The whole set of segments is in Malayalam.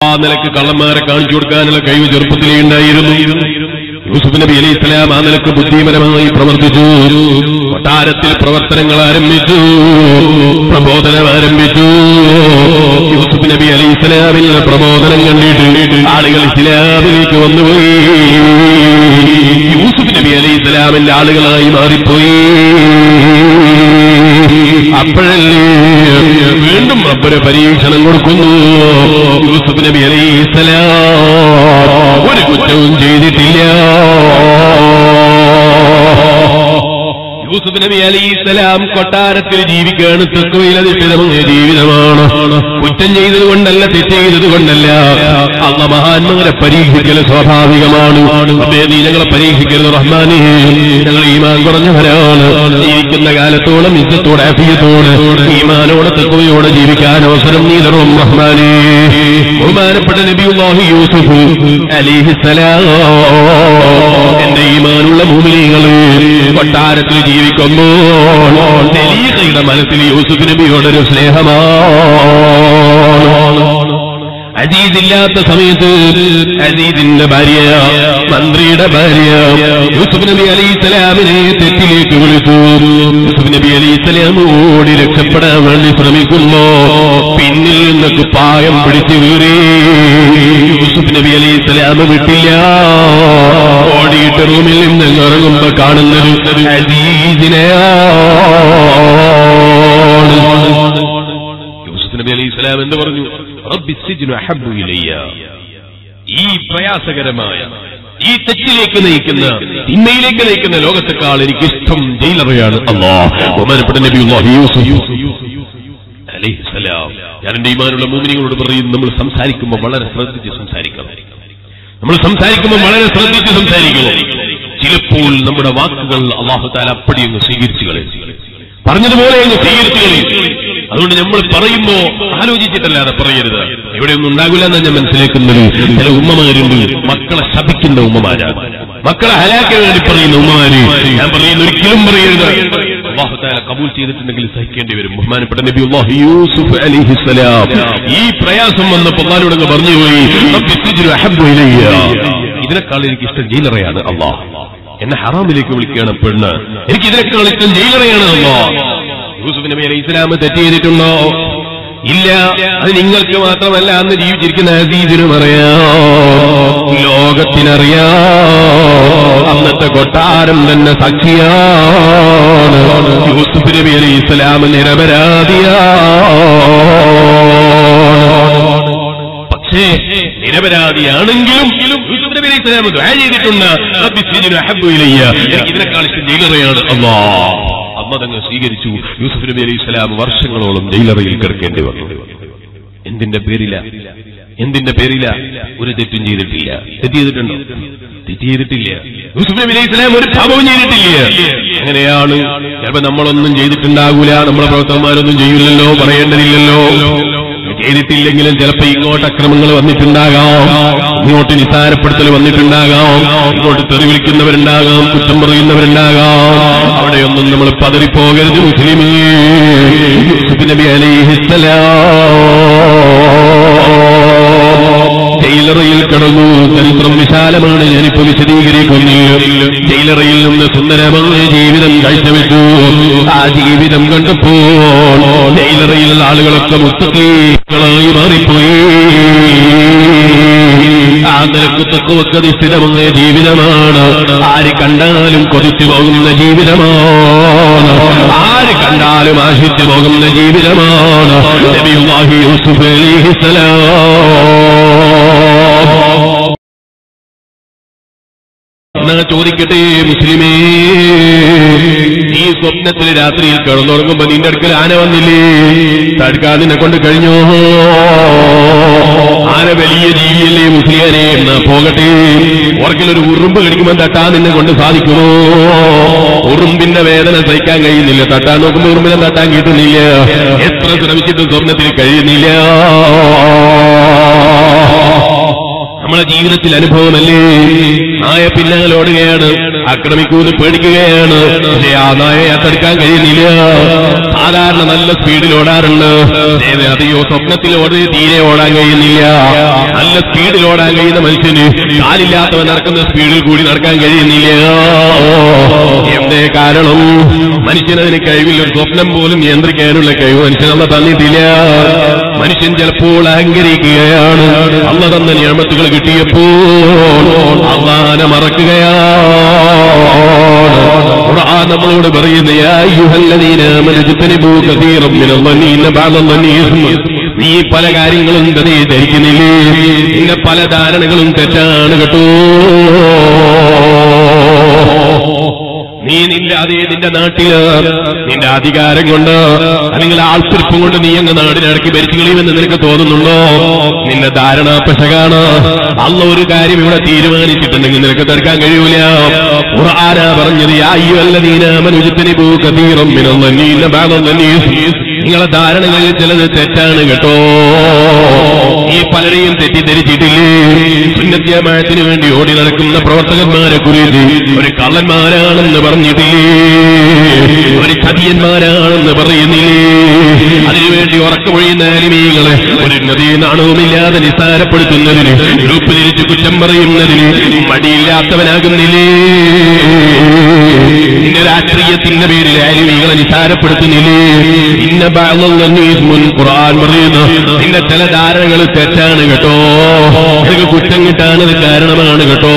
ആ നിലക്ക് കള്ളന്മാരെ കാണിച്ചു കൊടുക്കാനുള്ള കഴിവ് ചെറുപ്പത്തിലേ ഉണ്ടായിരുന്നു യൂസുഫ് നബി അലി ഇസ്ലാം ആ നിലക്ക് ബുദ്ധിപരമായി പ്രവർത്തിച്ചു കൊട്ടാരത്തിൽ പ്രവർത്തനങ്ങൾ ആരംഭിച്ചു പ്രബോധനം ആരംഭിച്ചു യൂസുഫ് നബി അലി ഇസ്ലാമിൽ പ്രബോധനം കണ്ടിട്ട് ആളുകൾ ഇസ്ലാമിലേക്ക് വന്നുപോയി യൂസുഫ് നബി അലി ഇസ്ലാമിന്റെ ആളുകളായി മാറിപ്പോയി അപ്പോഴല്ലേ വീണ്ടും റബ്ബര് പരീക്ഷണം കൊടുക്കുന്നു യൂസുഫ് നബി അലൈഹി സ്വലാം ഒരു കുറ്റവും ചെയ്തിട്ടില്ല യൂസുഫ് നബി അലൈഹി സ്വലാം കൊട്ടാരത്തിൽ ജീവിക്കുകയാണ് തത്വയിലധിഷ്ഠിതമായ ജീവിതമാണ് കുറ്റം ചെയ്തത് കൊണ്ടല്ല തെറ്റ് ചെയ്തത് കൊണ്ടല്ല അള്ള മഹാന്മാരെ പരീക്ഷിക്കൽ സ്വാഭാവികമാണ് അതെ നീ ഞങ്ങളെ പരീക്ഷിക്കരുത് റഹ്മാനെ ഞങ്ങൾ ഈമാൻ കുറഞ്ഞവരാണ് ജീവിക്കുന്ന കാലത്തോളം ഇജ്ജത്തോടെ അഫിയത്തോട് ഈമാനോടെ തത്വയോടെ ജീവിക്കാൻ അവസരം നീ തരണം റഹ്മാനെ ബഹുമാനപ്പെട്ട നബിയുല്ലാഹി യൂസുഫ് അലിഹിസലാം എന്റെ ഈമാനുള്ള ഭൂമിനികള് കൊട്ടാരത്തിൽ ജീവിക്കുമ്പോൾ ദലീഹയുടെ മനസ്സിൽ യൂസുഫ് നബിയോടൊരു സ്നേഹമാണ് അജീദില്ലാത്ത സമയത്ത് അജീദിന്റെ ഭാര്യ മന്ത്രിയുടെ ഭാര്യ യൂസുഫ് നബി അലി ഇസ്ലാമിനെ തെറ്റിലേക്ക് വിളിച്ചു യൂസുഫ് നബി അലി ഇസ്ലാം ഓടി രക്ഷപ്പെടാൻ വേണ്ടി ശ്രമിക്കുമ്പോ പിന്നിൽ നിന്ന് കുപ്പായം പിടിച്ചു വീറി യൂസുഫ് നബി അലി ഇസ്ലാം വിട്ടില്ല ഓടിയിട്ട് റൂമിൽ നിന്ന് ഇറങ്ങുമ്പോ കാണുന്നത് അജീദിനെയാണ് യൂസുഫ് നബി അലൈഹി സ്വലാം എന്ത് പറഞ്ഞു റബ്ബി സിജ്നു അഹബ്ബു ഇലയ്യ ഈ പ്രയാസകരമായ ഈ തെറ്റിലേക്ക് നയിക്കുന്ന തിന്മയിലേക്ക് നയിക്കുന്ന ലോകത്തെക്കാൾ എനിക്ക് ഇഷ്ടം ജയിലറയാണ് അള്ളാഹ് ബഹുമാനപ്പെട്ട നബി യൂസുഫ് അലൈഹി സ്വലാം ഞാൻ എന്റെ ഈമാനുള്ള മൂമിനികളോട് പറയും നമ്മൾ സംസാരിക്കുമ്പോൾ വളരെ ശ്രദ്ധിച്ച് സംസാരിക്കണം നമ്മൾ സംസാരിക്കുമ്പോൾ വളരെ ശ്രദ്ധിച്ച് സംസാരിക്കണം ചിലപ്പോൾ നമ്മുടെ വാക്കുകൾ അള്ളാഹു താല അപ്പടി അങ്ങ് സ്വീകരിച്ചു കളയും പറഞ്ഞതുപോലെ അങ്ങ് സ്വീകരിച്ചു കളയും അതുകൊണ്ട് നമ്മൾ പറയുമ്പോ ആലോചിച്ചിട്ടല്ലാതെ പറയരുത് ഇവിടെയൊന്നും ഉണ്ടാകില്ല എന്നാണ് ഞാൻ മനസ്സിലാക്കുന്നത് ചില ഉമ്മമാരുണ്ട് മക്കളെ ശപിക്കുന്ന ഉമ്മമാരാണ് മക്കളെ ഹലാക്കാൻ വേണ്ടി പറയുന്ന ഉമ്മമാര് ഞാൻ പറയുന്ന ഒരിക്കലും പറയരുത് അള്ളാഹു താല കബൂൽ ചെയ്തിട്ടുണ്ടെങ്കിൽ സഹിക്കേണ്ടി വരും ബഹുമാനപ്പെട്ട നബി അള്ളാഹു യൂസുഫ് അലിഹിസ്സലാം ഈ പ്രയാസം വന്നപ്പോൾ അള്ളാഹിനോട് അങ്ങ് പറഞ്ഞുപോയി "റബ്ബി സിജ്നു അഹബ്ബു ഇലയ്യ." ഇതിനേക്കാൾ എനിക്ക് ഇഷ്ടം ജയിലറയാണ് അള്ളാഹ് എന്നെ ഹറാമിലേക്ക് വിളിക്കുകയാണ് പെണ്ണ് എനിക്ക് ഇതിനേക്കാൾ ഇഷ്ടം ജയിലറയാണ് അള്ളാഹ് യൂസുഫ് നബി അലൈഹി ഇസ്ലാം തെറ്റ് ചെയ്തിട്ടുണ്ടോ ഇല്ല അത് നിങ്ങൾക്ക് മാത്രമല്ല അന്ന് ജീവിച്ചിരിക്കുന്ന അസീദിനും അറിയാം ലോകത്തിനറിയാം അന്നത്തെ കൊട്ടാരം തന്നെ സാക്ഷിയാണ് യൂസുഫ് നബി അലൈഹി ഇസ്ലാം നിരപരാധിയാണ് പക്ഷേ നിരപരാധിയാണെങ്കിലും യൂസുഫ് നബി അലൈഹി സ്വലാം ദുആ ചെയ്തിട്ടുണ്ട് റബ്ബി സിജ്നു അഹബ്ബു ഇലയ്യ എനിക്ക് ഇതിനേക്കാൾ ഇഷ്ടം ജയിലറയാണ് അല്ലാ അമ്മ തങ്ങൾ സ്വീകരിച്ചു യൂസുഫ് നബി അലൈഹി സ്വലാം വർഷങ്ങളോളം ജയിലറയിൽ കിടക്കേണ്ടി വന്നു എന്തിന്റെ പേരില എന്തിന്റെ പേരില ഒരു തെറ്റും ചെയ്തിട്ടില്ല തെറ്റ് ചെയ്തിട്ടുണ്ടോ തെറ്റ് ചെയ്തിട്ടില്ല യൂസുഫ് നബി അലൈഹി സ്വലാം ഒരു പാപവും ചെയ്തിട്ടില്ല അങ്ങനെയാണ് ചിലപ്പോ നമ്മളൊന്നും ചെയ്തിട്ടുണ്ടാകൂല നമ്മളെ പ്രവർത്തകന്മാരൊന്നും ചെയ്യില്ലല്ലോ പറയേണ്ടതില്ലല്ലോ ചെയ്തിട്ടില്ലെങ്കിലും ചിലപ്പോ ഇങ്ങോട്ട് അക്രമങ്ങൾ വന്നിട്ടുണ്ടാകാം ഇങ്ങോട്ട് നിസാരപ്പെടുത്തൽ വന്നിട്ടുണ്ടാകാം ഇങ്ങോട്ട് തെറി വിളിക്കുന്നവരുണ്ടാകാം കുറ്റം പറയുന്നവരുണ്ടാകാം അവിടെയൊന്നും നമ്മൾ പതറിപ്പോകരുത് മുസ്ലിമേ യൂസുഫ് നബി അലൈഹിസ്സലാം ജയിലറയിൽ കിടന്നു ചരിത്രം വിശാലമാണ് ഞാനിപ്പോ വിശദീകരിക്കുന്നില്ല ജയിലറയിൽ നിന്ന് സുന്ദരമായ ജീവിതം കാഴ്ചവെച്ചു ആ ജീവിതം കണ്ടപ്പോൾ ജയിലറയിലുള്ള ആളുകളൊക്കെ മുത്തക്കീകളായി മാറിപ്പോയി ആ നിലക്ക് തക്കുവക്കധിഷ്ഠിതമായ ജീവിതമാണ് ആര് കണ്ടാലും കൊതിച്ചു പോകുന്ന ജീവിതമാണ് ആര് കണ്ടാലും ആശിച്ചു പോകുന്ന ജീവിതമാണ് നബിയുല്ലാഹി യൂസുഫ് അലൈഹിസ്സലാം എന്നാ ചോദിക്കട്ടെ മുസ്ലിമേ നീ സ്വപ്നത്തിൽ രാത്രിയിൽ കിടന്നുറങ്ങുമ്പോ നിന്റെ അടുക്കൽ ആന വന്നില്ലേ തടുക്കാൻ നിന്നെ കൊണ്ട് കഴിഞ്ഞോ ആന വലിയ ജീവിയല്ലേ മുസ്ലിയാനെ എന്നാ പോകട്ടെ ഉറക്കിലൊരു ഉറുമ്പ് കടിക്കുമ്പോൾ തട്ടാൻ നിന്നെ കൊണ്ട് സാധിക്കുമോ ഉറുമ്പിന്റെ വേദന സഹിക്കാൻ കഴിയുന്നില്ല തട്ടാൻ നോക്കുമ്പോ ഉറുമ്പിനെ തട്ടാൻ കിട്ടുന്നില്ല എത്ര ശ്രമിച്ചിട്ടും സ്വപ്നത്തിൽ കഴിയുന്നില്ല നമ്മളെ ജീവിതത്തിൽ അനുഭവമല്ലേ നായ പിന്നാലെ ഓടുകയാണ് ആക്രമിക്കൂന്ന് പേടിക്കുകയാണ് പക്ഷേ ആ നായയെ തടുക്കാൻ കഴിയുന്നില്ല സാധാരണ നല്ല സ്പീഡിൽ ഓടാറുണ്ട് ഏത് അതെയോ സ്വപ്നത്തിൽ ഓടി തീരെ ഓടാൻ കഴിയുന്നില്ല നല്ല സ്പീഡിൽ ഓടാൻ കഴിയുന്ന മനുഷ്യന് കാലില്ലാത്തവൻ നടക്കുന്ന സ്പീഡിൽ കൂടി നടക്കാൻ കഴിയുന്നില്ല എന്തേ കാരണം മനുഷ്യനതിന് കഴിവില്ല ഒരു സ്വപ്നം പോലും നിയന്ത്രിക്കാനുള്ള കഴിവ് മനുഷ്യനല്ല തന്നിട്ടില്ല മനുഷ്യൻ ചിലപ്പോൾ അഹങ്കരിക്കുകയാണ് അല്ല തന്ന നിയമത്തുകൾ കിട്ടിയപ്പോൾ അള്ളാനെ മറക്കുകയാണ് ഖുർആൻ നമ്മളോട് പറയുന്ന യാ അയ്യുഹല്ലദീന ആമനൂ ഇജ്തനിബൂ കസീറൻ മിനൽ ളന്നീന ബഅദൽ ളന്നീ ഇസ്മ. നീ പല കാര്യങ്ങളും നീ ധരിക്കുന്നില്ലേ നിന്റെ പല ധാരണകളും തെറ്റാണ് കേട്ടോ നീ നിന്റെ അതേ നിന്റെ നാട്ടില് നിന്റെ അധികാരം കൊണ്ട് അല്ലെങ്കിൽ ആൾപ്പെരുപ്പം കൊണ്ട് നീ അങ്ങ് നാടിനിടയ്ക്ക് ഭരിച്ചു കളിയുമെന്ന് നിനക്ക് തോന്നുന്നുണ്ടോ നിന്റെ ധാരണ പെശകാണ് അല്ല ഒരു കാര്യം ഇവിടെ തീരുമാനിച്ചിട്ടുണ്ടെങ്കിൽ നിനക്ക് തീർക്കാൻ കഴിയൂല ഖുർആനാ പറഞ്ഞത് യാ അയ്യുഹല്ലദീന ആമനൂ ഇജ്തനിബൂ കസീറൻ മിനൽ ളന്നീന ബഅദൽ ളന്നീ നിങ്ങളെ ധാരണകളിൽ ചിലത് തെറ്റാണ് കേട്ടോ ഈ പലരെയും തെറ്റിദ്ധരിച്ചിട്ടില്ലേ സുന്നത്യമായത്തിന് വേണ്ടി ഓടി നടക്കുന്ന പ്രവർത്തകന്മാരെ കുറിച്ച് ഒരു കള്ളന്മാരാണെന്ന് പറഞ്ഞിട്ടില്ലേ ഒരു ചതിയന്മാരാണെന്ന് പറയുന്നില്ലേ അതിനുവേണ്ടി ഉറക്കമൊഴിയുന്ന അലിമീകളെ ഒരു നദീ നാണവുമില്ലാതെ നിസ്സാരപ്പെടുത്തുന്നതിന് ഗ്രൂപ്പ് തിരിച്ച് കുറ്റം പറയുന്നതിന് മടിയില്ലാത്തവനാകുന്നില്ലേ നിന്റെ രാഷ്ട്രീയത്തിന്റെ പേരിൽ അലിമീകളെ നിസ്സാരപ്പെടുത്തുന്നില്ലേ ഇന്ന മുൻ ഖുർആൻ പറയുന്നു നിന്റെ ചില ധാരണകൾ തെറ്റാണ് കേട്ടോ നിനക്ക് കുറ്റം കിട്ടാനത് കാരണമാണ് കേട്ടോ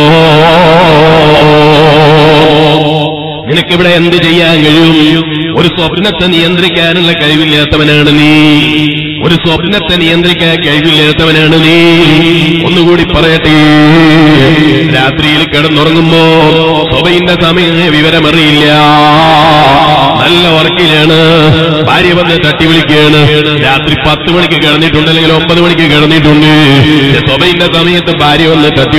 നിനക്കിവിടെ എന്ത് ചെയ്യാൻ കഴിയും ഒരു സ്വപ്നത്തെ നിയന്ത്രിക്കാനുള്ള കഴിവില്ലാത്തവനാണ് നീ ഒരു സ്വപ്നത്തെ നിയന്ത്രിക്കാൻ കഴിവില്ലാത്തവനാണ് നീ ഒന്നുകൂടി പറയട്ടെ രാത്രിയിൽ കിടന്നുറങ്ങുമ്പോ സ്വബയിന്റെ സമയം വിവരമറിയില്ല നല്ല ഉറക്കിലാണ് ഭാര്യ വന്ന് തട്ടി വിളിക്കുകയാണ് രാത്രി പത്ത് മണിക്ക് കിടന്നിട്ടുണ്ട് അല്ലെങ്കിൽ ഒമ്പത് മണിക്ക് കിടന്നിട്ടുണ്ട് സ്വബയിന്റെ സമയത്ത് ഭാര്യ വന്ന് തട്ടി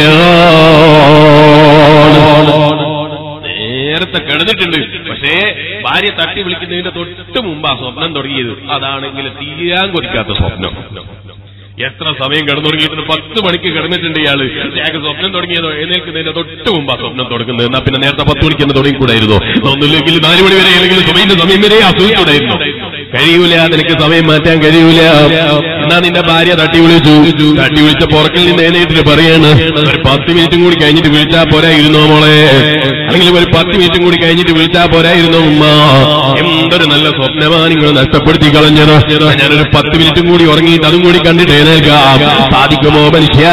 വിളിക്കുകയാണ് നേരത്തെ കിടന്നിട്ടുണ്ട് പക്ഷേ ഭാര്യ തട്ടി വിളിക്കുന്നതിന്റെ തൊട്ട് മുമ്പ് ആ സ്വപ്നം തുടങ്ങിയത് അതാണെങ്കിൽ തീരാൻ കൊതിക്കാത്ത സ്വപ്നം എത്ര സമയം കിടന്നുറങ്ങിയിട്ടുണ്ട് പത്ത് മണിക്ക് കിടന്നിട്ടുണ്ട് ഇയാള് ഞങ്ങൾക്ക് സ്വപ്നം തുടങ്ങിയതോ എഴുന്നേൽക്കുന്നതിന്റെ തൊട്ട് മുമ്പ് ആ സ്വപ്നം തുടങ്ങുന്നത് എന്നാ പിന്നെ നേരത്തെ പത്ത് മണിക്ക് തന്നെ തുടങ്ങിക്കൂടായിരുന്നോ ഒന്നുമില്ലെങ്കിൽ നാല് മണി വരെ അല്ലെങ്കിൽ സമയത്തിന്റെ സമയം വരെ ആസ്വദിക്കൂടായിരുന്നു കഴിയൂല നിനക്ക് സമയം മാറ്റാൻ കഴിയൂല എന്നാ നിന്റെ ഭാര്യ തട്ടി വിളിച്ചു തട്ടി വിളിച്ച പുറക്കിൽ നിന്ന് എഴുന്നേറ്റിട്ട് പറയാണ് ഒരു പത്ത് മിനിറ്റും കൂടി കഴിഞ്ഞിട്ട് വിളിച്ചാ പോരായിരുന്നോ മോളെ അല്ലെങ്കിൽ ഒരു പത്ത് മിനിറ്റും കൂടി കഴിഞ്ഞിട്ട് വിളിച്ചാ പോരായിരുന്നോ ഉമ്മ എന്തൊരു നല്ല സ്വപ്നമാ നിങ്ങൾ നഷ്ടപ്പെടുത്തി കളഞ്ഞത് ഞാനൊരു പത്ത് മിനിറ്റും കൂടി ഉറങ്ങിയിട്ട് അതും കൂടി കണ്ടിട്ട് എഴുന്നേൽക്കാം സാധിക്കുമോ മനുഷ്യ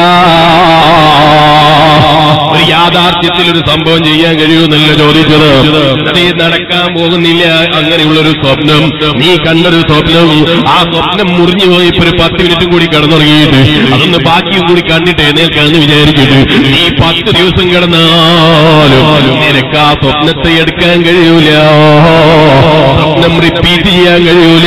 ഒരു യാഥാർത്ഥ്യത്തിൽ ഒരു സംഭവം ചെയ്യാൻ കഴിയുമെന്നല്ല ചോദിച്ചത് അതേ നടക്കാൻ പോകുന്നില്ല അങ്ങനെയുള്ളൊരു സ്വപ്നം നീ കണ്ടൊരു സ്വപ്നം ആ സ്വപ്നം മുറിഞ്ഞു പോയി ഇപ്പൊ ഒരു പത്ത് മിനിറ്റും കൂടി കിടന്നുറങ്ങിയിട്ട് അതൊന്ന് ബാക്കിയും കൂടി കണ്ടിട്ട് എഴുന്നേൽക്കാന്ന് വിചാരിച്ചിട്ട് നീ പത്ത് ദിവസം കിടന്നാലും നിനക്ക് ആ സ്വപ്നത്തെ എടുക്കാൻ കഴിയൂല സ്വപ്നം റിപ്പീറ്റ് ചെയ്യാൻ കഴിയൂല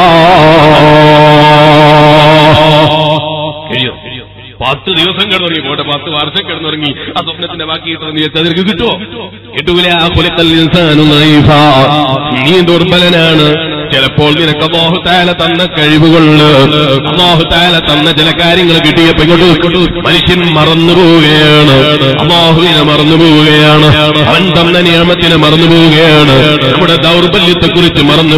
കഴിയോ പത്ത് ദിവസം കിടന്നുറങ്ങി പോട്ടെ പത്ത് വർഷം കിടന്നുറങ്ങി ആ സ്വപ്നത്തിന്റെ ബാക്കി കിട്ടുന്ന നീ നിനക്ക് കിട്ടുമോ കിട്ടൂല ആ കുലക്കൽ ഇൻസാനു നൈഫാ. നീ ദുർബലനാണ് ചിലപ്പോൾ നിനക്ക് അള്ളാഹുത്താല തന്ന കഴിവുകൊണ്ട് അള്ളാഹുത്താല തന്ന ചില കാര്യങ്ങൾ കിട്ടിയപ്പോ ഇങ്ങോട്ട് ഇങ്ങോട്ട് മനുഷ്യൻ മറന്നു പോവുകയാണ് അള്ളാഹുവിനെ മറന്നു പോവുകയാണ് അവൻ തന്ന നിയമത്തിനെ മറന്നു പോവുകയാണ് നമ്മുടെ ദൗർബല്യത്തെ കുറിച്ച് മറന്നു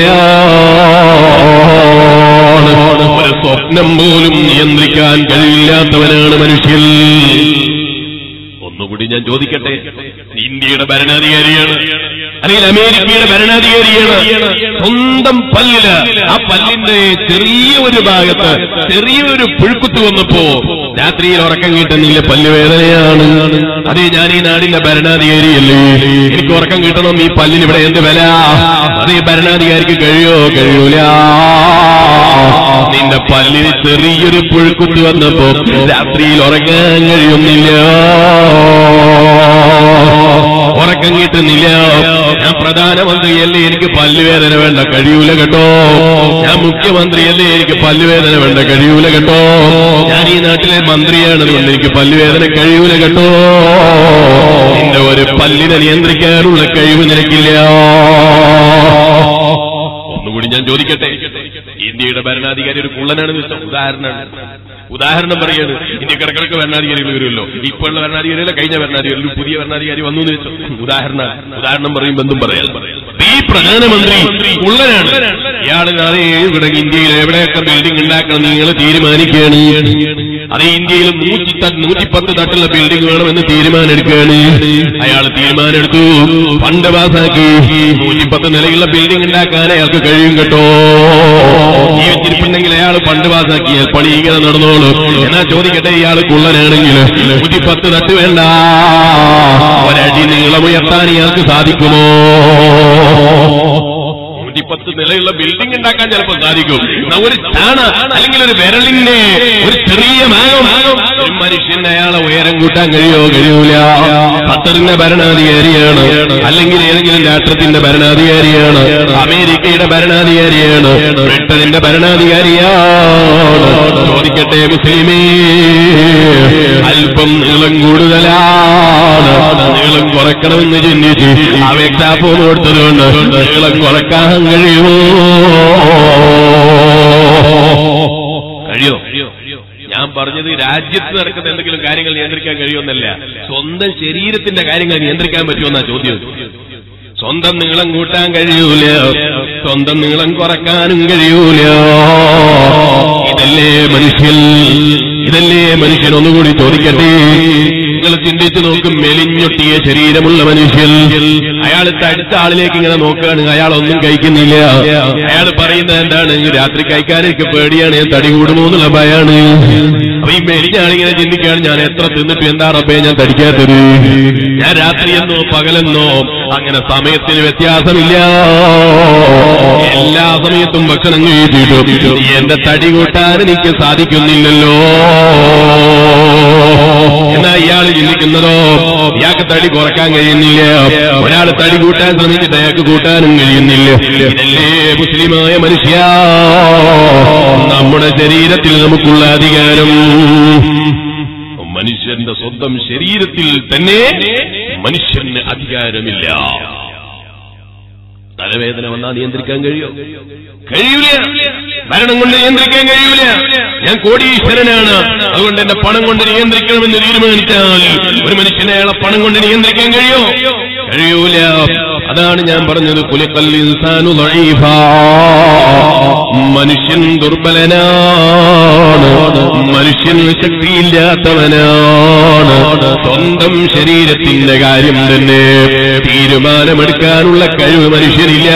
പോവുകയാണ് ഒരു സ്വപ്നം പോലും നിയന്ത്രിക്കാൻ കഴിയില്ലാത്തവനാണ് മനുഷ്യൻ ഒന്നുകൂടി ഞാൻ ചോദിക്കട്ടെ ഇന്ത്യയുടെ ഭരണാധികാരിയാണ് അല്ലെങ്കിൽ അമേരിക്കയുടെ ഭരണാധികാരിയാണ് സ്വന്തം പല്ലില് ആ പല്ലിന്റെ ചെറിയ ഒരു ഭാഗത്ത് ചെറിയൊരു പുഴുക്കുത്ത് വന്നപ്പോ രാത്രിയിൽ ഉറക്കം കിട്ടുന്നില്ല പല്ലുവേദനയാണ് അതേ ഞാൻ ഈ നാടിന്റെ ഭരണാധികാരിയല്ലേ എനിക്ക് ഉറക്കം കിട്ടണം ഈ പല്ലിന് ഇവിടെ എന്ത് വില അതേ ഭരണാധികാരിക്ക് കഴിയോ കഴിയൂല നിന്റെ പല്ലിന് ചെറിയൊരു പുഴുക്കുത്ത് വന്നപ്പോ രാത്രിയിൽ ഉറങ്ങാൻ കഴിയുന്നില്ല ഉറക്കം കിട്ടുന്നില്ല ഞാൻ പ്രധാനമന്ത്രിയല്ലേ എനിക്ക് പല്ലുവേദന വേണ്ട കഴിയൂല കേട്ടോ ഞാൻ മുഖ്യമന്ത്രിയല്ലേ എനിക്ക് പല്ലുവേദന വേണ്ട കഴിയൂല കേട്ടോ ഞാൻ ഈ നാട്ടിലെ മന്ത്രിയാണ് അതുകൊണ്ട് എനിക്ക് പല്ലുവേദന കഴിയൂല കേട്ടോ നിന്റെ ഒരു പല്ലിനെ നിയന്ത്രിക്കാനുള്ള കഴിവ് നിനക്കില്ല ഒന്നുകൂടി ഞാൻ ചോദിക്കട്ടെ ഇന്ത്യയുടെ ഭരണാധികാരി ഒരു കുള്ളനാണെന്ന് വെച്ചാൽ ഉദാഹരണമാണ് ഉദാഹരണം പറയാണ് ഇന്ത്യക്ക് ഇടക്കിടക്ക് ഭരണാധികാരികൾ വരുമല്ലോ ഇപ്പോഴുള്ള ഭരണാധികാരികളെ കഴിഞ്ഞ ഭരണാധികാരികൾ പുതിയ ഭരണാധികാരി വന്നു എന്ന് വെച്ചു ഉദാഹരണ ഉദാഹരണം പറയും ബന്ധം പറയാം ഈ പ്രധാനമന്ത്രി ഉള്ളനാണ് ഇയാള് അതേ ഇവിടെ ഇന്ത്യയിൽ എവിടെയൊക്കെ ബിൽഡിംഗ് ഉണ്ടാക്കണം നിങ്ങൾ തീരുമാനിക്കുകയാണ് അത് ഇന്ത്യയിൽ നൂറ്റി നൂറ്റിപ്പത്ത് തട്ടുള്ള ബിൽഡിംഗ് വേണമെന്ന് തീരുമാനം എടുക്കുകയാണ് അയാൾ തീരുമാനം എടുത്തു ഫണ്ട് പാസാക്കി നൂറ്റിപ്പത്ത് നിലയുള്ള ബിൽഡിംഗ് ഉണ്ടാക്കാൻ അയാൾക്ക് കഴിയും കേട്ടോ ജീവിച്ചിരിപ്പുണ്ടെങ്കിൽ അയാൾ ഫണ്ട് പാസാക്കിയാൽ പണി ഇങ്ങനെ നടന്നോളൂ എന്നാ ചോദിക്കട്ടെ ഇയാൾ കുള്ളനാണെങ്കിൽ നൂറ്റിപ്പത്ത് തട്ട് വേണ്ട ഒരടി നീളമുയർത്താൻ ഇയാൾക്ക് സാധിക്കുമോ നൂറ്റിപ്പത്ത് നിലയുള്ള ബിൽഡിംഗ് ഉണ്ടാക്കാൻ ചിലപ്പോൾ സാധിക്കും എന്നാ ഒരു ചാണ അല്ലെങ്കിൽ ഒരു വിരലിന്റെ ഒരു ചെറിയ മാകം ഒരു മനുഷ്യന് അയാളെ ഉയരം കൂട്ടാൻ കഴിയോ കഴിയൂല ഖത്തറിന്റെ ഭരണാധികാരിയാണ് അല്ലെങ്കിൽ ഏതെങ്കിലും രാഷ്ട്രത്തിന്റെ ഭരണാധികാരിയാണ് അമേരിക്കയുടെ ഭരണാധികാരിയാണ് ബ്രിട്ടനിന്റെ ഭരണാധികാരിയാണ് ചോദിക്കട്ടെ മുസ്ലിമേ അല്പം നീളം കൂടുതലാണ് നീളം കുറയ്ക്കണമെന്ന് ചിന്തിച്ച് അപേക്ഷ ഫോൺ കൊടുത്തതുകൊണ്ട് നീളം കുറക്കാൻ കഴിയുമോ കഴിയോ ഞാൻ പറഞ്ഞത് രാജ്യത്ത് നടക്കുന്ന എന്തെങ്കിലും കാര്യങ്ങൾ നിയന്ത്രിക്കാൻ കഴിയുമെന്നല്ല സ്വന്തം ശരീരത്തിന്റെ കാര്യങ്ങൾ നിയന്ത്രിക്കാൻ പറ്റുമെന്നാ ചോദ്യം സ്വന്തം നീളം കൂട്ടാൻ കഴിയൂല സ്വന്തം നീളം കുറക്കാനും കഴിയൂല ഇതല്ലേ മനുഷ്യൻ ഇതല്ലേ മനുഷ്യൻ ഒന്നുകൂടി ചോദിക്കട്ടെ നിങ്ങൾ ചിന്തിച്ചു നോക്കും മെലിഞ്ഞൊട്ടിയ ശരീരമുള്ള മനുഷ്യൻ അയാൾ തടുത്ത ആളിലേക്ക് ഇങ്ങനെ നോക്കുകയാണ് അയാൾ ഒന്നും കഴിക്കുന്നില്ല അയാൾ പറയുന്നത് എന്താണ് രാത്രി കഴിക്കാൻ എനിക്ക് പേടിയാണ് ഞാൻ തടി കൂടുമോ എന്നുള്ള ഭയാണ് അപ്പൊ ഈ മെലിഞ്ഞ ആളിങ്ങനെ ചിന്തിക്കുകയാണ് ഞാൻ എത്ര തിന്നിട്ട് എന്താ റബ്ബേ ഞാൻ തടിക്കാത്തത് ഞാൻ രാത്രിയെന്നോ പകലെന്നോ അങ്ങനെ സമയത്തിന് വ്യത്യാസമില്ല എല്ലാ സമയത്തും ഭക്ഷണം കഴിച്ചിട്ടും എന്റെ തടി കൂട്ടാൻ എനിക്ക് സാധിക്കുന്നില്ലല്ലോ എന്നാ ഇയാൾ ചിന്തിക്കുന്നതോ ഇയാൾക്ക് തടി കുറക്കാൻ കഴിയുന്നില്ല ഒരാൾ തടി കൂട്ടാൻ ശ്രമിച്ചിട്ട് അയാൾക്ക് കൂട്ടാനും കഴിയുന്നില്ല ഇതല്ലേ മുസ്ലിമായ മനുഷ്യ നമ്മുടെ ശരീരത്തിൽ നമുക്കുള്ള അധികാരം മനുഷ്യന്റെ സ്വന്തം ശരീരത്തിൽ തന്നെ മനുഷ്യന് അധികാരമില്ല തലവേദന വന്നാൽ നിയന്ത്രിക്കാൻ കഴിയോ കഴിയൂല ഭരണം കൊണ്ട് നിയന്ത്രിക്കാൻ കഴിയൂല ഞാൻ കോടീശ്വരനാണ് അതുകൊണ്ട് എന്റെ പണം കൊണ്ട് നിയന്ത്രിക്കണമെന്ന് തീരുമാനിച്ചാൽ ഒരു മനുഷ്യനെ അയാളെ പണം കൊണ്ട് നിയന്ത്രിക്കാൻ കഴിയോ കഴിയൂല അതാണ് ഞാൻ പറഞ്ഞത് കുലിക്കൽ ഇൻസാനു ദഈഫാ. മനുഷ്യൻ ദുർബലനാണ് മനുഷ്യൻ ശക്തിയില്ലാത്തവനാണ് സ്വന്തം ശരീരത്തിന്റെ കാര്യം തന്നെ തീരുമാനമെടുക്കാനുള്ള കഴിവ് മനുഷ്യനില്ല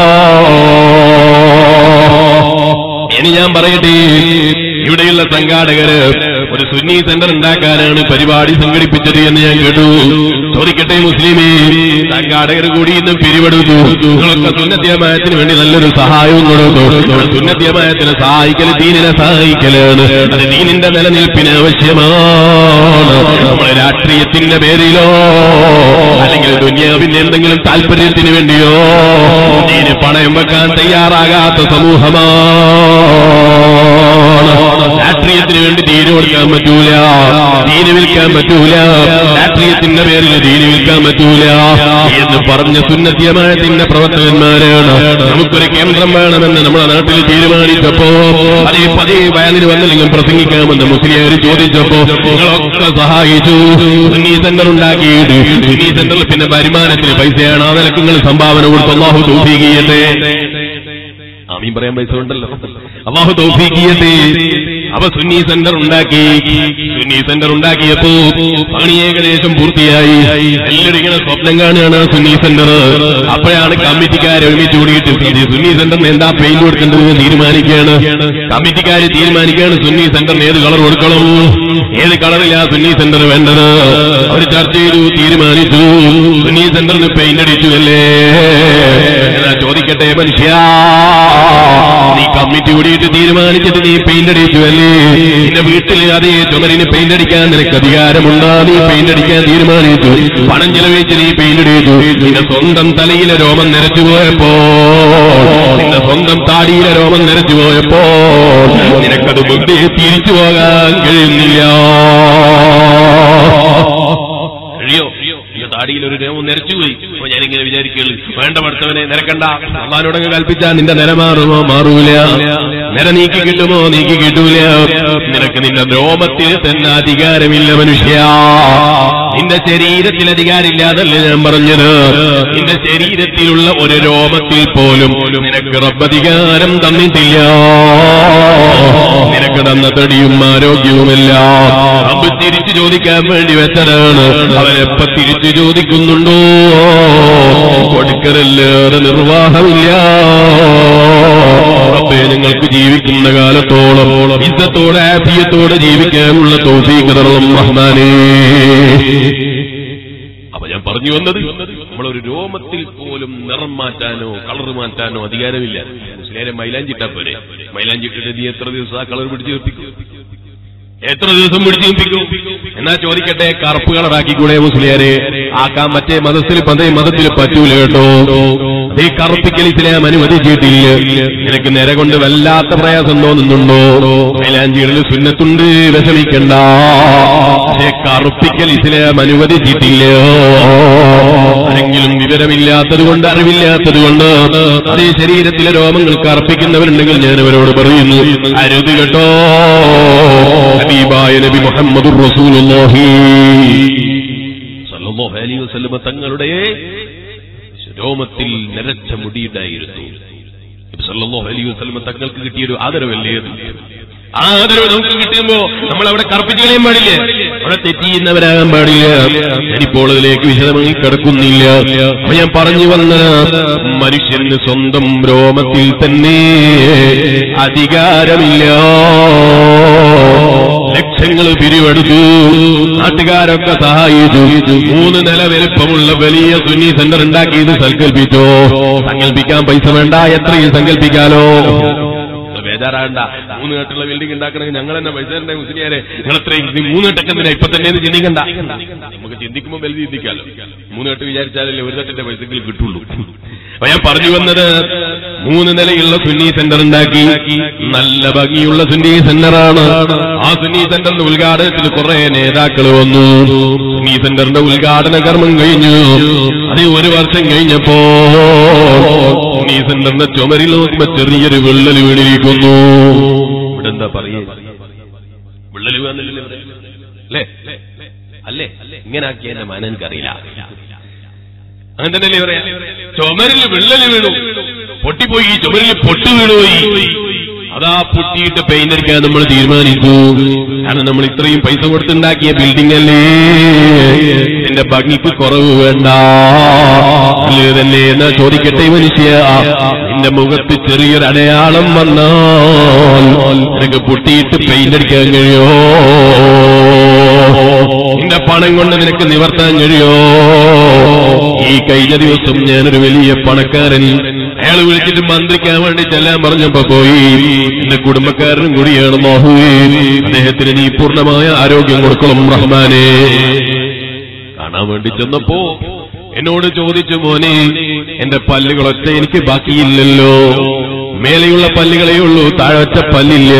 ഇനി ഞാൻ പറയട്ടെ ഇവിടെയുള്ള സംഘാടകര് ഒരു സുന്നി സെന്റർ ഉണ്ടാക്കാനാണ് പരിപാടി സംഘടിപ്പിച്ചത് എന്ന് ഞാൻ കേട്ടു ചോദിക്കട്ടെ മുസ്ലിമേ സംഘാടകർ കൂടി ഇന്ന് പിരിവെടുത്തു നിങ്ങളൊക്കെ സുന്നദ്യമയത്തിന് വേണ്ടി നല്ലൊരു സഹായവും കൊടുത്തു സുന്നദ്യമയത്തിനെ സഹായിക്കല് ദീനിനെ സഹായിക്കലാണ് അത് ദീനിന്റെ നിലനിൽപ്പിന് ആവശ്യമാണ് നമ്മുടെ രാഷ്ട്രീയത്തിന്റെ പേരിലോ അല്ലെങ്കിൽ ദുന്യാവിന്റെ എന്തെങ്കിലും താല്പര്യത്തിന് വേണ്ടിയോ ദീന് പണയം വെക്കാൻ തയ്യാറാകാത്ത സമൂഹമാണ് രാഷ്ട്രീയത്തിന് വേണ്ടി ദീന് കൊടുക്കാൻ പറ്റൂല ദീന് വിൽക്കാൻ പറ്റൂല രാഷ്ട്രീയത്തിന്റെ പേരിൽ ദീന് വിൽക്കാൻ പറ്റൂല എന്ന് പറഞ്ഞ സുന്നദ്യമായത്തിന്റെ പ്രവർത്തകന്മാരാണ് നമുക്കൊരു കേന്ദ്രം വേണമെന്ന് നമ്മുടെ നാട്ടിൽ തീരുമാനിച്ചപ്പോ അതേ പതേ വയലിന് വന്നില്ലെങ്കിൽ പ്രസംഗിക്കാമെന്ന് മുസ്ലിയാർ ചോദിച്ചപ്പോ നിങ്ങളൊക്കെ സഹായിച്ചു സുന്നി സെന്റർ ഉണ്ടാക്കിയിട്ട് സുന്നി സെന്ററിൽ പിന്നെ വരുമാനത്തിന് പൈസയാണ് ആ നിലക്ക് നിങ്ങൾ സംഭാവന കൊടുത്ത് അള്ളാഹു തൗഫീഖിയട്ടെ ആമീൻ പറയാൻ പൈസ ഉണ്ടല്ലോ അള്ളാഹു തൗഫീഖിയട്ടെ അവ സുന്നി സെന്റർ ഉണ്ടാക്കി സുന്നി സെന്റർ ഉണ്ടാക്കിയപ്പോ പണി ഏകദേശം പൂർത്തിയായി എല്ലാവരും ഇങ്ങനെ സ്വപ്നം കാണുകയാണ് ആ സുന്നി സെന്റർ അപ്പോഴാണ് കമ്മിറ്റിക്കാരെ ഒരുമിച്ച് കൂടിയിട്ട് ഈ സുന്നി സെന്ററിന് എന്താ പെയിന്റ് കൊടുക്കേണ്ടത് തീരുമാനിക്കുകയാണ് കമ്മിറ്റിക്കാര് തീരുമാനിക്കുകയാണ് സുന്നി സെന്ററിന് ഏത് കളർ കൊടുക്കണം ഏത് കളറിലാ സുന്നി സെന്റർ വേണ്ടത് അവർ ചർച്ച ചെയ്തു തീരുമാനിച്ചു സുന്നി സെന്ററിന് പെയിന്റ് അടിച്ചു അല്ലേ എന്നാ ചോദിക്കട്ടെ മനുഷ്യ നീ കമ്മിറ്റി കൂടിയിട്ട് തീരുമാനിച്ചിട്ട് നീ പെയിന്റ് അടിച്ചു അല്ലേ നിന്റെ വീട്ടിൽ അതേ ചുമരിന് പെയിന്റ് അടിക്കാൻ നിനക്ക് അധികാരമുണ്ടോ നീ പെയിന്റ് അടിക്കാൻ തീരുമാനിച്ചു പണം ചെലവഴിച്ച് നീ പെയിന്റ് അടിച്ചു നിന്റെ സ്വന്തം തലയിലെ രോമം നിരച്ചു പോയപ്പോ നിന്റെ സ്വന്തം താടിയിലെ രോമം നിരച്ചു പോയപ്പോ നിനക്കത് ബുദ്ധി തിരിച്ചു പോകാൻ കഴിയുന്നില്ല കഴിയോ ഈ താടിയിൽ ഒരു രോമം നിരച്ചുപോയി അപ്പൊ ഞാനിങ്ങനെ വിചാരിക്കുള്ളൂ വേണ്ട പഠിത്തവനെ നിരക്കണ്ട അള്ളഹാനോടങ്ങ് കൽപ്പിച്ചാ നിന്റെ നിര മാറുമോ മാറൂല നിര നീക്കി കിട്ടുമോ നീക്കി കിട്ടൂല നിനക്ക് നിന്റെ രോമത്തിൽ തന്നെ അധികാരമില്ല മനുഷ്യ നിന്റെ ശരീരത്തിൽ അധികാരമില്ലാതല്ലേ ഞാൻ പറഞ്ഞത് നിന്റെ ശരീരത്തിലുള്ള ഒരു രോമത്തിൽ പോലും നിനക്ക് റബ്ബധികാരം തന്നിട്ടില്ല നിനക്ക് തന്ന തടിയും ആരോഗ്യവുമെല്ലാം റബ്ബ് തിരിച്ചു ചോദിക്കാൻ വേണ്ടി വെച്ചതാണ് അവനെപ്പ തിരിച്ചു ചോദിക്കുന്നുണ്ടോ കൊടുക്കരല്ലേറെ നിർവാഹമില്ല റബ്ബേ നിങ്ങൾക്ക് ജീവിക്കുന്ന കാലത്തോളം ഇന്നത്തോടെ ആഫിയത്തോടെ ജീവിക്കാനുള്ള തോഫീക്ക് തരണം റഹ്മാനേ അപ്പൊ ഞാൻ പറഞ്ഞു വന്നത് നമ്മളൊരു രോമത്തിൽ പോലും നിറം മാറ്റാനോ കളർ മാറ്റാനോ അധികാരമില്ല മുസ്ലിയാരെ മൈലാഞ്ചിട്ടാ പോരെ മൈലാഞ്ചിട്ടിട്ട് നീ എത്ര ദിവസം ആ കളർ പിടിച്ച് നിർത്തിക്കും എത്ര ദിവസം പിടിച്ചു നിൽപ്പിക്കും എന്നാ ചോദിക്കട്ടെ കറുപ്പ് കളറാക്കി കൂടെ മുസ്ലിയാരെ ആക്കാൻ മറ്റേ മതത്തിൽ പതേ മതത്തിൽ പറ്റൂല കേട്ടോ ഈ കറുപ്പിക്കൽ ഇസ്ലാം അനുവദിച്ചിട്ടില്ല നിനക്ക് നിര കൊണ്ട് വല്ലാത്ത പ്രയാസം തോന്നുന്നുണ്ടോ മൈലാഞ്ചികളിൽ സുന്നത്തുണ്ട് വിഷമിക്കണ്ട പക്ഷേ കറുപ്പിക്കൽ ഇസ്ലാം അനുവദിച്ചിട്ടില്ല ആരെങ്കിലും വിവരമില്ലാത്തത് കൊണ്ട് അറിവില്ലാത്തത് കൊണ്ട് അതേ ശരീരത്തിലെ രോമങ്ങൾ കറുപ്പിക്കുന്നവരുണ്ടെങ്കിൽ ഞാൻ അവരോട് പറയുന്നു അരുത് കേട്ടോ ഹബീബായ നബി മുഹമ്മദ് റസൂലുള്ളാഹി സല്ലല്ലാഹു അലൈഹി വസല്ലമ തങ്ങളുടെ രോമത്തിൽ നിരച്ച മുടിയുണ്ടായിരുന്നു നബി സല്ലല്ലാഹു അലൈഹി വസല്ലമ തങ്ങൾക്ക് കിട്ടിയൊരു ആദരവല്ലേ അത് ആ ആദരവ് നമുക്ക് കിട്ടുമ്പോ നമ്മൾ അവിടെ കറുപ്പിച്ച് കളയാൻ പാടില്ല അവിടെ തെറ്റിയുന്നവരാകാൻ പാടില്ല ഞാനിപ്പോൾ അതിലേക്ക് വിശദമായി കിടക്കുന്നില്ല അപ്പൊ ഞാൻ പറഞ്ഞു വന്ന മനുഷ്യന് സ്വന്തം രോമത്തിൽ തന്നെ അധികാരമില്ല ലക്ഷങ്ങൾ പിരിവെടുത്തു നാട്ടുകാരൊക്കെ സഹായിച്ചു മൂന്ന് നില വലുപ്പമുള്ള വലിയ സുന്നി സെന്റർ ഉണ്ടാക്കിയത് സങ്കല്പിച്ചോ സങ്കല്പിക്കാൻ പൈസ വേണ്ട എത്രയും സങ്കല്പിക്കാലോ ബേജാറാകണ്ട മൂന്ന് കെട്ടുള്ള ബിൽഡിംഗ് ഉണ്ടാക്കണമെങ്കിൽ ഞങ്ങൾ തന്നെ പൈസ തരണ്ടേ മുസ്ലിയാരെ നിങ്ങൾ എത്രയും നീ മൂന്ന് കെട്ടൊക്കെ ഇപ്പൊ തന്നെ ഇത് ചിന്തിക്കണ്ട നമുക്ക് ചിന്തിക്കുമ്പോൾ വലുത് ചിന്തിക്കാലോ മൂന്ന് കെട്ട് വിചാരിച്ചാലല്ലേ ഒരു കെട്ടിന്റെ പൈസക്കെങ്കിലും കിട്ടുള്ളൂ അപ്പൊ ഞാൻ പറഞ്ഞു വന്നത് മൂന്ന് നിലയുള്ള സുന്നി സെന്റർ ഉണ്ടാക്കി നല്ല ഭംഗിയുള്ള സുന്നി സെന്ററാണ് ആ സുന്നി സെന്ററിന്റെ ഉദ്ഘാടനത്തിൽ കുറെ നേതാക്കൾ വന്നു സുന്നി സെന്ററിന്റെ ഉദ്ഘാടന കർമ്മം കഴിഞ്ഞു അത് ഒരു വർഷം കഴിഞ്ഞപ്പോ സുന്നി സെന്ററിന്റെ ചുമരിൽ നോക്കുമ്പോ ചെറിയൊരു വിള്ളൽ വീണിരിക്കുന്നു ഇവിടെ എന്താ പറയുക വിള്ളൽ വീണില്ലേ ഇവിടെ? അല്ലേ അല്ലേ ഇങ്ങനെ ആക്കിയ എന്റെ മന എനിക്കറിയില്ല അങ്ങനെ തന്നെയല്ലേ പറയാ ചുമരിൽ വിള്ളൽ വീണു പൊട്ടിപ്പോയി ഈ ചുമരിൽ പൊട്ടു വീണുപോയി അതാ പൊട്ടിയിട്ട് പെയിന്റ് അടിക്കാൻ നമ്മൾ തീരുമാനിച്ചു കാരണം നമ്മൾ ഇത്രയും പൈസ കൊടുത്തുണ്ടാക്കിയ ബിൽഡിംഗ് അല്ലേ എന്റെ ഭംഗിക്ക് കുറവ് വേണ്ട അല്ലേ തന്നെ എന്നാ ചോദിക്കട്ടെ മനുഷ്യ നിന്റെ മുഖത്ത് ചെറിയൊരു അടയാളം വന്നാൽ നിനക്ക് പൊട്ടിയിട്ട് പെയിന്റ് അടിക്കാൻ കഴിയോ നിന്റെ പണം കൊണ്ട് നിനക്ക് നിവർത്താൻ കഴിയോ ഈ കഴിഞ്ഞ ദിവസം ഞാനൊരു വലിയ പണക്കാരൻ അയാൾ വിളിച്ചിട്ട് മന്ത്രിക്കാൻ വേണ്ടി ചെല്ലാൻ പറഞ്ഞപ്പോ പോയി എന്റെ കുടുംബക്കാരനും കൂടിയാണ് മോഹുവേ അദ്ദേഹത്തിന് നീ പൂർണ്ണമായ ആരോഗ്യം കൊടുക്കണം റഹ്മാനെ കാണാൻ വേണ്ടി ചെന്നപ്പോ എന്നോട് ചോദിച്ചു മോനെ എന്റെ പല്ലുകളൊക്കെ എനിക്ക് ബാക്കിയില്ലല്ലോ മേലെയുള്ള പല്ലുകളേ ഉള്ളൂ താഴൊറ്റ പല്ലില്ല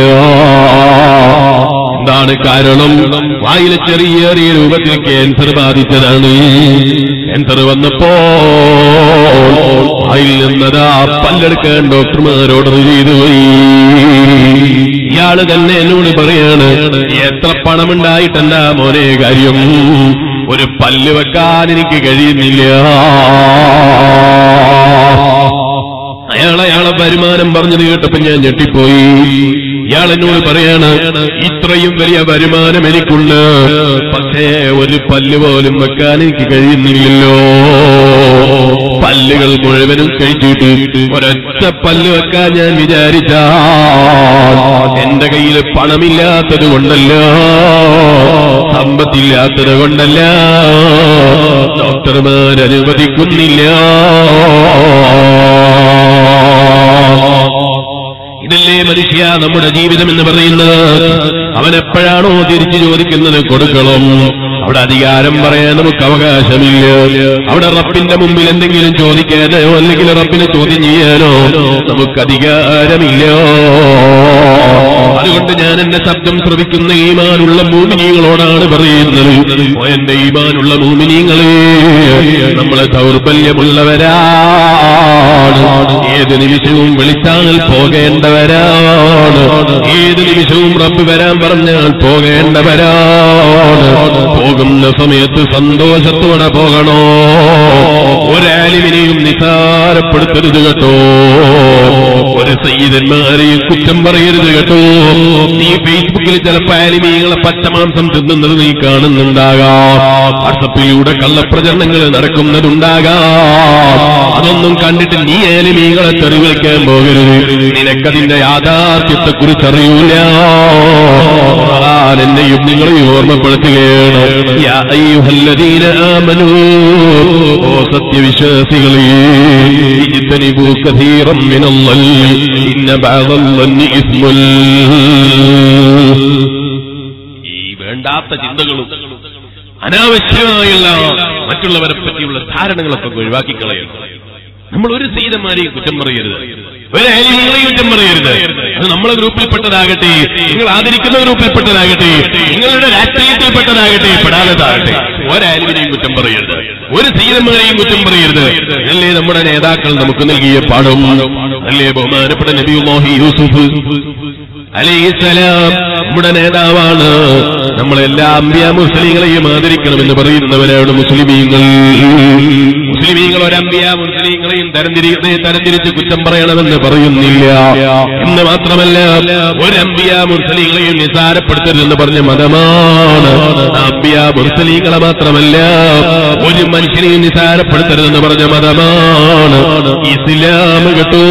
എന്താണ് കാരണം വായിലെ ചെറിയ ചെറിയ രൂപത്തിൽ ക്യാൻസർ ബാധിച്ചതാണ് ക്യാൻസർ വന്നപ്പോ വായിൽ നിന്നതാ പല്ലെടുക്കാൻ ഡോക്ടർമാർ ഓർഡർ ചെയ്തു പോയി ഇയാള് തന്നെ എന്നോട് പറയാണ് എത്ര പണമുണ്ടായിട്ടെന്താ മോനെ കാര്യം ഒരു പല്ല് വെക്കാൻ എനിക്ക് കഴിയുന്നില്ല അയാൾ അയാളെ വരുമാനം പറഞ്ഞത് കേട്ടപ്പോ ഞാൻ ഞെട്ടിപ്പോയി ഇയാൾ എന്നോട് പറയാണ് ഇത്രയും വലിയ വരുമാനം എനിക്കുണ്ട് പക്ഷേ ഒരു പല്ല് പോലും വെക്കാൻ എനിക്ക് കഴിയുന്നില്ലല്ലോ പല്ലുകൾ മുഴുവനും കഴിച്ചിട്ട് ഒരൊറ്റ പല്ല് വെക്കാൻ ഞാൻ വിചാരിച്ച എന്റെ കയ്യിൽ പണമില്ലാത്തത് കൊണ്ടല്ല സമ്പത്തില്ലാത്തത് കൊണ്ടല്ല ഡോക്ടർമാർ അനുവദിക്കുന്നില്ല ഇതല്ലേ മനുഷ്യ നമ്മുടെ ജീവിതം എന്ന് പറയുന്നത് അവൻ എപ്പോഴാണോ തിരിച്ചു ചോദിക്കുന്നത് കൊടുക്കണം അവിടെ അധികാരം പറയാൻ നമുക്ക് അവകാശമില്ല അവിടെ റബ്ബിന്റെ മുമ്പിൽ എന്തെങ്കിലും ചോദിക്കാനോ അല്ലെങ്കിൽ റബ്ബിനെ ചോദ്യം ചെയ്യാനോ നമുക്ക് അധികാരമില്ല അതുകൊണ്ട് ഞാൻ എന്റെ ശബ്ദം ശ്രവിക്കുന്ന ഈമാനുള്ള മൂമിനീങ്ങളോടാണ് പറയുന്നത് ഓ എന്റെ ഈമാനുള്ള മൂമിനീങ്ങളെ നമ്മളെ ദൗർബല്യമുള്ളവരാണ് ഏത് നിമിഷവും വിളിച്ചാൽ പോകേണ്ടവരാണ് ഏത് നിമിഷവും റബ്ബ് വരാൻ പറഞ്ഞാൽ പോകേണ്ടവരാണ് പോകുന്ന സമയത്ത് സന്തോഷത്തോടെ പോകണോ ഒരാലിമിനെയും നിസാരപ്പെടുത്തരുത് കേട്ടോ ഒരു സയ്യിദന്മാരെയും കുറ്റം പറയരുത് കേട്ടോ നീ ഫേസ്ബുക്കിൽ ചിലപ്പോ ആലിമീങ്ങളെ പച്ചമാംസം തിന്നുന്നത് നീ കാണുന്നുണ്ടാകാം വാട്സപ്പിലൂടെ കള്ളപ്രചരണങ്ങൾ നടക്കുന്നതുണ്ടാകാം അതൊന്നും കണ്ടിട്ട് നീ ആലിമീങ്ങളെ തെറിവിളിക്കാൻ പോകരുത് നിനക്കതിന്റെ യാഥാർത്ഥ്യത്തെ കുറിച്ച് അറിയൂല ഖുർആൻ എന്നെയും നിങ്ങളെയും ഓർമ്മപ്പെടുത്തുകയാണ് യാ അയ്യുഹല്ലദീന ആമനൂ ഓ സത്യവിശ്വാസികളെ ഇജ്തനിബൂ കഥീറം മിനല്ലി ഇന്ന ബഅദല്ലി ഇസ്മുൽ ഈ വേണ്ടാത്ത ചിന്തകളും അനാവശ്യമായുള്ള മറ്റുള്ളവരെ പറ്റിയുള്ള ധാരണകളൊക്കെ ഒഴിവാക്കി കളയണം നമ്മൾ ഒരു സീതന്മാരെയും കുറ്റം പറയരുത് ഒരു അയലിങ്ങളെയും കുറ്റം പറയരുത് അത് നമ്മളെ ഗ്രൂപ്പിൽപ്പെട്ടതാകട്ടെ നിങ്ങൾ ആദരിക്കുന്ന ഗ്രൂപ്പിൽപ്പെട്ടതാകട്ടെ നിങ്ങളുടെ രാഷ്ട്രീയത്തിൽപ്പെട്ടതാകട്ടെ പെടാത്തതാകട്ടെ ഒരയലിവിനെയും കുറ്റം പറയരുത് ഒരു സീതന്മാരെയും കുറ്റം പറയരുത് അല്ലേ നമ്മുടെ നേതാക്കൾ നമുക്ക് നൽകിയ പാഠം അല്ലേ ബഹുമാനപ്പെട്ട നബിയുല്ലാഹി യൂസുഫ് അലൈഹിസ്സലാം നമ്മുടെ നേതാവാണ് നമ്മളെല്ലാ അമ്പ്യ മുസ്ലിങ്ങളെയും ആദരിക്കണമെന്ന് പറയുന്നവരാണ് മുസ്ലിമീങ്ങൾ മുസ്ലിമീങ്ങൾ ഒരമ്പ്യ മുസ്ലിങ്ങളെയും തരംതിരി തരംതിരിച്ച് കുറ്റം പറയണമെന്ന് പറയുന്നില്ല എന്ന് മാത്രമല്ല ഒരമ്പ്യ മുസ്ലിങ്ങളെയും നിസാരപ്പെടുത്തരുതെന്ന് പറഞ്ഞ മതമാണ് അമ്പ്യ മുസ്ലിങ്ങളെ മാത്രമല്ല ഒരു മനുഷ്യനെയും നിസാരപ്പെടുത്തരുതെന്ന് പറഞ്ഞ മതമാണ് ഇസ്ലാം കേട്ടോ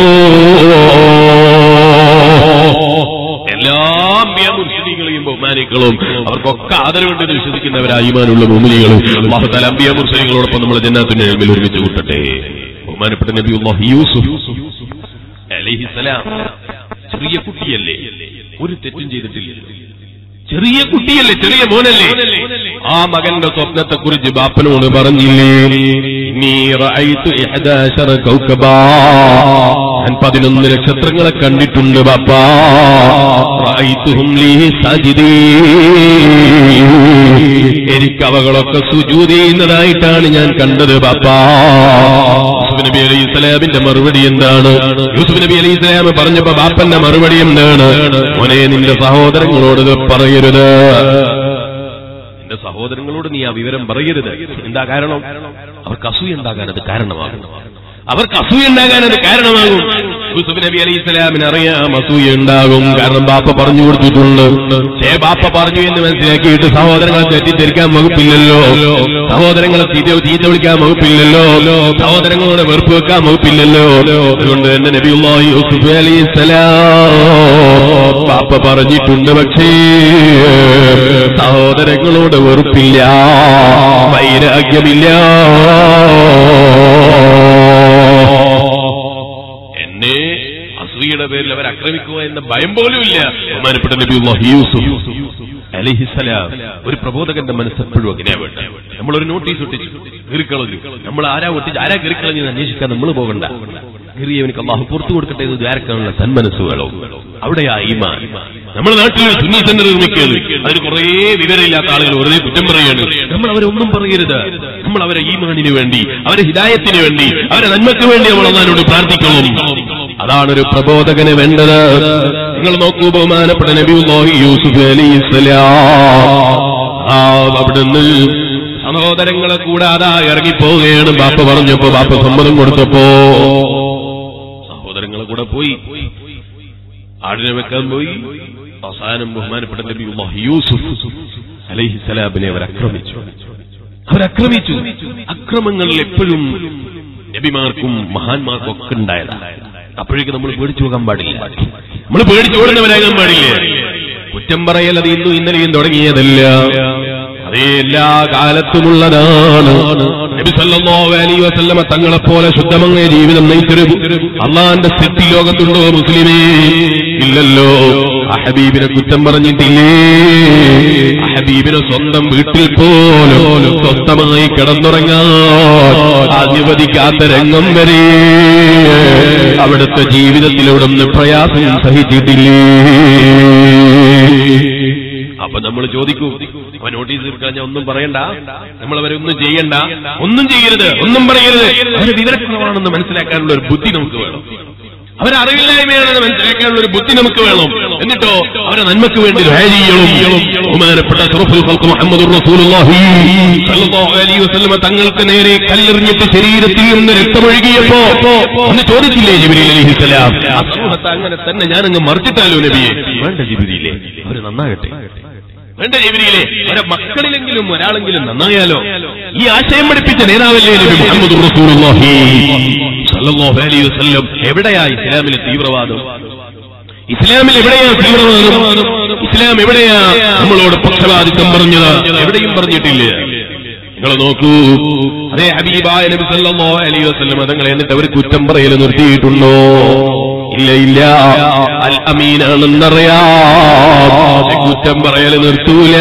എല്ലാ അമ്പിയ ബഹുമാനികളും അവർക്കൊക്കെ ആദരവുണ്ടെന്ന് വിശ്വസിക്കുന്നവരായ ഈമാനുള്ള മുമിനികളും അള്ളാഹുത്താല അമ്പിയ മുസ്ലിങ്ങളോടൊപ്പം നമ്മൾ ജന്നാത്തിന്റെ എൽമിൽ ഒരുമിച്ച് കൂട്ടട്ടെ ബഹുമാനപ്പെട്ട നബി യൂസുഫ് അലൈഹിസലാം ചെറിയ കുട്ടിയല്ലേ ഒരു തെറ്റും ചെയ്തിട്ടില്ല ചെറിയ കുട്ടിയല്ലേ ചെറിയ മോനല്ലേ ആ മകന്റെ സ്വപ്നത്തെ കുറിച്ച് ബാപ്പനോട് പറഞ്ഞില്ലേ നീ റഅയ്തു ഇഹദാശറ കൗകബാ ഞാൻ പതിനൊന്ന് നക്ഷത്രങ്ങളെ കണ്ടിട്ടുണ്ട് ബാപ്പാ റഅയ്തുഹും ലീ സാജിദീൻ എനിക്ക് അവകളൊക്കെ സുജൂദ് ചെയ്യുന്നതായിട്ടാണ് ഞാൻ കണ്ടത് ബാപ്പാ യൂസുഫ് നബി അലൈഹി സ്വലാമിന്റെ മറുപടി എന്താണ് യൂസുഫ് നബി അലൈഹി സ്വലാം പറഞ്ഞപ്പോ ബാപ്പന്റെ മറുപടി എന്താണ് മോനെ നിന്റെ സഹോദരങ്ങളോട് ഇത് പറയരുത് നിന്റെ സഹോദരങ്ങളോട് നീ ആ വിവരം പറയരുത് എന്താ കാരണം അവർക്ക് അസൂയ ഉണ്ടാകാൻ അത് കാരണമാകും അവർക്ക് അസൂയ ഉണ്ടാകാൻ അത് കാരണമാകും യൂസുഫ് നബി അലൈഹി സ്വലാമിന് അറിയാം അസൂയ ഉണ്ടാകും കാരണം ബാപ്പ പറഞ്ഞു കൊടുത്തിട്ടുണ്ട് ചേ ബാപ്പ പറഞ്ഞു എന്ന് മനസ്സിലാക്കിയിട്ട് സഹോദരങ്ങളെ തെറ്റിദ്ധരിക്കാൻ വകുപ്പില്ലല്ലോ സഹോദരങ്ങളെ തീറ്റ തീറ്റ വിളിക്കാൻ വകുപ്പില്ലല്ലോ സഹോദരങ്ങളോട് വെറുപ്പ് വെക്കാൻ വകുപ്പില്ലല്ലോ അതുകൊണ്ട് തന്നെ നബിയുള്ളാഹി യൂസുഫ് അലൈഹി സ്വലാം ബാപ്പ പറഞ്ഞിട്ടുണ്ട് പക്ഷേ സഹോദരങ്ങളോട് വെറുപ്പില്ല വൈരാഗ്യമില്ല എന്നെ അസൂയയുടെ പേരിൽ അവർ ആക്രമിക്കുക എന്ന ഭയം പോലും ഇല്ല ബഹുമാനപ്പെട്ട നബിയുള്ളാഹി യൂസുഫ് അലഹിസലാം ഒരു പ്രബോധകന്റെ മനസ്സ് എപ്പോഴും അങ്ങനെ വേണ്ട നമ്മളൊരു നോട്ടീസ് ഒട്ടിച്ചു കീറിക്കളഞ്ഞു നമ്മൾ ആരാ ഒട്ടിച്ച് ആരാ കീറിക്കളഞ്ഞു അന്വേഷിക്കാൻ നമ്മൾ പോകണ്ട കീറിയവനിക്ക് അള്ളാഹു പുറത്തു കൊടുക്കട്ടെ എന്ന് ദ്വാരക്കാനുള്ള സന്മനസ് വേണം അവിടെയാ ഈമാൻ നമ്മുടെ നാട്ടിൽ ഒരു സുന്നി സെന്റർ നിർമ്മിക്കുകയാണ് അതിന് കുറേ വിവരമില്ലാത്ത ആളുകൾ വെറുതെ കുറ്റം പറയുകയാണ് നമ്മൾ അവരെ ഒന്നും പറയരുത് നമ്മൾ അവരെ ഈമാനിന് വേണ്ടി അവരെ ഹിദായത്തിന് വേണ്ടി അവരെ നന്മയ്ക്ക് വേണ്ടി നമ്മൾ അള്ളാഹിനോട് പ്രാർത്ഥിക്കണം അതാണ് ഒരു പ്രബോധകന് വേണ്ടത് നിങ്ങൾ നോക്കൂ ബഹുമാനപ്പെട്ട നബിയുല്ലാഹി യൂസുഫ് അലൈഹിസ്സലാം ആ അവിടുന്ന് സഹോദരങ്ങളെ കൂടാതെ ഇറങ്ങിപ്പോവുകയാണ് ബാപ്പ പറഞ്ഞപ്പോ ബാപ്പ സമ്മതം കൊടുത്തപ്പോ സഹോദരങ്ങളെ കൂടെ പോയി ആടിനെ വെക്കാൻ പോയി അവസാനം ബഹുമാനപ്പെട്ട നബിയുല്ലാഹി യൂസുഫ് അലൈഹിസ്സലാമിനെ അവർ ആക്രമിച്ചു അവരക്രമിച്ചു അക്രമങ്ങളിൽ എപ്പോഴും നബിമാർക്കും മഹാന്മാർക്കും ഒക്കെ ഉണ്ടായതാണ് അപ്പോഴേക്ക് നമ്മൾ പേടിച്ചു പോകാൻ പാടില്ല നമ്മൾ പേടിച്ചു ഓടുന്നവരാകാൻ പാടില്ല കുറ്റം പറയൽ അത് ഇന്നും ഇന്നലെയും തുടങ്ങിയതല്ല അതേ എല്ലാ കാലത്തുമുള്ളതാണ് നബി സല്ലല്ലാഹു അലൈഹി വസല്ലമ തങ്ങളെ പോലെ ശുദ്ധമായ ജീവിതം നയിച്ചൊരു അള്ളാന്റെ സ്ഥിതി ലോകത്തുണ്ടോ മുസ്ലിമേ ഇല്ലല്ലോ ആ ഹബീബിനെ കുറ്റം പറഞ്ഞിട്ടില്ലേ ആ ഹബീബിനെ സ്വന്തം വീട്ടിൽ പോലും സ്വസ്ഥമായി കിടന്നുറങ്ങാൻ അനുവദിക്കാത്ത രംഗം വരെ അവിടുത്തെ ജീവിതത്തിലൂടെ ഒന്ന് പ്രയാസം സഹിച്ചിട്ടില്ലേ അപ്പൊ നമ്മൾ ചോദിക്കൂ അവൻ നോട്ടീസ് എടുക്കാൻ ഞാൻ ഒന്നും പറയണ്ട നമ്മൾ അവരെ ഒന്നും ചെയ്യണ്ട ഒന്നും ചെയ്യരുത് ഒന്നും പറയരുത് അവര് വിവരക്കുറവാണെന്ന് മനസ്സിലാക്കാനുള്ള ഒരു ബുദ്ധി നമുക്ക് വേണം അവരെ അറിവില്ലായ്മയാണെന്ന് മനസ്സിലാക്കാനുള്ള ഒരു ബുദ്ധി നമുക്ക് വേണം എന്നിട്ടോ അവരെ നന്മക്ക് വേണ്ടി ദുആ ചെയ്യണം ബഹുമാനപ്പെട്ട അഷ്റഫുൽ ഖൽഖ് മുഹമ്മദുർ റസൂലുള്ളാഹി സ്വല്ലല്ലാഹു അലൈഹി വസല്ലം തങ്ങൾക്ക് നേരെ കല്ലെറിഞ്ഞിട്ട് ശരീരത്തിൽ നിന്ന് രക്തമൊഴുകിയപ്പോ ഒന്ന് ചോദിച്ചില്ലേ ജിബ്രീൽ അലൈഹിസ്സലാം ആ സമൂഹത്തെ അങ്ങനെ തന്നെ ഞാനങ്ങ് മറിച്ചിട്ടാലോ നബിയെ വേണ്ട ജിബ്രീലേ അവര് നന്നാകട്ടെ വേണ്ട ജിബ്രീലെ അവരെ മക്കളിലെങ്കിലും ഒരാളെങ്കിലും നന്നായാലോ ഈ ആശയം പഠിപ്പിച്ച നേതാവല്ലേ നബി മുഹമ്മദ് റസൂലുള്ളാഹി സല്ലല്ലാഹു അലൈഹി വസല്ലം എവിടെയാ ഇസ്ലാമിലെ തീവ്രവാദം ഇസ്ലാമിൽ എവിടെയാ തീവ്രവാദം ഇസ്ലാം എവിടെയാ നമ്മളോട് പക്ഷപാതിത്വം പറഞ്ഞത് എവിടെയും പറഞ്ഞിട്ടില്ല നിങ്ങൾ നോക്കൂ അതേ ഹബീബായ നബി സല്ലല്ലാഹു അലൈഹി വസല്ലം തങ്ങളെ എന്നിട്ട് അവർ കുറ്റം പറയൽ നിർത്തിയിട്ടുണ്ടോ ഇല്ല ഇല്ല അൽ അമീനാണെന്നറിയാം പക്ഷെ കുറ്റം പറയൽ നിർത്തൂല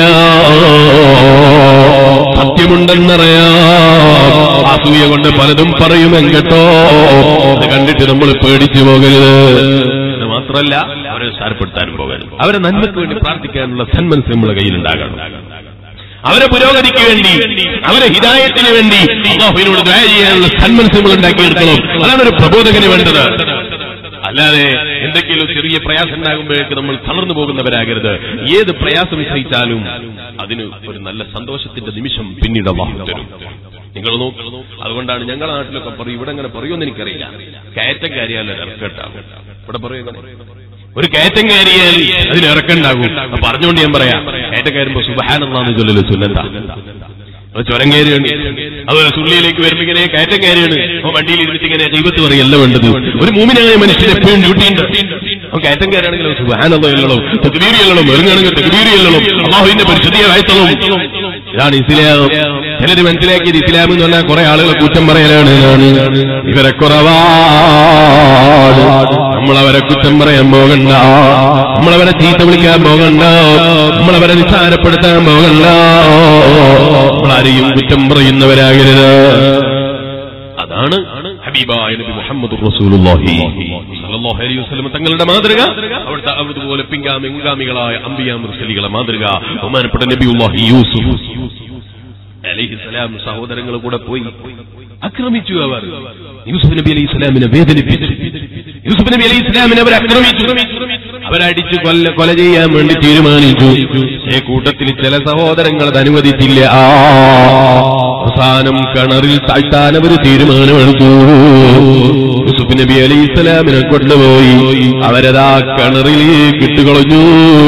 സത്യമുണ്ടെന്നറിയാം അസൂയ കൊണ്ട് പലതും പറയുമെൻ കേട്ടോ അത് കണ്ടിട്ട് നമ്മൾ പേടിച്ചു പോകരുത് ഇത് മാത്രമല്ല അവരെ സാരപ്പെടുത്താനും പോകരുത് അവരെ നന്മയ്ക്ക് വേണ്ടി പ്രാർത്ഥിക്കാനുള്ള സന്മനസ് നമ്മുടെ കയ്യിലുണ്ടാകണം അവരെ പുരോഗതിക്ക് വേണ്ടി അവരെ ഹിതായത്തിന് വേണ്ടി അള്ളാഹുവിനോട് ദയ ചെയ്യാനുള്ള സന്മനസ് നമ്മൾ ഉണ്ടാക്കിയെടുക്കണം അതാണ് ഒരു പ്രബോധകന് വേണ്ടത് അല്ലാതെ എന്തെങ്കിലും ചെറിയ പ്രയാസം ഉണ്ടാകുമ്പോഴേക്ക് നമ്മൾ തളർന്നു പോകുന്നവരാകരുത് ഏത് പ്രയാസം സഹിച്ചാലും അതിന് ഒരു നല്ല സന്തോഷത്തിന്റെ നിമിഷം പിന്നീട് അള്ളാഹു തരും നിങ്ങൾ നോക്കൂ അതുകൊണ്ടാണ് ഞങ്ങളുടെ നാട്ടിലൊക്കെ പറയും ഇവിടെ അങ്ങനെ പറയുമെന്ന് എനിക്കറിയില്ല കയറ്റം കയറിയാൽ ഇറക്കട്ടാകും ഇവിടെ പറയും ഒരു കയറ്റം കയറിയാൽ അതിന് ഇറക്കുണ്ടാകും അപ്പൊ പറഞ്ഞുകൊണ്ട് ഞാൻ പറയാം കയറ്റം കയറുമ്പോ സുബഹാനെന്നാന്ന് ചൊല്ലല്ലോ ചൊല്ലണ്ട അത് ചുരം കയറിയാണ് അതുപോലെ സുള്ളിയിലേക്ക് വരുമ്പോ ഇങ്ങനെ കയറ്റം കയറിയാണ് അപ്പൊ വണ്ടിയിൽ ഇരുന്നിട്ട് ഇങ്ങനെ ദൈവത്ത് പറയല്ല വേണ്ടത് ഒരു മൂമിനായ മനുഷ്യൻ എപ്പോഴും ഡ്യൂട്ടി ഉണ്ട് അവൻ കയറ്റം കയറുകയാണെങ്കിലും സുബഹാനല്ലോ എല്ലണം തെക്കുബീരി എല്ലണം ഒരുങ്ങാണെങ്കിൽ തെക്കുബീരി എല്ലണം അള്ളാഹുവിന്റെ പരിശുദ്ധിയെ വാഴ്ത്തണം ഇതാണ് ഇസ്ലാം ചിലര് മനസ്സിലാക്കിയത് ഇസ്ലാം എന്ന് പറഞ്ഞാൽ കുറെ ആളുകളെ കുറ്റം പറയലാണ് ഇവരെ കുറവാണ് നമ്മളവരെ കുറ്റം പറയാൻ പോകണ്ട നമ്മളവരെ ചീത്ത വിളിക്കാൻ പോകണ്ട നമ്മളവരെ നിസ്സാരപ്പെടുത്താൻ പോകണ്ട നമ്മളാരെയും കുറ്റം പറയുന്നവരാകരുത് അതാണ് ഹബീബായ നബി മുഹമ്മദ് റസൂലുള്ളാഹി സല്ലല്ലാഹു അലൈഹി വസല്ലം തങ്ങളുടെ മാതൃക അവിടുത്തെ അതുപോലെ പിൻഗാമി മുൻഗാമികളായ അംബിയാ മുർസലികളെ മാതൃക ബഹുമാനപ്പെട്ട നബിയുള്ളാഹി യൂസുഫ് അലൈഹിസ്സലാം സഹോദരങ്ങൾ കൂടെ പോയി ആക്രമിച്ചു അവർ യൂസുഫ് നബി അലൈഹി ഇസ്ലാമിനെ വേദനിപ്പിച്ചു യൂസുഫ് നബി അലൈഹി ഇസ്ലാമിനെ അവർ ആക്രമിച്ചു അവരടിച്ച് കൊല്ല കൊല ചെയ്യാൻ വേണ്ടി തീരുമാനിച്ചു ഈ കൂട്ടത്തിൽ ചില സഹോദരങ്ങൾ അത് അനുവദിച്ചില്ല ആ അവസാനം കിണറിൽ താഴ്ത്താൻ അവർ തീരുമാനമെടുത്തു യൂസുഫ് നബി അലൈഹി ഇസ്ലാമിനെ കൊണ്ടുപോയി അവരതാ കിണറിലേക്ക് ഇട്ടുകളഞ്ഞു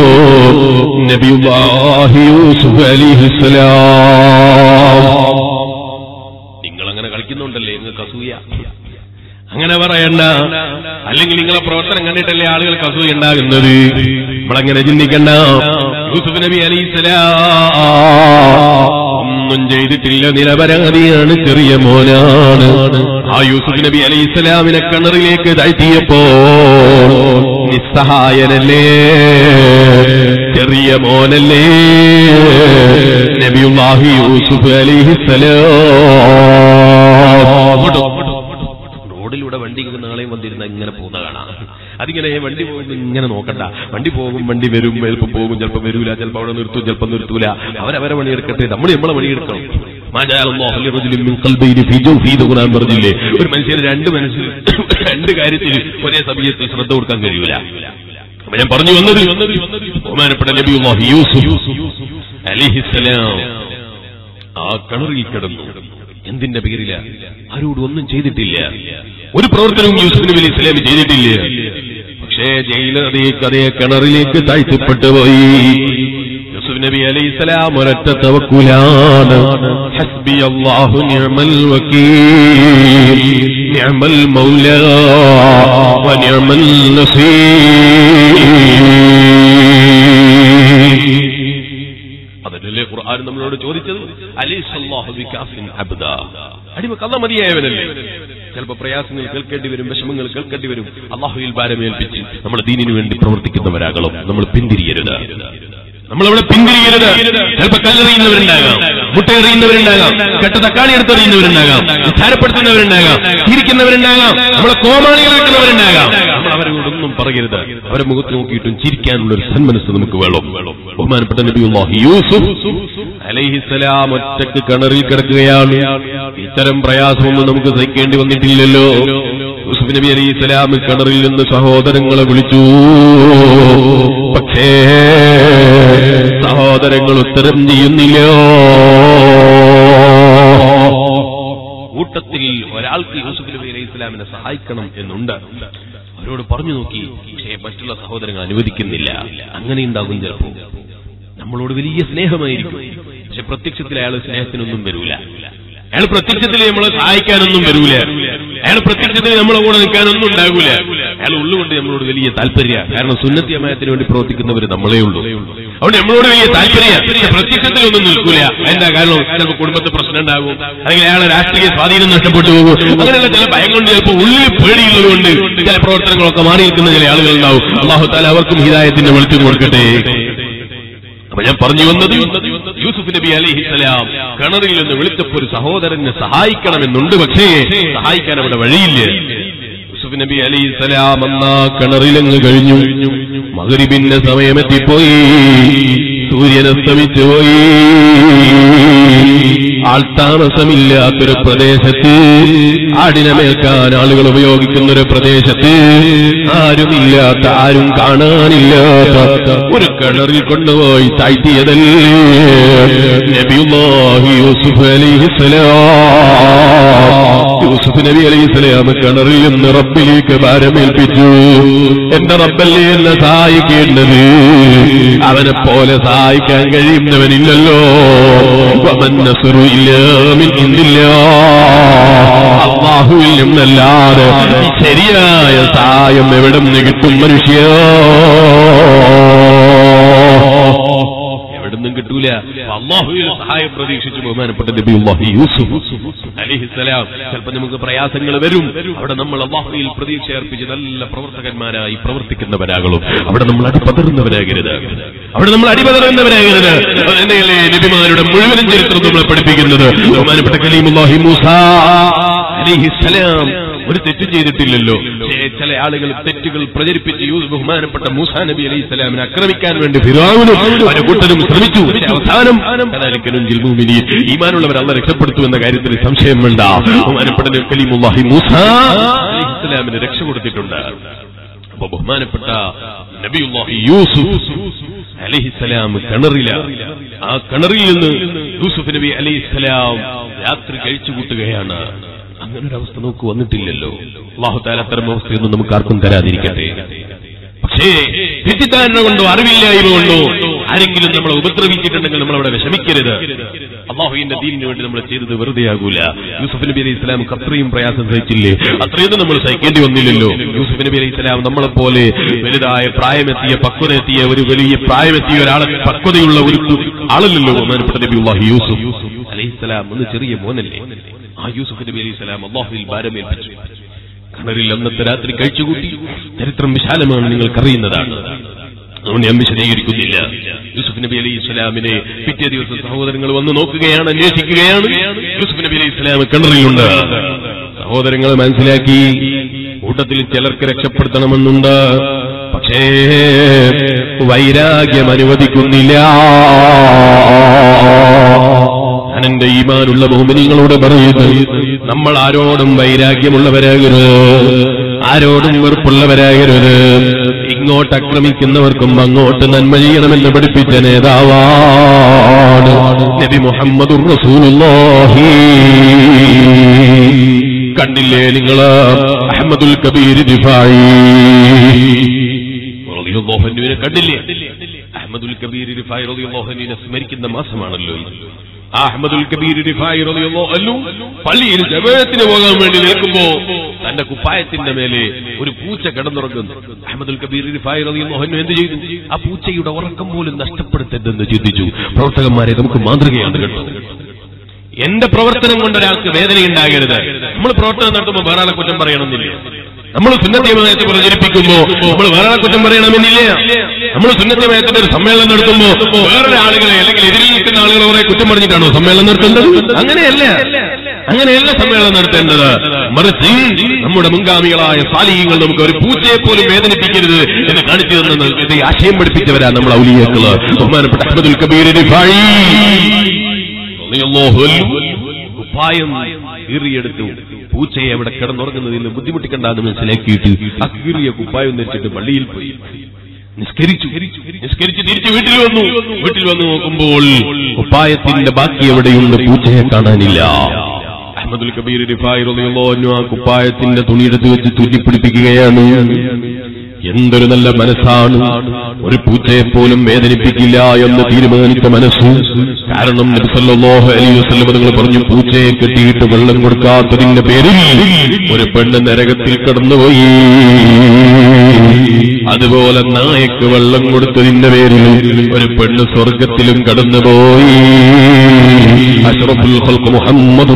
നബിയുല്ലാഹി യൂസുഫ് അലിഹിസ്ലാം നിങ്ങൾ അങ്ങനെ കളിക്കുന്നുണ്ടല്ലേ നിങ്ങൾക്ക് അസൂയ അങ്ങനെ പറയണ്ട അല്ലെങ്കിൽ നിങ്ങളെ പ്രവർത്തനം കണ്ടിട്ടല്ലേ ആളുകൾക്ക് അസൂയ ഉണ്ടാകുന്നത് നമ്മളങ്ങനെ ചിന്തിക്കണ്ട യൂസുഫ് നബി അലൈഹിസ്സലാം ഒന്നും ചെയ്തിട്ടില്ല നിരപരാധിയാണ് ചെറിയ മോനാണ് ആ യൂസുഫ് നബി അലൈഹിസ്സലാമിനെ കിണറിലേക്ക് താഴ്ത്തിയപ്പോ നിസ്സഹായനല്ലേ ചെറിയ മോനല്ലേ നബിയുല്ലാഹി യൂസുഫ് അലൈഹിസ്സലാം റോഡിലൂടെ വണ്ടി നാളെയും വന്നിരുന്ന ഇങ്ങനെ പോകുന്ന കാണാം അതിങ്ങനെ വണ്ടി പോകുമ്പോൾ ഇങ്ങനെ നോക്കണ്ട വണ്ടി പോകും വണ്ടി വരും ചിലപ്പോൾ പോകും ചിലപ്പോൾ വരൂല ചിലപ്പോൾ അവിടെ നിർത്തും ചിലപ്പോൾ നിർത്തൂല അവരവരെ പണിയെടുക്കട്ടെ നമ്മൾ നമ്മളെ പണിയെടുക്കണം മാജാലല്ലാഹു ലിറജുലിൻ മിൻ ഖൽബൈനി ഫീ ജൗഫി എന്ന് ഖുർആൻ പറഞ്ഞില്ലേ ഒരു മനുഷ്യന് രണ്ട് മനസ്സിൽ രണ്ട് കാര്യത്തിൽ ഒരേ സമയത്ത് ശ്രദ്ധ കൊടുക്കാൻ കഴിയൂല അപ്പൊ ഞാൻ പറഞ്ഞു വന്നത് ബഹുമാനപ്പെട്ട നബിയുല്ലാഹി യൂസുഫ് അലൈഹിസ്സലാം ആ കിണറിൽ കിടന്നു എന്തിന്റെ പേരില ആരോടും ഒന്നും ചെയ്തിട്ടില്ല ഒരു പ്രവർത്തനവും യൂസുഫ് നബി അലൈഹി ഇസ്ലാം ചെയ്തിട്ടില്ല പക്ഷേ ജയിലർ അതേ അതേ കിണറിലേക്ക് താഴ്ത്തപ്പെട്ടു പോയി യൂസുഫ് നബി അലൈഹി ഇസ്ലാം ഒരൊറ്റ തവക്കുലാണ് ഹസ്ബി അല്ലാഹു നിഅമൽ വക്കീൽ നിഅമൽ മൗല വ നിഅമൽ നസീർ അതല്ലേ ഖുർആൻ നമ്മളോട് ചോദിച്ചത് അലൈസല്ലാഹു ബികാഫിൻ അബ്ദ അടിമ കള്ള മതിയായവനല്ലേ ചിലപ്പോൾ പ്രയാസങ്ങൾ കേൾക്കേണ്ടി വരും വിഷമങ്ങൾ കേൾക്കേണ്ടി വരും അള്ളാഹുയിൽ ഭാരമേൽപ്പിച്ച് നമ്മുടെ ദീനിനു വേണ്ടി പ്രവർത്തിക്കുന്നവരാകണം നമ്മൾ പിന്തിരിയരുത് നമ്മളവിടെ പിന്തിരിയരുത് ചിലപ്പോൾ കല്ലെറിയുന്നവരുണ്ടാകാം മുട്ടയെറിയുന്നവരുണ്ടാകാം കെട്ട തക്കാളി എടുത്തെറിയുന്നവരുണ്ടാകാം നിസ്സാരപ്പെടുത്തുന്നവരുണ്ടാകാം ചിരിക്കുന്നവരുണ്ടാകാം നമ്മളെ കോമാളികളാക്കുന്നവരുണ്ടാകാം നമ്മൾ അവരോടൊന്നും പറയരുത് അവരെ മുഖത്ത് നോക്കിയിട്ടും ചിരിക്കാനുള്ള ഒരു സന്മനസ് നമുക്ക് വേണം ബഹുമാനപ്പെട്ട നബിയുല്ലാഹി യൂസുഫ് അലൈഹിസ്സലാം ഒറ്റക്ക് കിണറിൽ കിടക്കുകയാണ് ഇത്തരം പ്രയാസമൊന്നും നമുക്ക് സഹിക്കേണ്ടി വന്നിട്ടില്ലല്ലോ യൂസുഫ് നബി അലൈഹി സ്വലാം കിണറിൽ നിന്ന് സഹോദരങ്ങളെ വിളിച്ചു പക്ഷേ സഹോദരങ്ങൾ ഉത്തരം ചെയ്യുന്നില്ല കൂട്ടത്തിൽ ഒരാൾക്ക് യൂസുഫ് നബി അലൈഹി ഇസ്ലാമിനെ സഹായിക്കണം എന്നുണ്ട് അവരോട് പറഞ്ഞു നോക്കി പക്ഷേ മറ്റുള്ള സഹോദരങ്ങൾ അനുവദിക്കുന്നില്ല അങ്ങനെ ഉണ്ടാകും ചിലപ്പോ നമ്മളോട് വലിയ സ്നേഹമായിരിക്കും പക്ഷെ പ്രത്യക്ഷത്തിൽ അയാൾ സ്നേഹത്തിനൊന്നും വരൂല അയാൾ പ്രത്യക്ഷത്തിൽ നമ്മളെ സഹായിക്കാനൊന്നും വരൂല അയാൾ പ്രത്യക്ഷത്തിൽ നമ്മളെ കൂടെ നിൽക്കാനൊന്നും ഉണ്ടാകൂല അയാൾ ഉള്ളുകൊണ്ട് നമ്മളോട് വലിയ താല്പര്യ കാരണം സുന്നത്തി അമയത്തിന് വേണ്ടി പ്രവർത്തിക്കുന്നവർ നമ്മളേ ഉള്ളൂ അതുകൊണ്ട് നമ്മളോട് വലിയ താല്പര്യ പക്ഷെ പ്രത്യക്ഷത്തിലൊന്നും നിൽക്കൂല എന്താ കാരണം ചിലപ്പോൾ കുടുംബത്തിൽ പ്രശ്നം ഉണ്ടാകും അല്ലെങ്കിൽ അയാളെ രാഷ്ട്രീയ സ്വാധീനം നഷ്ടപ്പെട്ടു പോകും അങ്ങനെയുള്ള ചില ഭയം കൊണ്ട് ചിലപ്പോൾ ഉള്ളിൽ പേടിയുള്ളത് കൊണ്ട് ചില പ്രവർത്തനങ്ങളൊക്കെ മാറി നിൽക്കുന്ന ചില ആളുകൾ ഉണ്ടാവും അള്ളാഹു താല അവർക്കും ഹിദായത്തിന്റെ വെളിച്ചം കൊടുക്കട്ടെ അപ്പൊ ഞാൻ പറഞ്ഞു വന്നത് യൂസുഫ് നബി അലഹിസലാം കിണറിൽ നിന്ന് വിളിച്ചപ്പോ ഒരു സഹോദരനെ സഹായിക്കണമെന്നുണ്ട് പക്ഷേ സഹായിക്കാൻ അവിടെ വഴിയില്ല യൂസുഫ് നബി അലഹിസലാം എന്നാ കിണറിലങ്ങ് കഴിഞ്ഞു മകരിബിന്റെ സമയമെത്തിപ്പോയി സൂര്യൻ അസ്തമിച്ചു പോയി ആൾത്താമസമില്ലാത്തൊരു പ്രദേശത്ത് ആടിനെ മേൽക്കാൻ ആളുകൾ ഉപയോഗിക്കുന്ന ഒരു പ്രദേശത്ത് ആരുമില്ലാത്ത ആരും കാണാനില്ലാത്ത ഒരു കിണറിൽ കൊണ്ടുപോയി താഴ്ത്തിയതല്ലേ നബിയുല്ലാഹി യൂസുഫ് അലിഹിസ്സലാം യൂസുഫ് നബി അലൈഹിസ്സലാം കിണറിൽ നിന്ന് റബ്ബിലേക്ക് ഭാരമേൽപ്പിച്ചു എന്റെ റബ്ബല്ലേ എന്നെ സഹായിക്കേണ്ടത് അവനെ പോലെ സഹായിക്കാൻ കഴിയുന്നവനില്ലല്ലോ വമൻ നസ്റു ഇല്ലാ മിൻ ഇൻദില്ലാ. അള്ളാഹുവിൽ നിന്നല്ലാതെ ശരിയായ സഹായം എവിടെ നിന്ന് കിട്ടും മനുഷ്യ എവിടുന്നും കിട്ടൂല അള്ളാഹുവിൽ സഹായം പ്രതീക്ഷിച്ച് ബഹുമാനപ്പെട്ട നബിയുല്ലാഹി യൂസുഫ് അലിഹിസ്സലാം ചിലപ്പോൾ നമുക്ക് പ്രയാസങ്ങൾ വരും അവിടെ നമ്മൾ അള്ളാഹുവിൽ പ്രതീക്ഷ അർപ്പിച്ച് നല്ല പ്രവർത്തകന്മാരായി പ്രവർത്തിക്കുന്നവരാകണം അവിടെ നമ്മൾ അടിപതറുന്നവരാകരുത് അവിടെ നമ്മൾ അടിപതറുന്നവരാകരുത് തന്നെയല്ലേ നബിമാരുടെ മുഴുവനും ചരിത്രം നമ്മളെ പഠിപ്പിക്കുന്നത് ബഹുമാനപ്പെട്ട കലീമുല്ലാഹി മൂസ അലിഹിസ്സലാം ഒരു തെറ്റും ചെയ്തിട്ടില്ലല്ലോ പക്ഷേ ചില ആളുകൾ തെറ്റുകൾ പ്രചരിപ്പിച്ച് യൂസ് ബഹുമാനപ്പെട്ട മൂസാ നബി അലൈഹി സ്വലാമിനെ ആക്രമിക്കാൻ വേണ്ടി ഫിറാവുനും അവരുടെ കൂട്ടരും ശ്രമിച്ചു പക്ഷേ അവസാനം കദാലിക്കനും ജിൽമുമിനി ഈമാനുള്ളവർ അല്ല രക്ഷപ്പെടുത്തു എന്ന കാര്യത്തിൽ സംശയം വേണ്ട ബഹുമാനപ്പെട്ട കലീമുല്ലാഹി മൂസ അലൈഹി സ്വലാമിന് രക്ഷ കൊടുത്തിട്ടുണ്ട് അപ്പൊ ബഹുമാനപ്പെട്ട നബിയുല്ലാഹി യൂസുഫ് അലഹിസലാം കിണറില ആ കിണറിൽ നിന്ന് യൂസുഫ് നബി അലഹിസലാം രാത്രി കഴിച്ചു കൂട്ടുകയാണ് അങ്ങനെ ഒരു അവസ്ഥ നമുക്ക് വന്നിട്ടില്ലല്ലോ അള്ളാഹു താല അത്തരം അവസ്ഥയൊന്നും നമുക്ക് ആർക്കും തരാതിരിക്കട്ടെ പക്ഷേ തെറ്റിദ്ധാരണ കൊണ്ടോ അറിവില്ലായ്മ കൊണ്ടോ ആരെങ്കിലും നമ്മളെ ഉപദ്രവിച്ചിട്ടുണ്ടെങ്കിൽ നമ്മൾ അവിടെ വിഷമിക്കരുത് അള്ളാഹുവിന്റെ ദീനിന് വേണ്ടി നമ്മൾ ചെയ്തത് വെറുതെയാകൂല യൂസുഫ് നബി അലൈഹി ഇസ്ലാം അത്രയും പ്രയാസം സഹിച്ചില്ലേ അത്രയൊന്നും നമ്മൾ സഹിക്കേണ്ടി വന്നില്ലല്ലോ യൂസുഫ് നബി അലൈഹി ഇസ്ലാം നമ്മളെ പോലെ വലുതായ പ്രായമെത്തിയ പക്വത എത്തിയ ഒരു വലിയ പ്രായമെത്തിയ ഒരാളെ പക്വതയുള്ള ഒരു ആളല്ലല്ലോ ബഹുമാനപ്പെട്ട നബി അള്ളാഹു യൂസുഫ് അലൈഹി ഇസ്ലാം ഒന്ന് ചെറിയ മോനല്ലേ ആ യൂസുഫ് നബി അലൈഹി ഇസ്ലാം അള്ളാഹുവിൽ ഭാരമേൽപ്പിച്ചു കിണറിൽ അന്നത്തെ രാത്രി കഴിച്ചുകൂട്ടി ചരിത്രം വിശാലമാണ് നിങ്ങൾക്കറിയുന്നതാണ് അതുകൊണ്ട് ഞാൻ വിശദീകരിക്കുന്നില്ല യൂസുഫ് നബി അലൈഹി ഇസ്ലാമിനെ പിറ്റേ ദിവസം സഹോദരങ്ങൾ വന്ന് നോക്കുകയാണ് അന്വേഷിക്കുകയാണ് യൂസുഫ് നബി അലൈഹി ഇസ്ലാം കിണറിലുണ്ട് സഹോദരങ്ങൾ മനസ്സിലാക്കി കൂട്ടത്തിൽ ചിലർക്ക് രക്ഷപ്പെടുത്തണമെന്നുണ്ട് പക്ഷേ വൈരാഗ്യം അനുവദിക്കുന്നില്ല ഞാൻ എന്റെ ഈമാനുള്ള ബഹുമനികളോട് പറയുന്നു നമ്മൾ ആരോടും വൈരാഗ്യമുള്ളവരാകരുത് ആരോടും വെറുപ്പുള്ളവരാകരുത് ഇങ്ങോട്ട് ആക്രമിക്കുന്നവർക്കും അങ്ങോട്ട് നന്മ ചെയ്യണമെന്ന് പഠിപ്പിച്ച നേതാവാണ് നബി മുഹമ്മദ് റസൂലുള്ളാഹി കണ്ടില്ലേ നിങ്ങള് അഹമ്മദുൽ കബീർ ദിഫായി റളിയല്ലാഹു അൻഹുവിനെ കണ്ടില്ലേ അഹമ്മദുൽ കബീർ റിഫായി റളിയല്ലാഹു അൻഹുവിനെ സ്മരിക്കുന്ന മാസമാണല്ലോ ഇത് ആ അഹമ്മദുൽ കബീർ റിഫായി റളിയല്ലാഹു അൻഹു പള്ളിയിൽ ജമാഅത്തിന് പോകാൻ വേണ്ടി നിൽക്കുമ്പോ തന്റെ കുപ്പായത്തിന്റെ മേലെ ഒരു പൂച്ച കിടന്നുറങ്ങുന്നു അഹമ്മദുൽ കബീർ റിഫായി റളിയല്ലാഹു അൻഹു എന്ത് ചെയ്തു ആ പൂച്ചയുടെ ഉറക്കം പോലും നഷ്ടപ്പെടുത്തരുതെന്ന് ചിന്തിച്ചു പ്രവർത്തകന്മാരെ നമുക്ക് മാതൃകയാണ് കേട്ടോ എന്റെ പ്രവർത്തനം കൊണ്ട് ഒരാൾക്ക് വേദനയുണ്ടാകരുത് നമ്മൾ പ്രവർത്തനം നടത്തുമ്പോൾ വേറെ ആളെ കുറ്റം പറയണമെന്നില്ല നമ്മൾ സുന്നത്തിയമയത്തെ പ്രചരിപ്പിക്കുമ്പോ നമ്മൾ വേറെ ആളെ കുറ്റം പറയണമെന്നില്ല നമ്മൾ സുന്നത്തിയമയത്തിന്റെ ഒരു സമ്മേളനം നടത്തുമ്പോ വേറെ ആളുകളെ അല്ലെങ്കിൽ എതിരിൽ നിൽക്കുന്ന ആളുകളെ കുറെ കുറ്റം പറഞ്ഞിട്ടാണോ സമ്മേളനം നടത്തേണ്ടത് അങ്ങനെയല്ല അങ്ങനെയല്ല സമ്മേളനം നടത്തേണ്ടത് മറിച്ച് നമ്മുടെ മുൻഗാമികളായ സാലിഹ്യങ്ങൾ നമുക്ക് ഒരു പൂച്ചയെ പോലും വേദനിപ്പിക്കരുത് എന്ന് കാണിച്ചു തന്ന ഇത് ആശയം പഠിപ്പിച്ചവരാ നമ്മൾ ഔലിയാക്കള് ബഹുമാനപ്പെട്ട അഹമ്മദുൽ കബീർ റിഫായി റളിയല്ലാഹു അൻഹു കുപ്പായം കീറിയെടുത്തു പൂച്ചയെ അവിടെ കിടന്നുറങ്ങുന്നതിൽ നിന്ന് ബുദ്ധിമുട്ടിക്കണ്ടെന്ന് മനസ്സിലാക്കിയിട്ട് ആ കീറിയ കുപ്പായം ധരിച്ചിട്ട് പള്ളിയിൽ പോയി നിസ്കരിച്ചു നിസ്കരിച്ച് തിരിച്ച് വീട്ടിൽ വന്നു വീട്ടിൽ വന്ന് നോക്കുമ്പോൾ കുപ്പായത്തിന്റെ ബാക്കി എവിടെയുണ്ട് പൂച്ചയെ കാണാനില്ല അഹമ്മദുൽ കബീർ റിഫായി റളിയല്ലാഹു അൻഹു ആ കുപ്പായത്തിന്റെ തുണിയെടുത്ത് വെച്ച് തുന്നിപ്പിടിപ്പിക്കുകയാണ് എന്തൊരു നല്ല മനസ്സാണ് ഒരു പൂച്ചയെ പോലും വേദനിപ്പിക്കില്ല എന്ന് തീരുമാനിച്ച മനസ്സ് കാരണം നബി സല്ലല്ലാഹു അലൈഹി വസല്ലം നിങ്ങൾ പറഞ്ഞു പൂച്ചയെ കെട്ടിയിട്ട് വെള്ളം കൊടുക്കാത്തതിന്റെ പേരിൽ ഒരു പെണ്ണ് നരകത്തിൽ കടന്നുപോയി അതുപോലെ നായക്ക് വെള്ളം കൊടുത്തതിന്റെ പേരിൽ ഒരു പെണ്ണ് സ്വർഗത്തിലും കടന്നുപോയി അഷ്റഫുൽ ഖൽഖ് മുഹമ്മദ്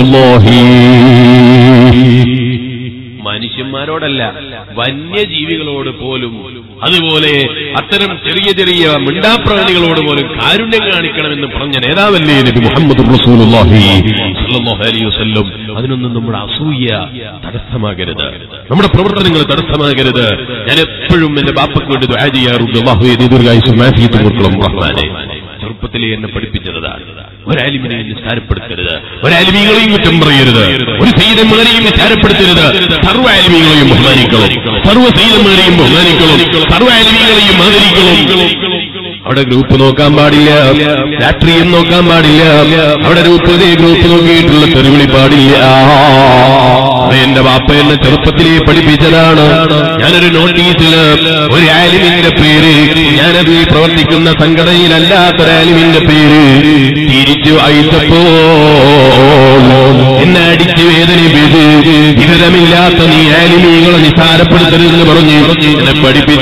റസൂലുള്ളാഹി മനുഷ്യന്മാരോടല്ല വന്യജീവികളോട് പോലും അതുപോലെ അത്തരം ചെറിയ ചെറിയ മിണ്ടാപ്രാണികളോട് പോലും കാരുണ്യം കാണിക്കണമെന്ന് പറഞ്ഞ നേതാവല്ലേ നബി മുഹമ്മദ് റസൂലുള്ളാഹി സ്വല്ലല്ലാഹു അലൈഹി വസല്ലം അതിനൊന്നും നമ്മുടെ അസൂയ തടസ്സമാകരുത് നമ്മുടെ പ്രവർത്തനങ്ങൾ തടസ്സമാകരുത് ഞാൻ എപ്പോഴും എന്റെ ബാപ്പയ്ക്ക് വേണ്ടി ദുആ ചെയ്യാറുണ്ട് അല്ലാഹു ദീർഘായുസും ആഫിയത്തും കൊടുക്കണം റഹ്മാനെ ചെറുപ്പത്തിലെ എന്നെ പഠിപ്പിച്ചതാണ് ഒരാലിമിനെയും നിസ്സാരപ്പെടുത്തരുത് ഒരാലിമികളെയും കുറ്റം പറയരുത് ഒരു സൈതന്മാരെയും നിസ്സാരപ്പെടുത്തരുത് സർവ്വ ആലിമികളെയും ബഹുമാനിക്കണം സർവ്വ സൈതന്മാരെയും ബഹുമാനിക്കണം സർവ്വ ആലിമികളെയും ആദരിക്കണം അവിടെ ഗ്രൂപ്പ് നോക്കാൻ പാടില്ല രാഷ്ട്രീയം നോക്കാൻ പാടില്ല അവിടെ ഗ്രൂപ്പ് ഇതേ ഗ്രൂപ്പ് നോക്കിയിട്ടുള്ള തെരുവിളി പാടില്ല അത് എന്റെ വാപ്പ എന്നെ ചെറുപ്പത്തിലേ പഠിപ്പിച്ചതാണ് ഞാനൊരു നോട്ടീസിൽ ഒരു ആലിമിന്റെ പേര് ഞാനത് ഈ പ്രവർത്തിക്കുന്ന സംഘടനയിലല്ലാത്തൊരു ആലിമിന്റെ പേര് തിരിച്ചു അയച്ചപ്പോ എന്നെ അടിച്ച് വേദനിപ്പിച്ച് വിവരമില്ലാത്ത നീ ആലിമീകളെ നിസാരപ്പെടുത്തരുതെന്ന് പറഞ്ഞു എന്നെ പഠിപ്പിച്ച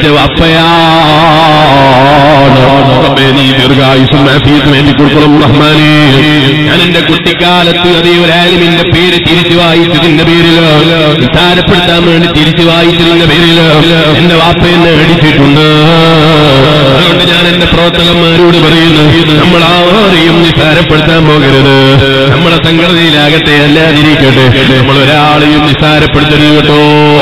വാപ്പയാണ് റബ്ബേ, നീ ദീർഘായുസും ആഫിയത്തും എനിക്ക് കൊടുക്കണം റഹ്മാനേ ഞാൻ എന്റെ കുട്ടിക്കാലത്ത് അതേ ഒരു ആലിമിന്റെ പേര് തിരിച്ചു വായിച്ചതിന്റെ പേരിൽ നിസാരപ്പെടുത്താൻ വേണ്ടി തിരിച്ചു വായിച്ചതിന്റെ പേരിൽ എന്റെ വാപ്പ എന്നെ അടിച്ചിട്ടുണ്ട് അതുകൊണ്ട് ഞാൻ എന്റെ പ്രവർത്തകന്മാരോട് പറയുന്നു നമ്മൾ ആരെയും നിസാരപ്പെടുത്താൻ പോകരുത് നമ്മളെ സംഘടനയിലാകട്ടെ അല്ലാതിരിക്കട്ടെ നമ്മൾ ഒരാളെയും നിസാരപ്പെടുത്തരുത് കേട്ടോ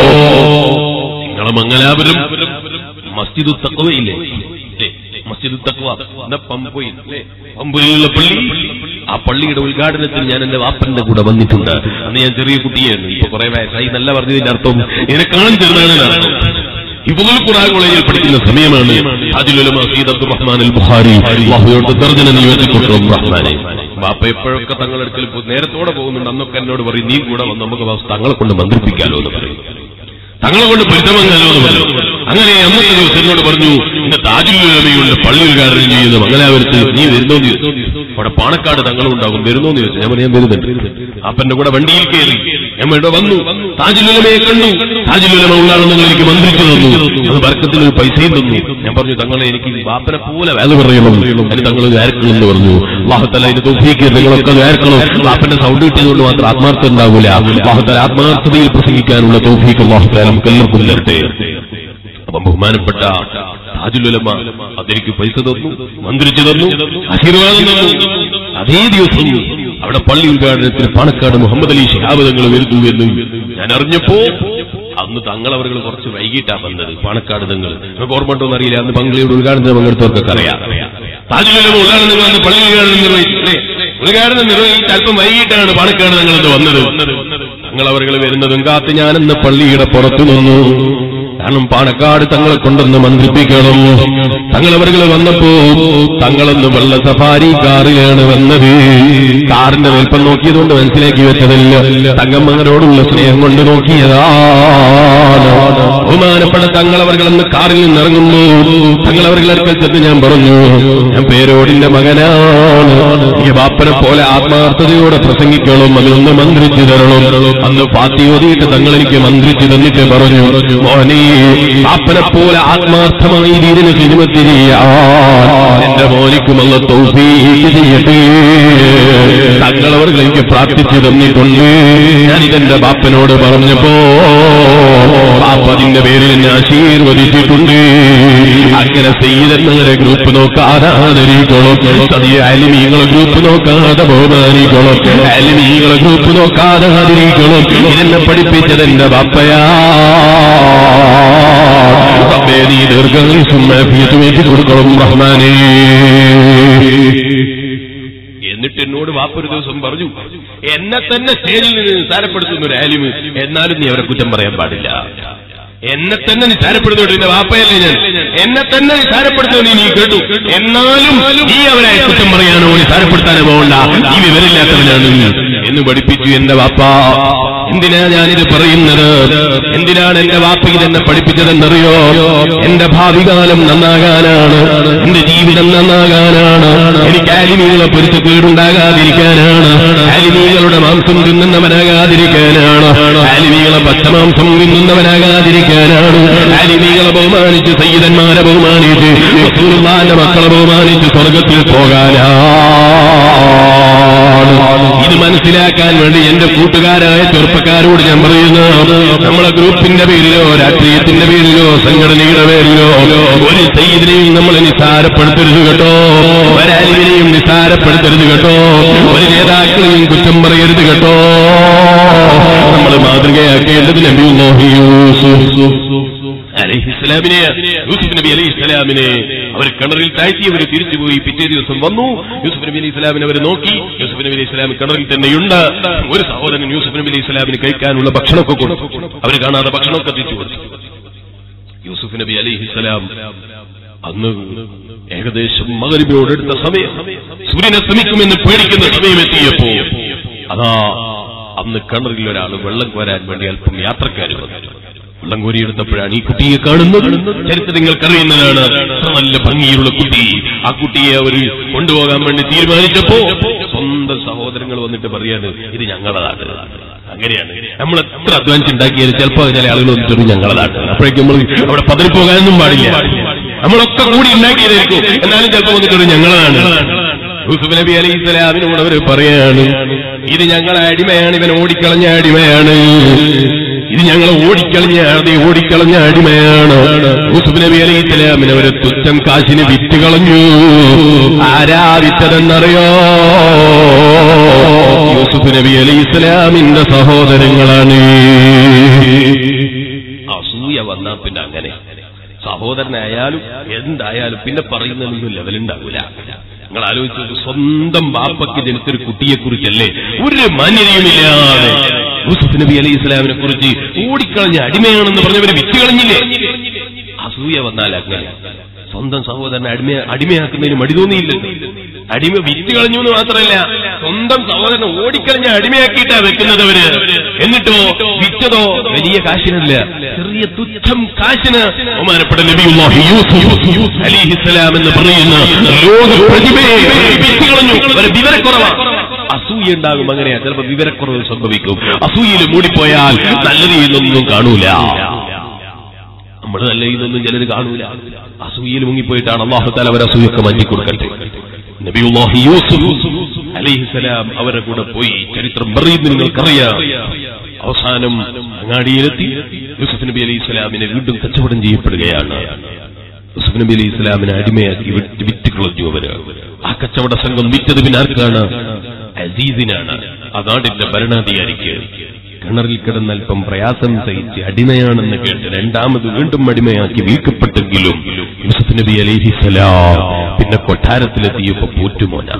നിങ്ങളെ മംഗലാപുരം മസ്ജിദ് തക്കവയില്ലേ ഇല്ലേ? മസ്ജിദ് തക്വ എന്ന പമ്പൊയിൽ അല്ലേ? പമ്പൊയിലുള്ള പള്ളി ആ പള്ളിയുടെ ഉദ്ഘാടനത്തിന് ഞാൻ എന്റെ വാപ്പന്റെ കൂടെ വന്നിട്ടുണ്ട് അന്ന് ഞാൻ ചെറിയ കുട്ടിയായിരുന്നു ഇപ്പൊ കുറെ വയസ്സായി നല്ല പറഞ്ഞതിന്റെ അർത്ഥം ഇതിനെ കാണാൻ ചെറുതാണ് അർത്ഥം ഇപ്പോൾ ഖുർആൻ കോളേജിൽ പഠിക്കുന്ന സമയമാണ് അതിലുലമ സീദ് അബ്ദുറഹ്മാൻ അൽ ബുഖാരി അല്ലാഹുവിനോട് തർജന നിയോജിച്ചിട്ടുള്ള റഹ്മാനെ ബാപ്പ എപ്പോഴൊക്കെ തങ്ങളെടുക്കൽ പോ- നേരത്തോടെ പോകുന്നുണ്ട് അന്നൊക്കെ എന്നോട് പറയും നീ കൂടെ വന്ന് നമുക്ക് വാസ് തങ്ങളെ കൊണ്ട് മന്ത്രിപ്പിക്കാലോ എന്ന് പറയും തങ്ങളെ കൊണ്ട് പൊരുത്തമങ്ങാലോ എന്ന് പറഞ്ഞു അങ്ങനെ അന്നത്തെ ദിവസം എന്നോട് പറഞ്ഞു ഇന്ന് താജുലുലമയുണ്ട് പള്ളി ഉദ്ഘാടനം ചെയ്യുന്ന മംഗലാപുരത്ത് നീ വരുന്നോന്ന് ചോദിച്ചു അവിടെ പാണക്കാട് തങ്ങളും ഉണ്ടാകും വരുന്നോന്ന് ചോദിച്ചു ഞാൻ പറഞ്ഞു, ഞാൻ വരുന്നുണ്ട് അപ്പന്റെ കൂടെ വണ്ടിയിൽ കയറി ഞാൻ ഇവിടെ വന്നു താജുലുലമയെ കണ്ടു താജുലുലമ ഉള്ളാണെന്ന് എനിക്ക് മന്ത്രിച്ചു തന്നു അത് വർക്കത്തിന് ഒരു പൈസയും തന്നു ഞാൻ പറഞ്ഞു തങ്ങളെ എനിക്ക് ബാപ്പനെ പോലെ വേല പറയണം അതിന് തങ്ങൾ ദ്വാരക്കണം എന്ന് പറഞ്ഞു വാഹത്തല അതിന് തോഫിക്ക് നിങ്ങളൊക്കെ ദ്വാരക്കണം ബാപ്പന്റെ സൗണ്ട് കിട്ടിയതുകൊണ്ട് മാത്രം ആത്മാർത്ഥ ഉണ്ടാവില്ല വാഹത്തല ആത്മാർത്ഥതയിൽ പ്രസംഗിക്കാനുള്ള തോഫിക്ക് വാഹത്തല നമുക്ക് എല്ലാവർക്കും തരട്ടെ അപ്പം ബഹുമാനപ്പെട്ട താജുലുലമ അതെനിക്ക് പൈസ തന്നു മന്ത്രിച്ചു തന്നു ആശീർവാദം തന്നു അതേ ദിവസം അവിടെ പള്ളി ഉദ്ഘാടനത്തിന് പാണക്കാട് മുഹമ്മദ് അലി ശിഹാബ് തങ്ങൾ വരുന്നു എന്ന് ഞാൻ അറിഞ്ഞപ്പോ അന്ന് തങ്ങളവർ കുറച്ച് വൈകിട്ടാ വന്നത് പാണക്കാട് തങ്ങൾ നിങ്ങൾക്ക് ഓർമ്മ ഉണ്ടോ എന്നറിയില്ല അന്ന് പങ്കളിയുടെ ഉദ്ഘാടനത്തിന് പങ്കെടുത്തവർക്കൊക്കെ അറിയാം താജുലുലമ ഉദ്ഘാടനം നിങ്ങൾ അന്ന് പള്ളി ഉദ്ഘാടനം നിർവഹിച്ചു അല്ലേ? ഉദ്ഘാടനം നിർവഹിച്ച് അല്പം വൈകിട്ടാണ് പാണക്കാട് തങ്ങൾ അന്ന് വന്നത് തങ്ങൾ അവർ വരുന്നതും കാത്ത് ഞാനെന്ന് പള്ളിയുടെ പുറത്തു നിന്നു കാരണം പാണക്കാട് തങ്ങളെ കൊണ്ടൊന്ന് മന്ത്രിപ്പിക്കണം തങ്ങളവറുകൾ വന്നപ്പോ തങ്ങളൊന്ന് വെള്ള സഫാരി കാറിലാണ് വന്നത് കാറിന്റെ വലിപ്പം നോക്കിയതുകൊണ്ട് മനസ്സിലാക്കി വെച്ചതല്ല തങ്കമ്മങ്ങളോടുള്ള സ്നേഹം കൊണ്ട് നോക്കിയതാണ് ബഹുമാനപ്പെട്ട തങ്ങളവറുകളെന്ന് കാറിൽ നിന്ന് ഇറങ്ങുന്നു തങ്ങളവറുകളടുക്കൽ ചെന്ന് ഞാൻ പറഞ്ഞു ഞാൻ പേരോടിന്റെ മകനാണ് ഈ ബാപ്പനെ പോലെ ആത്മാർത്ഥതയോടെ പ്രസംഗിക്കണം അതിലൊന്ന് മന്ത്രിച്ചു തരണം അന്ന് പാത്തി ഓതിയിട്ട് തങ്ങൾ എനിക്ക് മന്ത്രിച്ചു തന്നിട്ട് പറഞ്ഞു മോനെ ബാപ്പനെ പോലെ ആത്മാർത്ഥമായി ദീനിന് സിനിമത്തിരിയാൻ എന്റെ മോനിക്കുമല്ല തൗഫീക്ക് ചെയ്യട്ടെ തങ്ങളവർ എനിക്ക് പ്രാർത്ഥിച്ചു തന്നിട്ടുണ്ട് ഞാൻ ഇതെന്റെ ബാപ്പനോട് പറഞ്ഞപ്പോ ബാപ്പ അതിന്റെ പേരിൽ എന്നെ ആശീർവദിച്ചിട്ടുണ്ട് അങ്ങനെ ചെയ്തെന്നങ്ങനെ ഗ്രൂപ്പ് നോക്കാതെ ആദരിക്കണം സതിയ അലിമീങ്ങളെ ഗ്രൂപ്പ് നോക്കാതെ ബഹുമാനിക്കണം അലിമീങ്ങളെ ഗ്രൂപ്പ് നോക്കാതെ ആദരിക്കണം ഇതെന്നെ പഠിപ്പിച്ചത് എന്റെ ബാപ്പയാ റബ്ബേ, നീ ദീർഘായുസ്സും ആഫിയത്തും എനിക്ക് കൊടുക്കണം റഹ്മാനേ എന്നിട്ട് എന്നോട് വാപ്പ ഒരു ദിവസം പറഞ്ഞു എന്നെ തന്നെ സ്റ്റേജിൽ നിന്ന് നിസ്സാരപ്പെടുത്തുന്ന ഒരു ആലിമ് എന്നാലും നീ അവരെ കുറ്റം പറയാൻ പാടില്ല എന്നെ തന്നെ നിസാരപ്പെടുത്തുന്നുണ്ട് എന്റെ വാപ്പയല്ലേ ഞാൻ എന്നെ തന്നെ നിസാരപ്പെടുത്തുന്നു നീ കേട്ടു എന്നാലും നീ അവരെ കുറ്റം പറയാനോ നിസാരപ്പെടുത്താനോ പോകണ്ട നീ വിവരമില്ലാത്തവനാണ് എന്ന് പഠിപ്പിച്ചു എന്റെ വാപ്പ എന്തിനാ ഞാനിത് പറയുന്നത് എന്തിനാണ് എന്റെ വാപ്പ ഇതെന്നെ പഠിപ്പിച്ചതെന്നറിയോ എന്റെ ഭാവി കാലം നന്നാകാനാണ് എന്റെ ജീവിതം നന്നാകാനാണ് എനിക്ക് ആലിമീകളെ പൊരുത്ത് കേടുണ്ടാകാതിരിക്കാനാണ് ആലിമീകളുടെ മാംസം തിന്നുന്നവനാകാതിരിക്കാനാണ് ആലിമീകളെ പച്ചമാംസം തിന്നുന്നവനാകാതിരിക്കാനാണ് ആലിമീകളെ ബഹുമാനിച്ച് സയ്യിദന്മാരെ ബഹുമാനിച്ച് റസൂലുള്ളാഹിന്റെ മക്കളെ ബഹുമാനിച്ച് സ്വർഗത്തിൽ പോകാനാണ് ഇത് മനസ്സിലാക്കാൻ വേണ്ടി എന്റെ കൂട്ടുകാരായ ചെറുപ്പക്കാരോട് ഞാൻ പറയുന്നു നമ്മളെ ഗ്രൂപ്പിന്റെ പേരിലോ രാഷ്ട്രീയത്തിന്റെ പേരിലോ സംഘടനയുടെ പേരിലോ ഒരു സയ്യിദിനെയും നമ്മൾ നിസാരപ്പെടുത്തരുത് കേട്ടോ ഒരാലിവിനെയും നിസാരപ്പെടുത്തരുത് കേട്ടോ ഒരു നേതാക്കളെയും കുറ്റം പറയരുത് കേട്ടോ നമ്മൾ മാതൃകയാക്കേണ്ടത് നബി യൂസുഫ് അലഹിസ്ലാമിനെ യൂസുഫ് നബി അലൈഹി ഇസ്ലാമിനെ അവർ കിണറിൽ താഴ്ത്തി അവർ തിരിച്ചുപോയി പിറ്റേ ദിവസം വന്നു യൂസുഫ് നബി അലൈഹി ഇസ്ലാമിനെ അവർ നോക്കി യൂസുഫ് നബി അലൈഹി ഇസ്ലാം കിണറിൽ തന്നെയുണ്ട് ഒരു സഹോദരൻ യൂസുഫ് നബി അലൈഹി ഇസ്ലാമിന് കഴിക്കാനുള്ള ഭക്ഷണമൊക്കെ കൊടുത്തു അവർ കാണാതെ ഭക്ഷണമൊക്കെ എത്തിച്ചു കൊടുത്തു യൂസുഫ് നബി അലൈഹി ഇസ്ലാം അന്ന് ഏകദേശം മകരിബിനോടെടുത്ത സമയം സൂര്യനെ ശ്രമിക്കുമെന്ന് പേടിക്കുന്ന സമയമെത്തിയപ്പോ അതാ അന്ന് കിണറിൽ ഒരാൾ വെള്ളം കോരാൻ വേണ്ടി അല്പം യാത്രക്കാർ വന്നു വെള്ളം കോരിയെടുത്തപ്പോഴാണ് ഈ കുട്ടിയെ കാണുന്നത് ചരിത്രം നിങ്ങൾക്കറിയുന്നതാണ് അത്ര നല്ല ഭംഗിയുള്ള കുട്ടി ആ കുട്ടിയെ അവർ കൊണ്ടുപോകാൻ വേണ്ടി തീരുമാനിച്ചപ്പോ സ്വന്തം സഹോദരങ്ങൾ വന്നിട്ട് പറയാണ് ഇത് ഞങ്ങളതാണ് അങ്ങനെയാണ് നമ്മൾ എത്ര അധ്വാനിച്ചുണ്ടാക്കിയാലും ചിലപ്പോൾ ചില ആളുകൾ വന്നിട്ട് ഞങ്ങളതാണ് അപ്പോഴേക്കും നമ്മൾ അവിടെ പതിൽ പോകാനൊന്നും പാടില്ല നമ്മളൊക്കെ കൂടി ഉണ്ടാക്കിയതായിരിക്കും എന്നാലും ചിലപ്പോൾ വന്നിട്ട് ഞങ്ങളതാണ് യൂസുഫ് നബി അലൈഹി സ്വലാമിനോട് അവർ പറയാണ് ഇത് ഞങ്ങളെ അടിമയാണ് ഇവൻ ഓടിക്കളഞ്ഞ അടിമയാണ് ഇത് ഞങ്ങൾ ഓടിക്കളഞ്ഞ അതെ ഓടിക്കളഞ്ഞ അടിമയാണ് യൂസുഫ് നബി അലൈഹി സ്വലാമിനെ അവരെ തുച്ഛം കാശിന് വിറ്റ് കളഞ്ഞു ആരാ വിറ്റതെന്നറിയോ യൂസുഫ് നബി അലൈഹി സ്വലാമിന്റെ സഹോദരങ്ങളാണ് അസൂയ വന്നാ പിന്നെ അങ്ങനെ സഹോദരനായാലും എന്തായാലും പിന്നെ പറയുന്നതൊന്നും ലെവലുണ്ടാവില്ല നിങ്ങൾ ആലോചിച്ചു സ്വന്തം ബാപ്പയ്ക്ക് ജനിച്ചൊരു കുട്ടിയെ കുറിച്ചല്ലേ ഒരു മാന്യതയുമില്ലാതെ യൂസുഫ് നബി അലൈഹി ഇസ്ലാമിനെ കുറിച്ച് ഓടിക്കളഞ്ഞ അടിമയാണെന്ന് പറഞ്ഞവര് വിറ്റ് കളഞ്ഞില്ലേ അസൂയ വന്നാൽ അങ്ങനെ സ്വന്തം സഹോദരനെ അടിമ അടിമയാക്കുന്നതിന് മടി തോന്നിയില്ലല്ലോ അടിമ വിറ്റ് കളഞ്ഞു എന്ന് മാത്രമല്ല സ്വന്തം സഹോദരനെ ഓടിക്കളഞ്ഞ അടിമയാക്കിയിട്ടാ വെക്കുന്നത് അവര് എന്നിട്ടോ വിറ്റതോ വലിയ കാശിനല്ല ചെറിയ തുച്ഛം കാശിന് ബഹുമാനപ്പെട്ട നബിയുല്ലാഹി യൂസുഫ് അലിഹിസ്സലാം എന്ന് പറയുന്ന ലോക പ്രതിഭയെ വിറ്റ് കളഞ്ഞു ഒരു വിവരക്കുറവാണ് അസൂയ ഉണ്ടാകും അങ്ങനെയാ ചിലപ്പോ വിവരക്കുറവ് സംഭവിക്കും അസൂയയിൽ മൂടിപ്പോയാൽ നല്ല രീതിയിലൊന്നും കാണൂല നമ്മൾ നല്ല ഇതൊന്നും ചിലർ കാണൂല അസൂയയിൽ മുങ്ങിപ്പോയിട്ടാണ് അള്ളാഹുത്താൽ അവർ അസൂയൊക്കെ മാറ്റി കൊടുക്കട്ടെ നബിയുല്ലാഹി യൂസുഫ് അലൈഹിസലാം അവരുടെ കൂടെ പോയി ചരിത്രം പറയുന്നത് നിങ്ങൾക്കറിയാം അവസാനം അങ്ങാടിയിലെത്തി യൂസുഫ് നബി അലൈഹി സ്വലാമിനെ വീണ്ടും കച്ചവടം ചെയ്യപ്പെടുകയാണ് യൂസുഫ് നബി അലൈഹി സ്വലാമിനെ അടിമയാക്കി വിറ്റ് വിറ്റ് കളഞ്ഞു അവര് ആ കച്ചവട സംഘം വിറ്റത് പിന്നെ ആർക്കാണ് അസീസിനാണ് ആ നാടിന്റെ ഭരണാധികാരിക്ക് കിണറിൽ കിടന്ന് അല്പം പ്രയാസം സഹിച്ച് അടിമയാണെന്ന് കേട്ട് രണ്ടാമത് വീണ്ടും അടിമയാക്കി വീഴ്ക്കപ്പെട്ടെങ്കിലും യൂസഫ് നബി അലിഹിസലാം പിന്നെ കൊട്ടാരത്തിലെത്തിയപ്പോ പോറ്റുമോനാണ്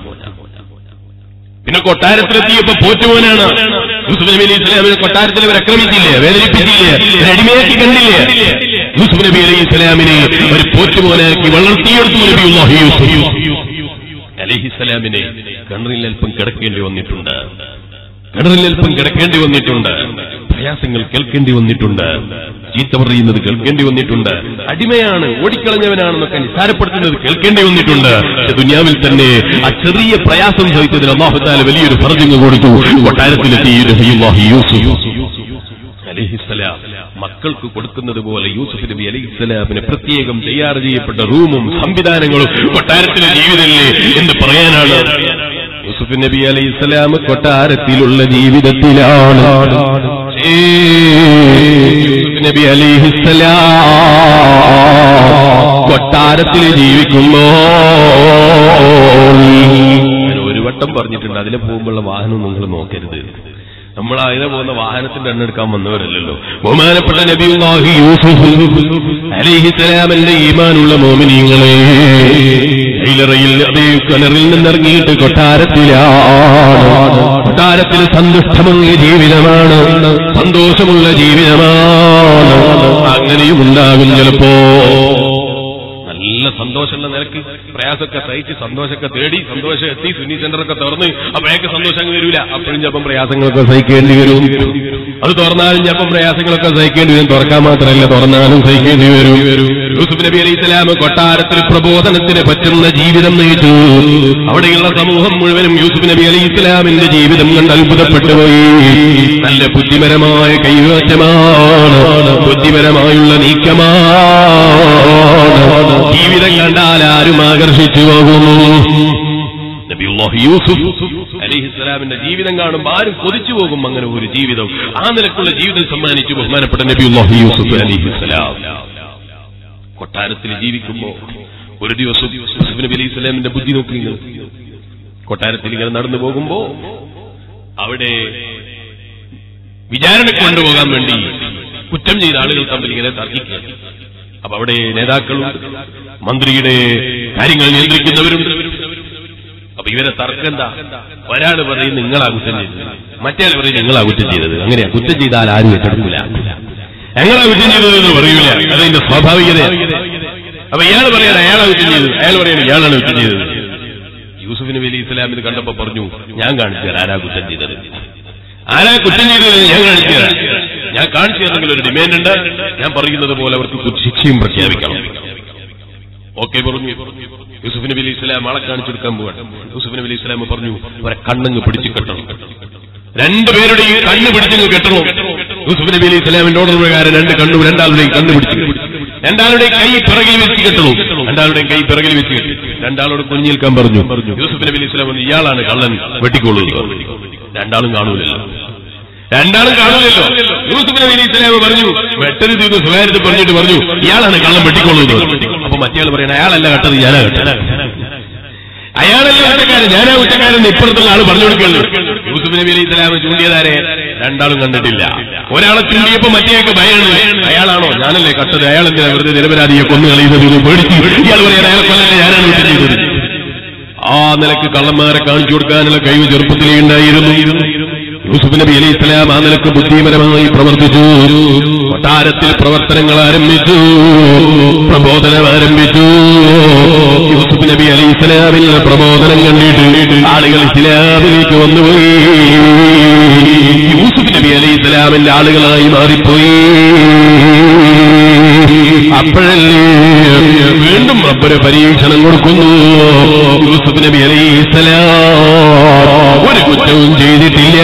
പിന്നെ കൊട്ടാരത്തിലെത്തിയപ്പോ പോറ്റുമോനാണ് യൂസുഫ് നബി അലൈഹി ഇസ്ലാമിനെ കൊട്ടാരത്തിൽ അവർ ആക്രമിച്ചില്ലേ വേദനിപ്പിച്ചില്ലേ ഒരു അടിമയാക്കി കണ്ടില്ലേ യൂസുഫ് നബി അലൈഹി ഇസ്ലാമിനെ ഒരു പോറ്റുമോനാക്കി വളർത്തിയെടുത്തു നബിയുല്ലാഹി യൂസുഫ് അലഹിസ്സലാമിനെ കിണറിൽ അല്പം കിടക്കേണ്ടി വന്നിട്ടുണ്ട് കിണറിൽ അല്പം കിടക്കേണ്ടി വന്നിട്ടുണ്ട് പ്രയാസങ്ങൾ കേൾക്കേണ്ടി വന്നിട്ടുണ്ട് ചീത്ത പറയുന്നത് കേൾക്കേണ്ടി വന്നിട്ടുണ്ട് അടിമയാണ് ഓടിക്കളഞ്ഞവനാണെന്നൊക്കെ നിസാരപ്പെടുത്തുന്നത് കേൾക്കേണ്ടി വന്നിട്ടുണ്ട് പക്ഷെ ദുനിയാവിൽ തന്നെ ആ ചെറിയ പ്രയാസം സഹിച്ചതിന് അള്ളാഹുത്താല വലിയൊരു ഫർജിങ് കൊടുത്തു കൊട്ടാരത്തിലെത്തി നബിയുല്ലാഹി യൂസുഫ് അലഹിസ്സലാം മക്കൾക്ക് കൊടുക്കുന്നത് പോലെ യൂസുഫ് നബി അലഹിസ്സലാമിന് പ്രത്യേകം തയ്യാർ ചെയ്യപ്പെട്ട റൂമും സംവിധാനങ്ങളും കൊട്ടാരത്തിലെ ജീവിതമല്ലേ എന്ന് പറയാനാണ് യൂസുഫ് നബി അലൈഹിസ്സലാം കൊട്ടാരത്തിലുള്ള ജീവിതത്തിലാണ് ഏ, യൂസുഫ് നബി അലൈഹിസ്സലാം കൊട്ടാരത്തിൽ ജീവിക്കുമ്പോ ഞാൻ ഒരു വട്ടം പറഞ്ഞിട്ടുണ്ട് അതിലെ പോകുമ്പോഴുള്ള വാഹനം നിങ്ങൾ നോക്കരുത് നമ്മൾ അതിനെ പോകുന്ന വാഹനത്തിന്റെ എണ്ണ എടുക്കാൻ വന്നവരല്ലല്ലോ ബഹുമാനപ്പെട്ട നബിയുല്ലാഹി യൂസുഫ് അലിഹിസലാമന്റെ ഈമാനുള്ള മോമിനിങ്ങളെ ഇലറയിൽ അതേ കിണറിൽ നിന്നിറങ്ങിയിട്ട് കൊട്ടാരത്തിലാണ് കൊട്ടാരത്തിൽ സന്തുഷ്ടമായ ജീവിതമാണ് സന്തോഷമുള്ള ജീവിതമാണ് അങ്ങനെയും ഉണ്ടാകും ചിലപ്പോ നല്ല സന്തോഷമുള്ള നിലക്ക് പ്രയാസമൊക്കെ സഹിച്ച് സന്തോഷമൊക്കെ തേടി സന്തോഷം എത്തി സുന്നി സെന്ററൊക്കെ തുറന്ന് അപ്പോഴേക്ക് സന്തോഷം അങ്ങ് വരില്ല അപ്പോഴും ചിലപ്പം പ്രയാസങ്ങളൊക്കെ സഹിക്കേണ്ടി വരും അത് തുറന്നാലും ചിലപ്പം പ്രയാസങ്ങളൊക്കെ സഹിക്കേണ്ടി വരും തുറക്കാൻ മാത്രമല്ല തുറന്നാലും സഹിക്കേണ്ടി വരും യൂസുഫ് നബി അലൈഹി സ്വലാം കൊട്ടാരത്തിൽ പ്രബോധനത്തിന് പറ്റുന്ന ജീവിതം നയിച്ചു അവിടെയുള്ള സമൂഹം മുഴുവനും യൂസുഫ് നബി അലൈഹി സ്വലാമിന്റെ ജീവിതം കണ്ട് അത്ഭുതപ്പെട്ടു പോയി നല്ല ബുദ്ധിപരമായ കൈമാറ്റമാണ് ബുദ്ധിപരമായുള്ള നീക്കമാണ് ജീവിതം കണ്ടാൽ ആരും ആകർഷിച്ചു പോകുന്നു നബിയുല്ലാഹി യൂസുഫ് അലിഹിസ്സലാമിന്റെ ജീവിതം കാണുമ്പോൾ ആരും കൊതിച്ചു പോകും അങ്ങനെ ഒരു ജീവിതം ആ നിലക്കുള്ള ജീവിതം സമ്മാനിച്ചു ബഹുമാനപ്പെട്ട നബിയുല്ലാഹി യൂസുഫ് അലിഹിസ്സലാം കൊട്ടാരത്തിൽ ജീവിക്കുമ്പോ ഒരു ദിവസം യൂസുഫ് നബി അലൈഹി സ്വലാമിന്റെ ബുദ്ധി നോക്കി നിങ്ങൾ. കൊട്ടാരത്തിൽ ഇങ്ങനെ നടന്നു പോകുമ്പോ അവിടെ വിചാരണ കൊണ്ടുപോകാൻ വേണ്ടി കുറ്റം ചെയ്ത ആളുകൾ തമ്മിൽ ഇങ്ങനെ തർക്കിക്കുക അപ്പൊ അവിടെ നേതാക്കളും മന്ത്രിയുടെ കാര്യങ്ങൾ നിയന്ത്രിക്കുന്നവരുണ്ട് അപ്പൊ ഇവരെ തർക്കം എന്താ ഒരാൾ പറയും നിങ്ങളാ കുറ്റം ചെയ്തത് മറ്റേ പറയും നിങ്ങളാ കുറ്റം ചെയ്തത് അങ്ങനെയാ കുറ്റം ചെയ്താൽ ആരും ഏറ്റെടുക്കില്ല ഞങ്ങളാ കുറ്റം ചെയ്തത് എന്ന് പറയൂല അതതിന്റെ സ്വാഭാവികത അപ്പൊ ഇയാൾ പറയാൻ അയാളാ കുറ്റം ചെയ്തത് അയാൾ പറയാൻ ഇയാളാണ് കുറ്റം ചെയ്തത് യൂസുഫ് നബി അലി ഇസ്ലാം ഇത് കണ്ടപ്പോ പറഞ്ഞു ഞാൻ കാണിച്ചു തരാം ആരാ കുറ്റം ചെയ്തത് ആരാ കുറ്റം ചെയ്തത് ഞാൻ കാണിച്ചു തരാം ഞാൻ കാണിച്ചു തരണമെങ്കിൽ ഒരു ഡിമാൻഡ് ഉണ്ട് ഞാൻ പറയുന്നത് പോലെ അവർക്ക് കു- ശിക്ഷയും പ്രഖ്യാപിക്കണം ഓക്കെ പറഞ്ഞു യൂസുഫ് നബി അലി ഇസ്ലാം ആളെ കാണിച്ചെടുക്കാൻ പോവാണ് യൂസുഫ് നബി അലി ഇസ്ലാം പറഞ്ഞു അവരെ കണ്ണങ്ങ് പിടിച്ച് കെട്ടണം രണ്ടുപേരുടെയും കണ്ണ് പിടിച്ചങ്ങ് കെട്ടണം യൂസുഫ് നബി അലി ഇസ്ലാമിന്റെ ഓർഡർ പ്രകാരം രണ്ട് കണ്ണും രണ്ടാളുടെയും കണ്ണ് പിടിച്ച് രണ്ടാളുടെയും കൈ പിറകിൽ വെച്ച് കെട്ടണം രണ്ടാളുടെയും കൈ പിറകിൽ വെച്ച് കെട്ടി രണ്ടാളോട് കുഞ്ഞിൽക്കാൻ പറഞ്ഞു യൂസുഫ് നബി അലി ഇസ്ലാം പറഞ്ഞു ഇയാളാണ് കള്ളൻ വെട്ടിക്കൊള്ളൂ എന്ന് പറഞ്ഞു. രണ്ടാളും കാണൂലല്ലോ രണ്ടാളും കാണൂലല്ലോ യൂസുഫ് നബി അലി ഇസ്ലാം പറഞ്ഞു വെട്ടരുത് ഇത് സ്വകാര്യത്തിൽ പറഞ്ഞിട്ട് പറഞ്ഞു ഇയാളാണ് കള്ളം വെട്ടിക്കൊള്ളുന്നത് അപ്പൊ മറ്റേയാൾ പറയണ അയാളല്ല കട്ടത് ഞാനാ കട്ടത് അയാളല്ല കുറ്റക്കാരൻ ഞാനാ കുറ്റക്കാരൻ എന്ന് ഇപ്പുറത്തുള്ള ആള് പറഞ്ഞു കൊടുക്കുള്ളൂ യൂസുഫ് നബി അലൈഹി സ്വലാം ചൂണ്ടിയതാരെ രണ്ടാളും കണ്ടിട്ടില്ല ഒരാളെ ചൂണ്ടിയപ്പോ മറ്റേയൊക്കെ ഭയാണ് അയാളാണോ ഞാനല്ലേ കട്ടത് അയാൾ എന്തിനാ വെറുതെ നിരപരാധിയെ കൊന്നു കളയുന്നത് ഇത് പേടിച്ചു ഇയാൾ പറയാൻ അയാളെ കൊല്ലല്ലേ ഞാനാണ് കുറ്റം ചെയ്തത് ആ നിലക്ക് കള്ളന്മാരെ കാണിച്ചു കൊടുക്കാനുള്ള കഴിവ് ചെറുപ്പത്തിലേ ഉണ്ടായിരുന്നു യൂസുഫ് നബി അലൈഹി സ്വലാം ആ നിലക്ക് ബുദ്ധിപരമായി പ്രവർത്തിച്ചു കൊട്ടാരത്തിൽ പ്രവർത്തനങ്ങൾ ആരംഭിച്ചു പ്രബോധനം ആരംഭിച്ചു യൂസുഫ് നബി അലൈഹി സ്വലാമിന്റെ പ്രബോധനം കണ്ടിട്ട് ആളുകൾ ഇസ്ലാമിലേക്ക് വന്നുപോയി യൂസുഫ് നബി അലൈഹി സ്വലാമിന്റെ ആളുകളായി മാറിപ്പോയി അപ്പോഴല്ലേ വീണ്ടും റബ്ബര് പരീക്ഷണം കൊടുക്കുന്നു യൂസുഫ് നബി അലൈഹി സ്വലാം ഒരു കുറ്റവും ചെയ്തിട്ടില്ല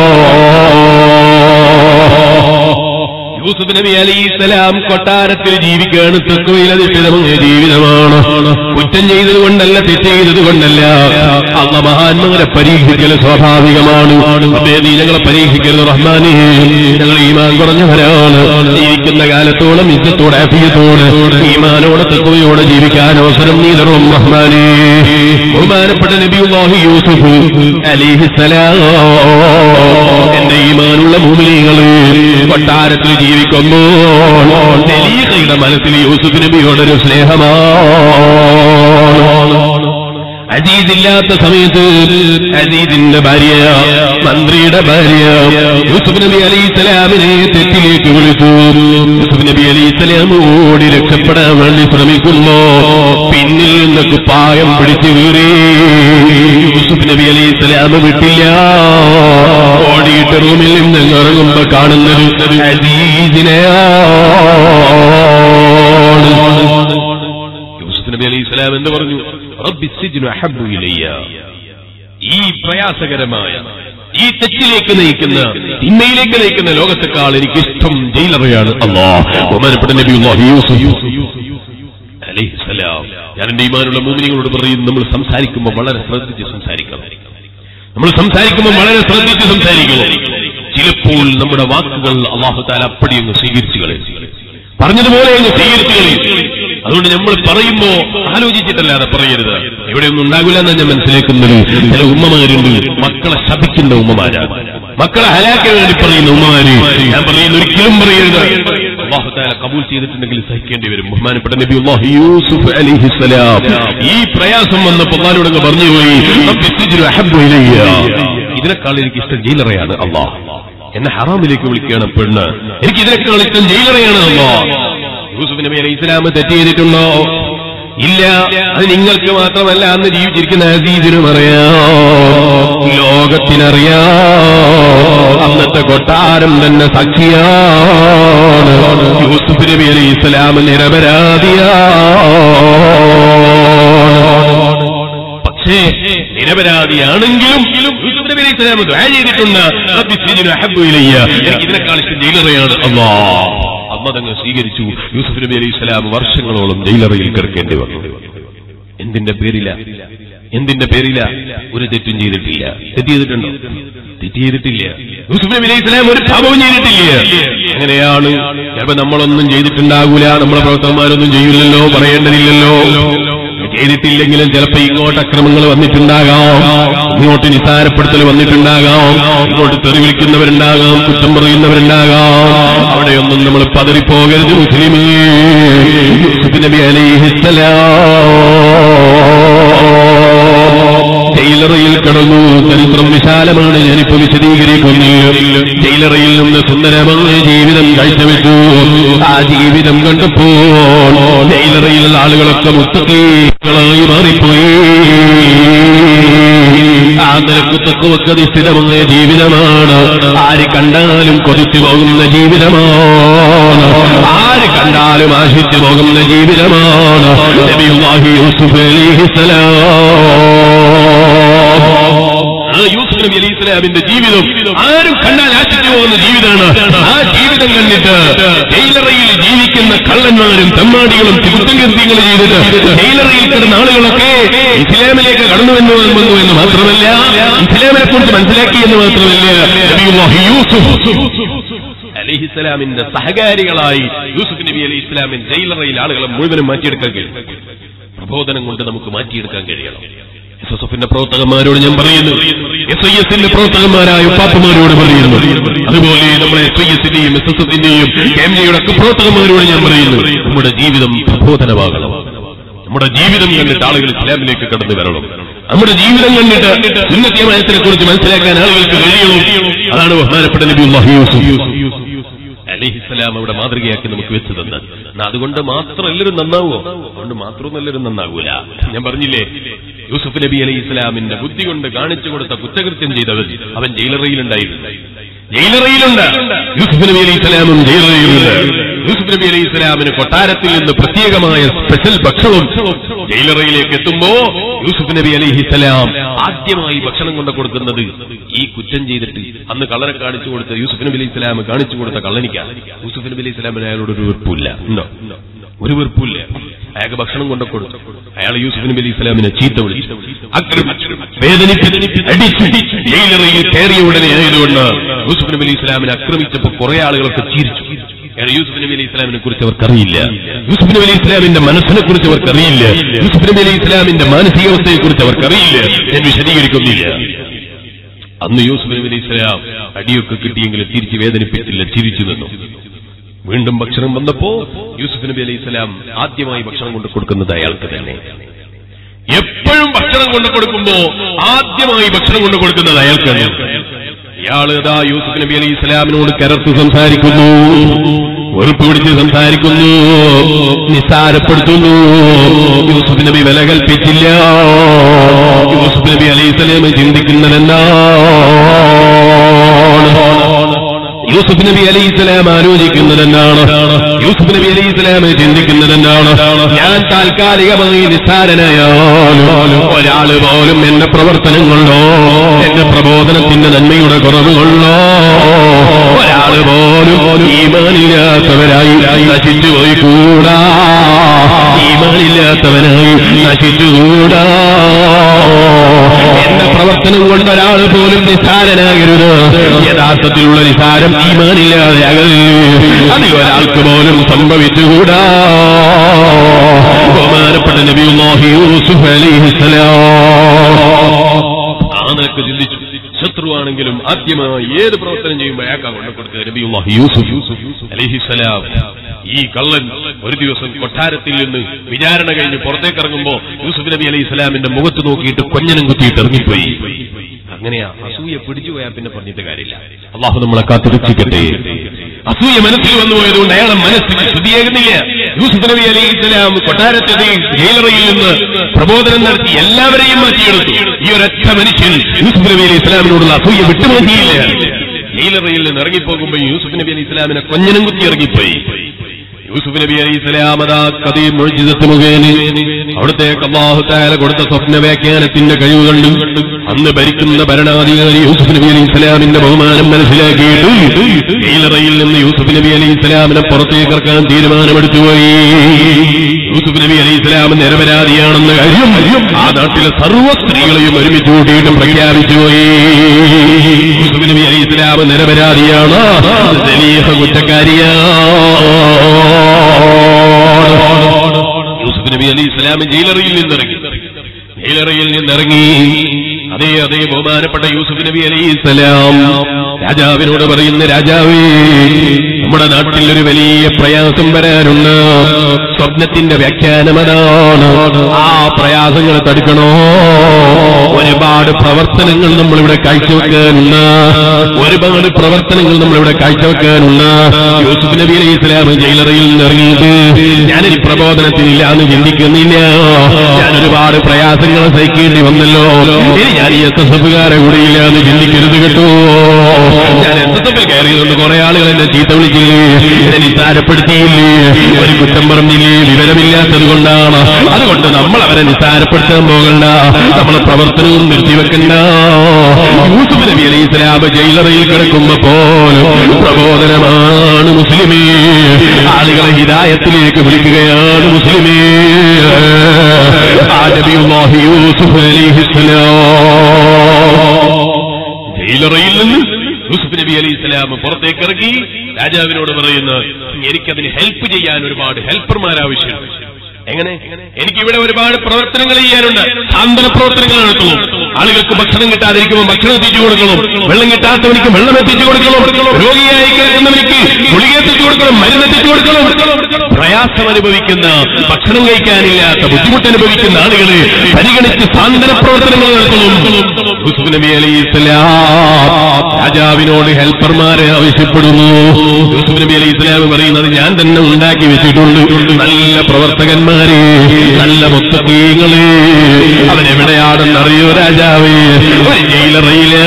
യൂസുഫ് നബി അലൈഹി സ്വലാം കൊട്ടാരത്തിൽ ജീവിക്കുകയാണ് തെക്കുവയിലധിഷ്ഠിതമായ ജീവിതമാണ് കുറ്റം ചെയ്തത് കൊണ്ടല്ല തെറ്റ് ചെയ്തത് കൊണ്ടല്ല അള്ള മഹാന്മാരെ പരീക്ഷിക്കൽ സ്വാഭാവികമാണ് അതെ നീ ഞങ്ങളെ പരീക്ഷിക്കരുത് റഹ്മാനെ ഞങ്ങൾ ഈമാൻ കുറഞ്ഞവരാണ് ജീവിക്കുന്ന കാലത്തോളം ഇജ്ജത്തോടെ അഫിയത്തോടെ ഈമാനോടെ തെക്കുവയോടെ ജീവിക്കാൻ അവസരം നീ തരും റഹ്മാനെ ബഹുമാനപ്പെട്ട നബിയുല്ലാഹി യൂസുഫ് അലിഹിസലാം എന്റെ ഈമാനുള്ള ഭൂമിനികള് കൊട്ടാരത്തിൽ ജീവിക്കുമ്പോൾ നെലീഹയുടെ മനസ്സിൽ യൂസുഫ് നബിയോടൊരു സ്നേഹമാണ് അജീദില്ലാത്ത സമയത്ത് അജീദിന്റെ ഭാര്യ മന്ത്രിയുടെ ഭാര്യ യൂസുഫ് നബി അലി ഇസ്ലാമിനെ തെറ്റിലേക്ക് വിളിച്ചു യൂസുഫ് നബി അലി ഇസ്ലാം ഓടി രക്ഷപ്പെടാൻ വേണ്ടി ശ്രമിക്കുന്നു പിന്നിൽ നിന്ന് കുപ്പായം പിടിച്ചു വീറി യൂസുഫ് നബി അലി ഇസ്ലാം വിട്ടില്ല ഓടിയിട്ട് റൂമിൽ നിന്ന് ഇറങ്ങുമ്പോ കാണുന്നത് അജീദിനെയാണ് യൂസുഫ് നബി അലൈഹി സ്വലാം എന്ന് പറഞ്ഞു റബ്ബി സിജ്നു അഹബ്ബു ഇലയ്യ ഈ പ്രയാസകരമായ ഈ തെറ്റിലേക്ക് നയിക്കുന്ന തിന്മയിലേക്ക് നയിക്കുന്ന ലോകത്തെക്കാൾ എനിക്ക് ഇഷ്ടം ജയിലറയാണ് അള്ളാഹ് ബഹുമാനപ്പെട്ട നബിയുല്ലാഹി യൂസുഫ് അലൈഹി സ്വലാം ഞാൻ എന്റെ ഈമാനുള്ള മൂമിനികളോട് പറയും നമ്മൾ സംസാരിക്കുമ്പോൾ വളരെ ശ്രദ്ധിച്ച് സംസാരിക്കണം നമ്മൾ സംസാരിക്കുമ്പോൾ വളരെ ശ്രദ്ധിച്ച് സംസാരിക്കണം ചിലപ്പോൾ നമ്മുടെ വാക്കുകൾ അള്ളാഹു താല അപ്പടി അങ്ങ് സ്വീകരിച്ചു കളയും പറഞ്ഞതുപോലെ അങ്ങ് സ്വീകരിച്ചു കളയും അതുകൊണ്ട് നമ്മൾ പറയുമ്പോ ആലോചിച്ചിട്ടല്ലാതെ പറയരുത് എവിടെയൊന്നും ഉണ്ടാകില്ല എന്നാണ് ഞാൻ മനസ്സിലാക്കുന്നത് ചില ഉമ്മമാരുണ്ട് മക്കളെ ശപിക്കുന്ന ഉമ്മമാരാണ് മക്കളെ ഹലാക്കാൻ വേണ്ടി പറയുന്ന ഉമ്മമാര് ഞാൻ പറയുന്ന ഒരിക്കലും പറയരുത് അള്ളാഹു താല കബൂൽ ചെയ്തിട്ടുണ്ടെങ്കിൽ സഹിക്കേണ്ടി വരും ബഹുമാനപ്പെട്ട നബി അള്ളാഹു യൂസുഫ് അലിഹിസ്സലാം ഈ പ്രയാസം വന്നപ്പോൾ അള്ളാഹിനോട് പറഞ്ഞുപോയി "റബ്ബി സിജ്നു അഹബ്ബു ഇലയ്യ." ഇതിനേക്കാൾ എനിക്ക് ഇഷ്ടം ജയിലറയാണ് അള്ളാഹ് എന്നെ ഹറാമിലേക്ക് വിളിക്കുകയാണ് പെണ്ണ് എനിക്ക് ഇതിനേക്കാൾ ഇഷ്ടം ജയിലറയാണ് അള്ളാഹ് യൂസുഫ് നബി അലൈഹി ഇസ്ലാം തെറ്റ് ചെയ്തിട്ടുണ്ടോ ഇല്ല അത് നിങ്ങൾക്ക് മാത്രമല്ല അന്ന് ജീവിച്ചിരിക്കുന്ന അസീദിനും അറിയാം ലോകത്തിനറിയാം അന്നത്തെ കൊട്ടാരം തന്നെ സാക്ഷിയാണ് യൂസുഫ് നബി അലൈഹി ഇസ്ലാം നിരപരാധിയാണ് പക്ഷേ നിരപരാധിയാണെങ്കിലും യൂസുഫ് നബി അലൈഹി സ്വലാം ദുആ ചെയ്തിട്ടുണ്ട് റബ്ബി സിജ്നു അഹബ്ബു ഇലയ്യ എനിക്ക് ഇതിനേക്കാൾ ഇഷ്ടം ജയിലറയാണ് അല്ലാ അമ്മ തങ്ങൾ സ്വീകരിച്ചു യൂസുഫ് നബി അലൈഹി സ്വലാം വർഷങ്ങളോളം ജയിലറയിൽ കിടക്കേണ്ടി വന്നു എന്തിന്റെ പേരില എന്തിന്റെ പേരില ഒരു തെറ്റും ചെയ്തിട്ടില്ല തെറ്റ് ചെയ്തിട്ടുണ്ടോ തെറ്റ് ചെയ്തിട്ടില്ല യൂസുഫ് നബി അലൈഹി സ്വലാം ഒരു പാപവും ചെയ്തിട്ടില്ല അങ്ങനെയാണ് ചിലപ്പോ നമ്മളൊന്നും ചെയ്തിട്ടുണ്ടാകൂല നമ്മളെ പ്രവർത്തകന്മാരൊന്നും ചെയ്യില്ലല്ലോ പറയേണ്ടതില്ലല്ലോ ചെയ്തിട്ടില്ലെങ്കിലും ചിലപ്പോ ഇങ്ങോട്ട് അക്രമങ്ങൾ വന്നിട്ടുണ്ടാകാം ഇങ്ങോട്ട് നിസാരപ്പെടുത്തൽ വന്നിട്ടുണ്ടാകാം ഇങ്ങോട്ട് തെറി വിളിക്കുന്നവരുണ്ടാകാം കുറ്റം പറയുന്നവരുണ്ടാകാം അവിടെയൊന്നും നമ്മൾ പതറിപ്പോകരുത് മുസ്ലിമേ യൂസുഫ് നബി അലൈഹിസ്സലാം ജയിലറയിൽ കിടന്നു ചരിത്രം വിശാലമാണ് ഞാനിപ്പോ വിശദീകരിക്കുന്നില്ല ജയിലറയിൽ നിന്ന് സുന്ദരമായ ജീവിതം കാഴ്ചവെച്ചു ആ ജീവിതം കണ്ടപ്പോൾ ജയിലറയിലുള്ള ആളുകളൊക്കെ മുത്തക്കീകളായി മാറിപ്പോയി ആ നിലക്ക് തക്കുവക്കതി സ്ഥിരമായ ജീവിതമാണ് ആര് കണ്ടാലും കൊതിച്ചു പോകുന്ന ജീവിതമാണ് ആര് കണ്ടാലും ആശിച്ചു പോകുന്ന ജീവിതമാണ് നബിയുല്ലാഹി യൂസുഫ് അലൈഹിസ്സലാം ആ യൂസുഫ് നബി അലൈഹി സ്വലാമിന്റെ ജീവിതം ആരും കണ്ടാൽ ആശിച്ചു പോകുന്ന ജീവിതമാണ് ആ ജീവിതം കണ്ടിട്ട് ജയിലറയിൽ ജീവിക്കുന്ന കള്ളന്മാരും തെമ്മാടികളും കുറ്റകൃത്യങ്ങൾ ചെയ്തിട്ട് ജയിലറയിൽ കിടന്ന ആളുകളൊക്കെ ഇസ്ലാമിലേക്ക് കടന്നുവെന്ന് വന്നു എന്ന് മാത്രമല്ല ഇസ്ലാമിനെ കുറിച്ച് മനസ്സിലാക്കി എന്ന് മാത്രമല്ല നബിയുല്ലാഹി യൂസുഫ് അലിഹിസ്ലാമിന്റെ സഹകാരികളായി യൂസുഫ് നബി അലി ഇസ്ലാമിൻ ജയിലറയിൽ ആളുകളെ മുഴുവനും മാറ്റിയെടുക്കാൻ കഴിയും പ്രബോധനം കൊണ്ട് നമുക്ക് മാറ്റിയെടുക്കാൻ കഴിയണം എസ് എസ് എഫിന്റെ പ്രവർത്തകന്മാരോട് ഞാൻ പറയുന്നു എസ് ഐ എസിന്റെ പ്രവർത്തകന്മാരായ പാപ്പമാരോട് പറയുന്നു അതുപോലെ നമ്മുടെ എസ് ഐ എസിന്റെയും എസ് എസ് എഫിന്റെയും എം ജിയുടെ ഒക്കെ പ്രവർത്തകന്മാരോട് ഞാൻ പറയുന്നു നമ്മുടെ ജീവിതം പ്രബോധനമാകണം നമ്മുടെ ജീവിതം കണ്ടിട്ട് ആളുകൾ ഇസ്ലാമിലേക്ക് കടന്നു വരണം നമ്മുടെ ജീവിതം കണ്ടിട്ട് ഉന്നത്യമായത്തിനെ കുറിച്ച് മനസ്സിലാക്കാൻ ആളുകൾക്ക് കഴിയണം അതാണ് ബഹുമാനപ്പെട്ട നബി യൂസുഫ് അലിഹിസ്സലാം അവിടെ മാതൃകയാക്കി നമുക്ക് വെച്ച് തന്ന് എന്നാ അതുകൊണ്ട് മാത്രം എല്ലാവരും നന്നാവോ അതുകൊണ്ട് മാത്രമൊന്നും എല്ലാവരും നന്നാകൂല ഞാൻ പറഞ്ഞില്ലേ യൂസുഫ് നബി അലൈഹി ഇസ്ലാമിന്റെ ബുദ്ധി കൊണ്ട് കാണിച്ചു കൊടുത്ത കുറ്റകൃത്യം ചെയ്തവൻ അവൻ ജയിലറയിലുണ്ടായിരുന്നു ജയിലറയിലുണ്ട് യൂസുഫ് നബി അലൈഹി ഇസ്ലാമും ജയിലറയിലുണ്ട് യൂസുഫ് നബി അലൈഹി ഇസ്ലാമിന് കൊട്ടാരത്തിൽ നിന്ന് പ്രത്യേകമായ സ്പെഷ്യൽ ഭക്ഷണം ജയിലറയിലേക്ക് എത്തുമ്പോ യൂസുഫ് നബി അലൈഹി ഇസ്ലാം ആദ്യമായി ഭക്ഷണം കൊണ്ട് കൊടുക്കുന്നത് ഈ കുറ്റം ചെയ്തിട്ട് അന്ന് കള്ളനെ കാണിച്ചു കൊടുത്ത യൂസുഫ് നബി അലൈഹി ഇസ്ലാം കാണിച്ചു കൊടുത്ത കള്ളനിക്കാണ് യൂസുഫ് നബി അലൈഹി ഇസ്ലാമിന് അയാളോട് ഒരു വെറുപ്പില്ല ഉണ്ടോ ഒരു വെറുപ്പില്ല അയാൾക്ക് ഭക്ഷണം കൊണ്ട് കൊടുത്തു അയാൾ യൂസുഫ് നബി അലൈഹി ഇസ്ലാമിനെ ചീത്ത വിളിച്ചു ആക്രമിച്ചു വേദനിപ്പിച്ചു അടിച്ചു ജയിലറയിൽ കയറിയ ഉടനെ ആയതുകൊണ്ട് യൂസുഫ് നബി അലൈഹി ഇസ്ലാമിനെ ആക്രമിച്ചപ്പോൾ കുറെ ആളുകളൊക്കെ ചിരിച്ചു കാരണം യൂസുഫ് നബി അലൈഹി ഇസ്ലാമിനെ കുറിച്ച് അവർക്കറിയില്ല യൂസുഫ് നബി അലൈഹി ഇസ്ലാമിന്റെ മനസ്സിനെ കുറിച്ച് അവർക്കറിയില്ല യൂസുഫ് നബി അലൈഹി ഇസ്ലാമിന്റെ മാനസികാവസ്ഥയെ കുറിച്ച് അവർക്കറിയില്ല ഞാൻ വിശദീകരിക്കുന്നില്ല അന്ന് യൂസുഫ് നബി അലൈഹി ഇസ്ലാം അടിയൊക്കെ കിട്ടിയെങ്കിലും തിരിച്ച് വേദനിപ്പിച്ചില്ല ചിരിച്ചു നിന്നു വീണ്ടും ഭക്ഷണം വന്നപ്പോ യൂസുഫ് നബി അലൈഹി സ്വലാം ആദ്യമായി ഭക്ഷണം കൊണ്ട് കൊടുക്കുന്നത് അയാൾക്ക് തന്നെ എപ്പോഴും ഭക്ഷണം കൊണ്ട് കൊടുക്കുമ്പോ ആദ്യമായി ഭക്ഷണം കൊണ്ട് കൊടുക്കുന്നത് അയാൾക്ക് തന്നെ ഇയാള് ഇതാ യൂസുഫ് നബി അലൈഹി സ്വലാമിനോട് കരർത്ത് സംസാരിക്കുന്നു വെറുപ്പ് പിടിച്ച് സംസാരിക്കുന്നു നിസ്സാരപ്പെടുത്തുന്നു യൂസുഫ് നബി വില കൽപ്പിച്ചില്ല യൂസുഫ് നബി അലൈഹി സ്വലാം ചിന്തിക്കുന്നതെന്താണ് യൂസുഫ് നബി അലൈഹി സ്വലാം ആലോചിക്കുന്നതെന്നാണ് യൂസുഫ് നബി അലൈഹി സ്വലാം ചിന്തിക്കുന്നതെന്നാണ് ഞാൻ താൽക്കാലികമായി നിസ്സാരനായാലും ഒരാള് പോലും എന്റെ പ്രവർത്തനങ്ങളോ എന്റെ പ്രബോധനത്തിന്റെ നന്മയുടെ കുറവ് കൊള്ളോ ഒരാള് പോലും ഈമാനില്ലാത്തവരായി നശിച്ചു പോയി കൂടാ ഈമാനില്ലാത്തവനായി നശിച്ചുകൂടാ എന്റെ പ്രവർത്തനം കൊണ്ട് ഒരാൾ പോലും നിസ്സാരനാകരുത് യഥാർത്ഥത്തിലുള്ള നിസ്സാരം ഈമാനില്ലാതെ അകല് അതിൽ ഒരാൾക്ക് പോലും സംഭവിച്ചുകൂടാ ബഹുമാനപ്പെട്ട നബിയുല്ലാഹി യൂസുഫ് അലൈഹിസ്സലാം ആ നിലക്ക് ചിന്തിച്ചു ശത്രു പ്രവർത്തനമാണെങ്കിലും ആദ്യമായി ഏത് പ്രവർത്തനം ചെയ്യുമ്പോൾ അയാൾക്കാ കൊണ്ടു കൊടുക്കുക നബിയുല്ലാഹി യൂസുഫ് അലിഹിസലാം ഈ കള്ളൻ ഒരു ദിവസം കൊട്ടാരത്തിൽ നിന്ന് വിചാരണ കഴിഞ്ഞ് പുറത്തേക്ക് ഇറങ്ങുമ്പോ യൂസുഫ് നബി അലൈഹി ഇസ്ലാമിന്റെ മുഖത്ത് നോക്കിയിട്ട് കൊഞ്ഞനം കുത്തിയിട്ട് ഇറങ്ങിപ്പോയി അങ്ങനെയാ അസൂയ പിടിച്ചു പോയാൽ പിന്നെ പറഞ്ഞിട്ട് കാര്യമില്ല അള്ളാഹു നമ്മളെ കാത്തിരക്ഷിക്കട്ടെ അസൂയ മനസ്സിൽ വന്നു പോയതുകൊണ്ട് അയാളെ മനസ്സിന് ശുദ്ധിയാകുന്നില്ല യൂസുഫ് നബി അലൈഹി ഇസ്ലാം കൊട്ടാരത്തിൽ ജയിലറയിൽ നിന്ന് പ്രബോധനം നടത്തി എല്ലാവരെയും മാറ്റിയെടുത്തു ഈ ഒരൊറ്റ മനുഷ്യൻ യൂസുഫ് നബി അലൈഹി ഇസ്ലാമിനോടുള്ള അസൂയ വിട്ടുമാറ്റിയില്ല ജയിലറയിൽ നിന്ന് ഇറങ്ങിപ്പോകുമ്പോൾ യൂസുഫ് നബി അലൈഹി ഇസ്ലാമിനെ കൊഞ്ഞനം കുത്തി ഇറങ്ങിപ്പോയി യൂസുഫ് നബി അലൈഹി സ്വലാമതാ കഥയും മൊഴിജിതത്ത് മുഖേന അവിടത്തേക്ക് അള്ളാഹു താല കൊടുത്ത സ്വപ്ന വ്യാഖ്യാനത്തിന്റെ കഴിവ് കണ്ടു അന്ന് ഭരിക്കുന്ന ഭരണാധികാരി യൂസുഫ് നബി അലൈഹി സ്വലാമിന്റെ ബഹുമാനം മനസ്സിലാക്കിയിട്ട് ജയിലറയിൽ നിന്ന് യൂസുഫ് നബി അലൈഹി സ്വലാമിനെ പുറത്തേക്ക് ഇറക്കാൻ തീരുമാനമെടുത്തുപോയി യൂസുഫ് നബി അലൈഹി സ്വലാം നിരപരാധിയാണെന്ന കാര്യം ആ നാട്ടിലെ സർവ്വ സ്ത്രീകളെയും ഒരുമിച്ച് കൂട്ടിയിട്ട് പ്രഖ്യാപിച്ചുപോയി യൂസുഫ് നബി അലൈഹി സ്വലാം നിരപരാധിയാണ് ദലീഹ കുറ്റക്കാരിയാണ് യൂസുഫ് നബി അലി ഇസ്ലാം ജയിലറയിൽ നിന്നിറങ്ങി ജയിലറയിൽ നിന്നിറങ്ങി അതേ അതേ ബഹുമാനപ്പെട്ട യൂസുഫ് നബി അലി ഇസ്ലാം രാജാവിനോട് പറയുന്ന രാജാവേ നമ്മുടെ നാട്ടിൽ ഒരു വലിയ പ്രയാസം വരാനുണ്ട് സ്വപ്നത്തിന്റെ വ്യാഖ്യാനം അതാണ് ആ പ്രയാസങ്ങൾ തടുക്കണോ ഒരുപാട് പ്രവർത്തനങ്ങൾ നമ്മളിവിടെ കാഴ്ചവെക്കാനുണ്ട് ഒരുപാട് പ്രവർത്തനങ്ങൾ നമ്മളിവിടെ കാഴ്ചവെക്കാനുണ്ട് യൂസുഫ് നബി അലൈഹി ഇസ്ലാം ജയിലറയിൽ നിന്ന് ഇറങ്ങിയിട്ട് ഞാനൊരു പ്രബോധനത്തിനില്ല എന്ന് ചിന്തിക്കുന്നില്ല ഞാൻ ഒരുപാട് പ്രയാസങ്ങൾ സഹിക്കേണ്ടി വന്നല്ലോ ഇനി ഞാൻ ഈ എസ് എസ് എഫുകാരെ കൂടിയില്ല എന്ന് ചിന്തിക്കരുത് കേട്ടോ ഞാൻ എസ് എസ് എഫിൽ കയറിയതുകൊണ്ട് കുറെ ആളുകൾ എന്നെ ചീത്ത വിളിച്ചില്ലേ എന്നെ നിസ്സാരപ്പെടുത്തിയില്ലേ ഒരു കുറ്റം പറഞ്ഞില്ലേ വിവരമില്ലാത്തത് കൊണ്ടാണ് അതുകൊണ്ട് നമ്മൾ അവരെ നിസ്സാരപ്പെടുത്താൻ പോകണ്ട നമ്മളെ പ്രവർത്തനവും നിർത്തിവെക്കണ്ട യൂസുഫ് നബി അലൈഹി സ്വലാം ജയിലറയിൽ കിടക്കുമ്പോ പോലും പ്രബോധനമാണ് മുസ്ലിമേ ആളുകളെ ഹിദായത്തിലേക്ക് വിളിക്കുകയാണ് മുസ്ലിമേ ആ നബിയുല്ലാഹി യൂസുഫ് അലൈഹിസ്സലാം ജയിലറയിൽ നിന്ന് യൂസുഫ് നബി അലൈഹി സ്വലാം പുറത്തേക്ക് ഇറങ്ങി രാജാവിനോട് പറയുന്നു എനിക്കതിന് ഹെൽപ്പ് ചെയ്യാൻ ഒരുപാട് ഹെൽപ്പർമാർ ആവശ്യമുണ്ട് എങ്ങനെ എനിക്കിവിടെ ഒരുപാട് പ്രവർത്തനങ്ങൾ ചെയ്യാനുണ്ട് സാന്ത്വന പ്രവർത്തനങ്ങൾ നടത്തണം ആളുകൾക്ക് ഭക്ഷണം കിട്ടാതിരിക്കുമ്പോൾ ഭക്ഷണം എത്തിച്ചു കൊടുക്കണം വെള്ളം കിട്ടാത്തവനിക്ക് വെള്ളം എത്തിച്ചു കൊടുക്കണം രോഗിയായി കിടക്കുന്നവനിക്ക് ഗുളിക എത്തിച്ചു കൊടുക്കണം മരുന്ന് എത്തിച്ചു കൊടുക്കണം പ്രയാസം അനുഭവിക്കുന്ന ഭക്ഷണം കഴിക്കാനില്ലാത്ത ബുദ്ധിമുട്ട് അനുഭവിക്കുന്ന ആളുകളെ പരിഗണിച്ച് സാന്ത്വന പ്രവർത്തനങ്ങൾ നടത്തണം യൂസുഫ് നബി അലൈഹി സ്വലാം രാജാവിനോട് ഹെൽപ്പർമാരെ ആവശ്യപ്പെടുന്നു യൂസുഫ് നബി അലൈഹി സ്വലാം പറയുന്നത് ഞാൻ തന്നെ ഉണ്ടാക്കി വെച്ചിട്ടുണ്ട് നല്ല പ്രവർത്തകന്മാരെ നല്ല മുത്തക്കീങ്ങളെ അവരെവിടെയാണെന്നറിയോ രാജാവേ ഒരു ജയിലറയിലോ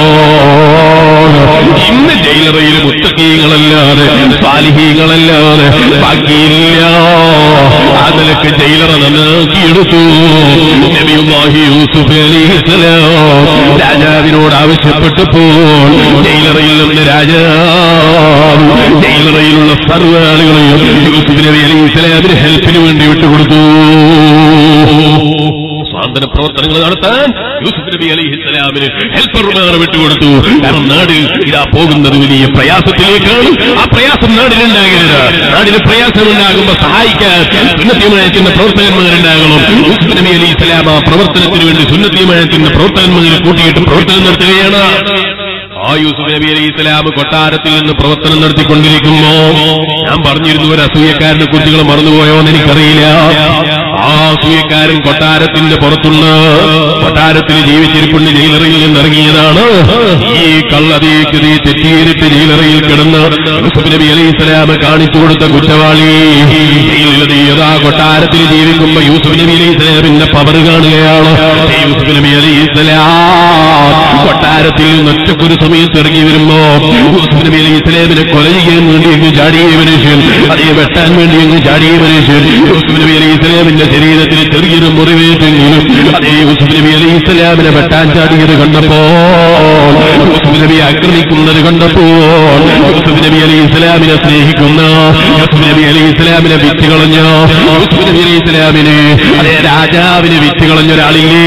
ഇന്ന് ജയിലറയിൽ മുത്തക്കീങ്ങളല്ലാതെ സാലിഹീങ്ങളല്ലാതെ ബാക്കിയില്ല ആ നിലക്ക് ജയിലറ നന്നാക്കിയെടുത്തു നബിയുല്ലാഹി യൂസുഫ് അലിഹിസ്സലാം രാജാവിനോട് ആവശ്യപ്പെട്ടപ്പോൾ ജയിലറയിൽ നിന്ന് രാജാവ് ജയിലറയിലുള്ള സർവ്വ ആളുകളെയും യൂസുഫ് നബി അലൈഹി ഇസ്ലാമിന് ഹെൽപ്പിന് വേണ്ടി വിട്ടുകൊടുത്തു സ്വാതന്ത്ര്യ പ്രവർത്തനങ്ങൾ നടത്താൻ യൂസുഫ് നബി അലൈഹി ഇസ്ലാമിന് ഹെൽപ്പർമാർ വിട്ടുകൊടുത്തു കാരണം നാട് ഇതാ പോകുന്നത് വലിയ പ്രയാസത്തിലേക്കാണ് ആ പ്രയാസം നാടിനുണ്ടാകരുത് നാടിന് പ്രയാസം ഉണ്ടാകുമ്പോൾ സഹായിക്കാൻ സുന്നത്തിയമായത്തിന്റെ പ്രവർത്തകന്മാരുണ്ടാകണം യൂസുഫ് നബി അലൈഹി ഇസ്ലാം ആ പ്രവർത്തനത്തിന് വേണ്ടി സുന്നത്തിയമായത്തിന്റെ പ്രവർത്തകന്മാരെ കൂട്ടിയിട്ട് പ്രവർത്തനം നടത്തുകയാണ് ആ യൂസുഫ് നബി അലൈഹി ഇസ്ലാം കൊട്ടാരത്തിൽ നിന്ന് പ്രവർത്തനം നടത്തിക്കൊണ്ടിരിക്കുമ്പോ ഞാൻ പറഞ്ഞിരുന്നു ഒരു അസൂയക്കാരനെ കുറിച്ചുകൾ മറന്നുപോയോ എന്ന് എനിക്കറിയില്ല ആ അസൂയക്കാരൻ കൊട്ടാരത്തിന്റെ പുറത്തുള്ള കൊട്ടാരത്തിൽ ജീവിച്ചിരിപ്പുണ്ട് ജയിലറയിൽ നിന്ന് ഇറങ്ങിയതാണ് ഈ കള്ളതീക്ക് നീ തെറ്റിയിരിട്ട് ജയിലറയിൽ കിടന്ന് യൂസുഫ് നബി അലൈഹി ഇസ്ലാം കാണിച്ചു കൊടുത്ത കുറ്റവാളി ജയിലിൽ യഥാ കൊട്ടാരത്തിൽ ജീവിക്കുമ്പോ യൂസുഫ് നബി അലൈഹി ഇസ്ലാമിന്റെ പവർ കാണുകയാണ് യൂസുഫ് നബി അലൈഹി ഇസ്ലാം കൊട്ടാരത്തിൽ നിന്ന് ഒറ്റക്കൊരു സമയത്ത് ഇറങ്ങി വരുമ്പോ യൂസുഫ് നബി അലൈഹി ഇസ്ലാമിനെ കൊല ചെയ്യാൻ വേണ്ടി അങ്ങ് ചാടിയ മനുഷ്യൻ അതേ വെട്ടാൻ വേണ്ടി അങ്ങ് ചാടിയ മനുഷ്യൻ യൂസുഫ് നബി അലൈഹി ഇസ്ലാമിന്റെ ശരീരത്തിൽ ചെറിയൊരു മുറിവേറ്റെങ്കിലും അതേ യൂസുഫ് നബി അലൈഹി ഇസ്ലാമിനെ വെട്ടാൻ ചാടിയത് കണ്ടപ്പോ യൂസുഫ് നബി ആക്രമിക്കുന്നത് കണ്ടപ്പോൾ യൂസുഫ് നബി അലൈഹി ഇസ്ലാമിനെ സ്നേഹിക്കുന്ന യൂസുഫ് നബി അലൈഹി ഇസ്ലാമിനെ വിറ്റ് കളഞ്ഞ യൂസുഫ് നബി അലൈഹി ഇസ്ലാമിനെ അതേ രാജാവിനെ വിറ്റ് കളഞ്ഞ ഒരാളില്ലേ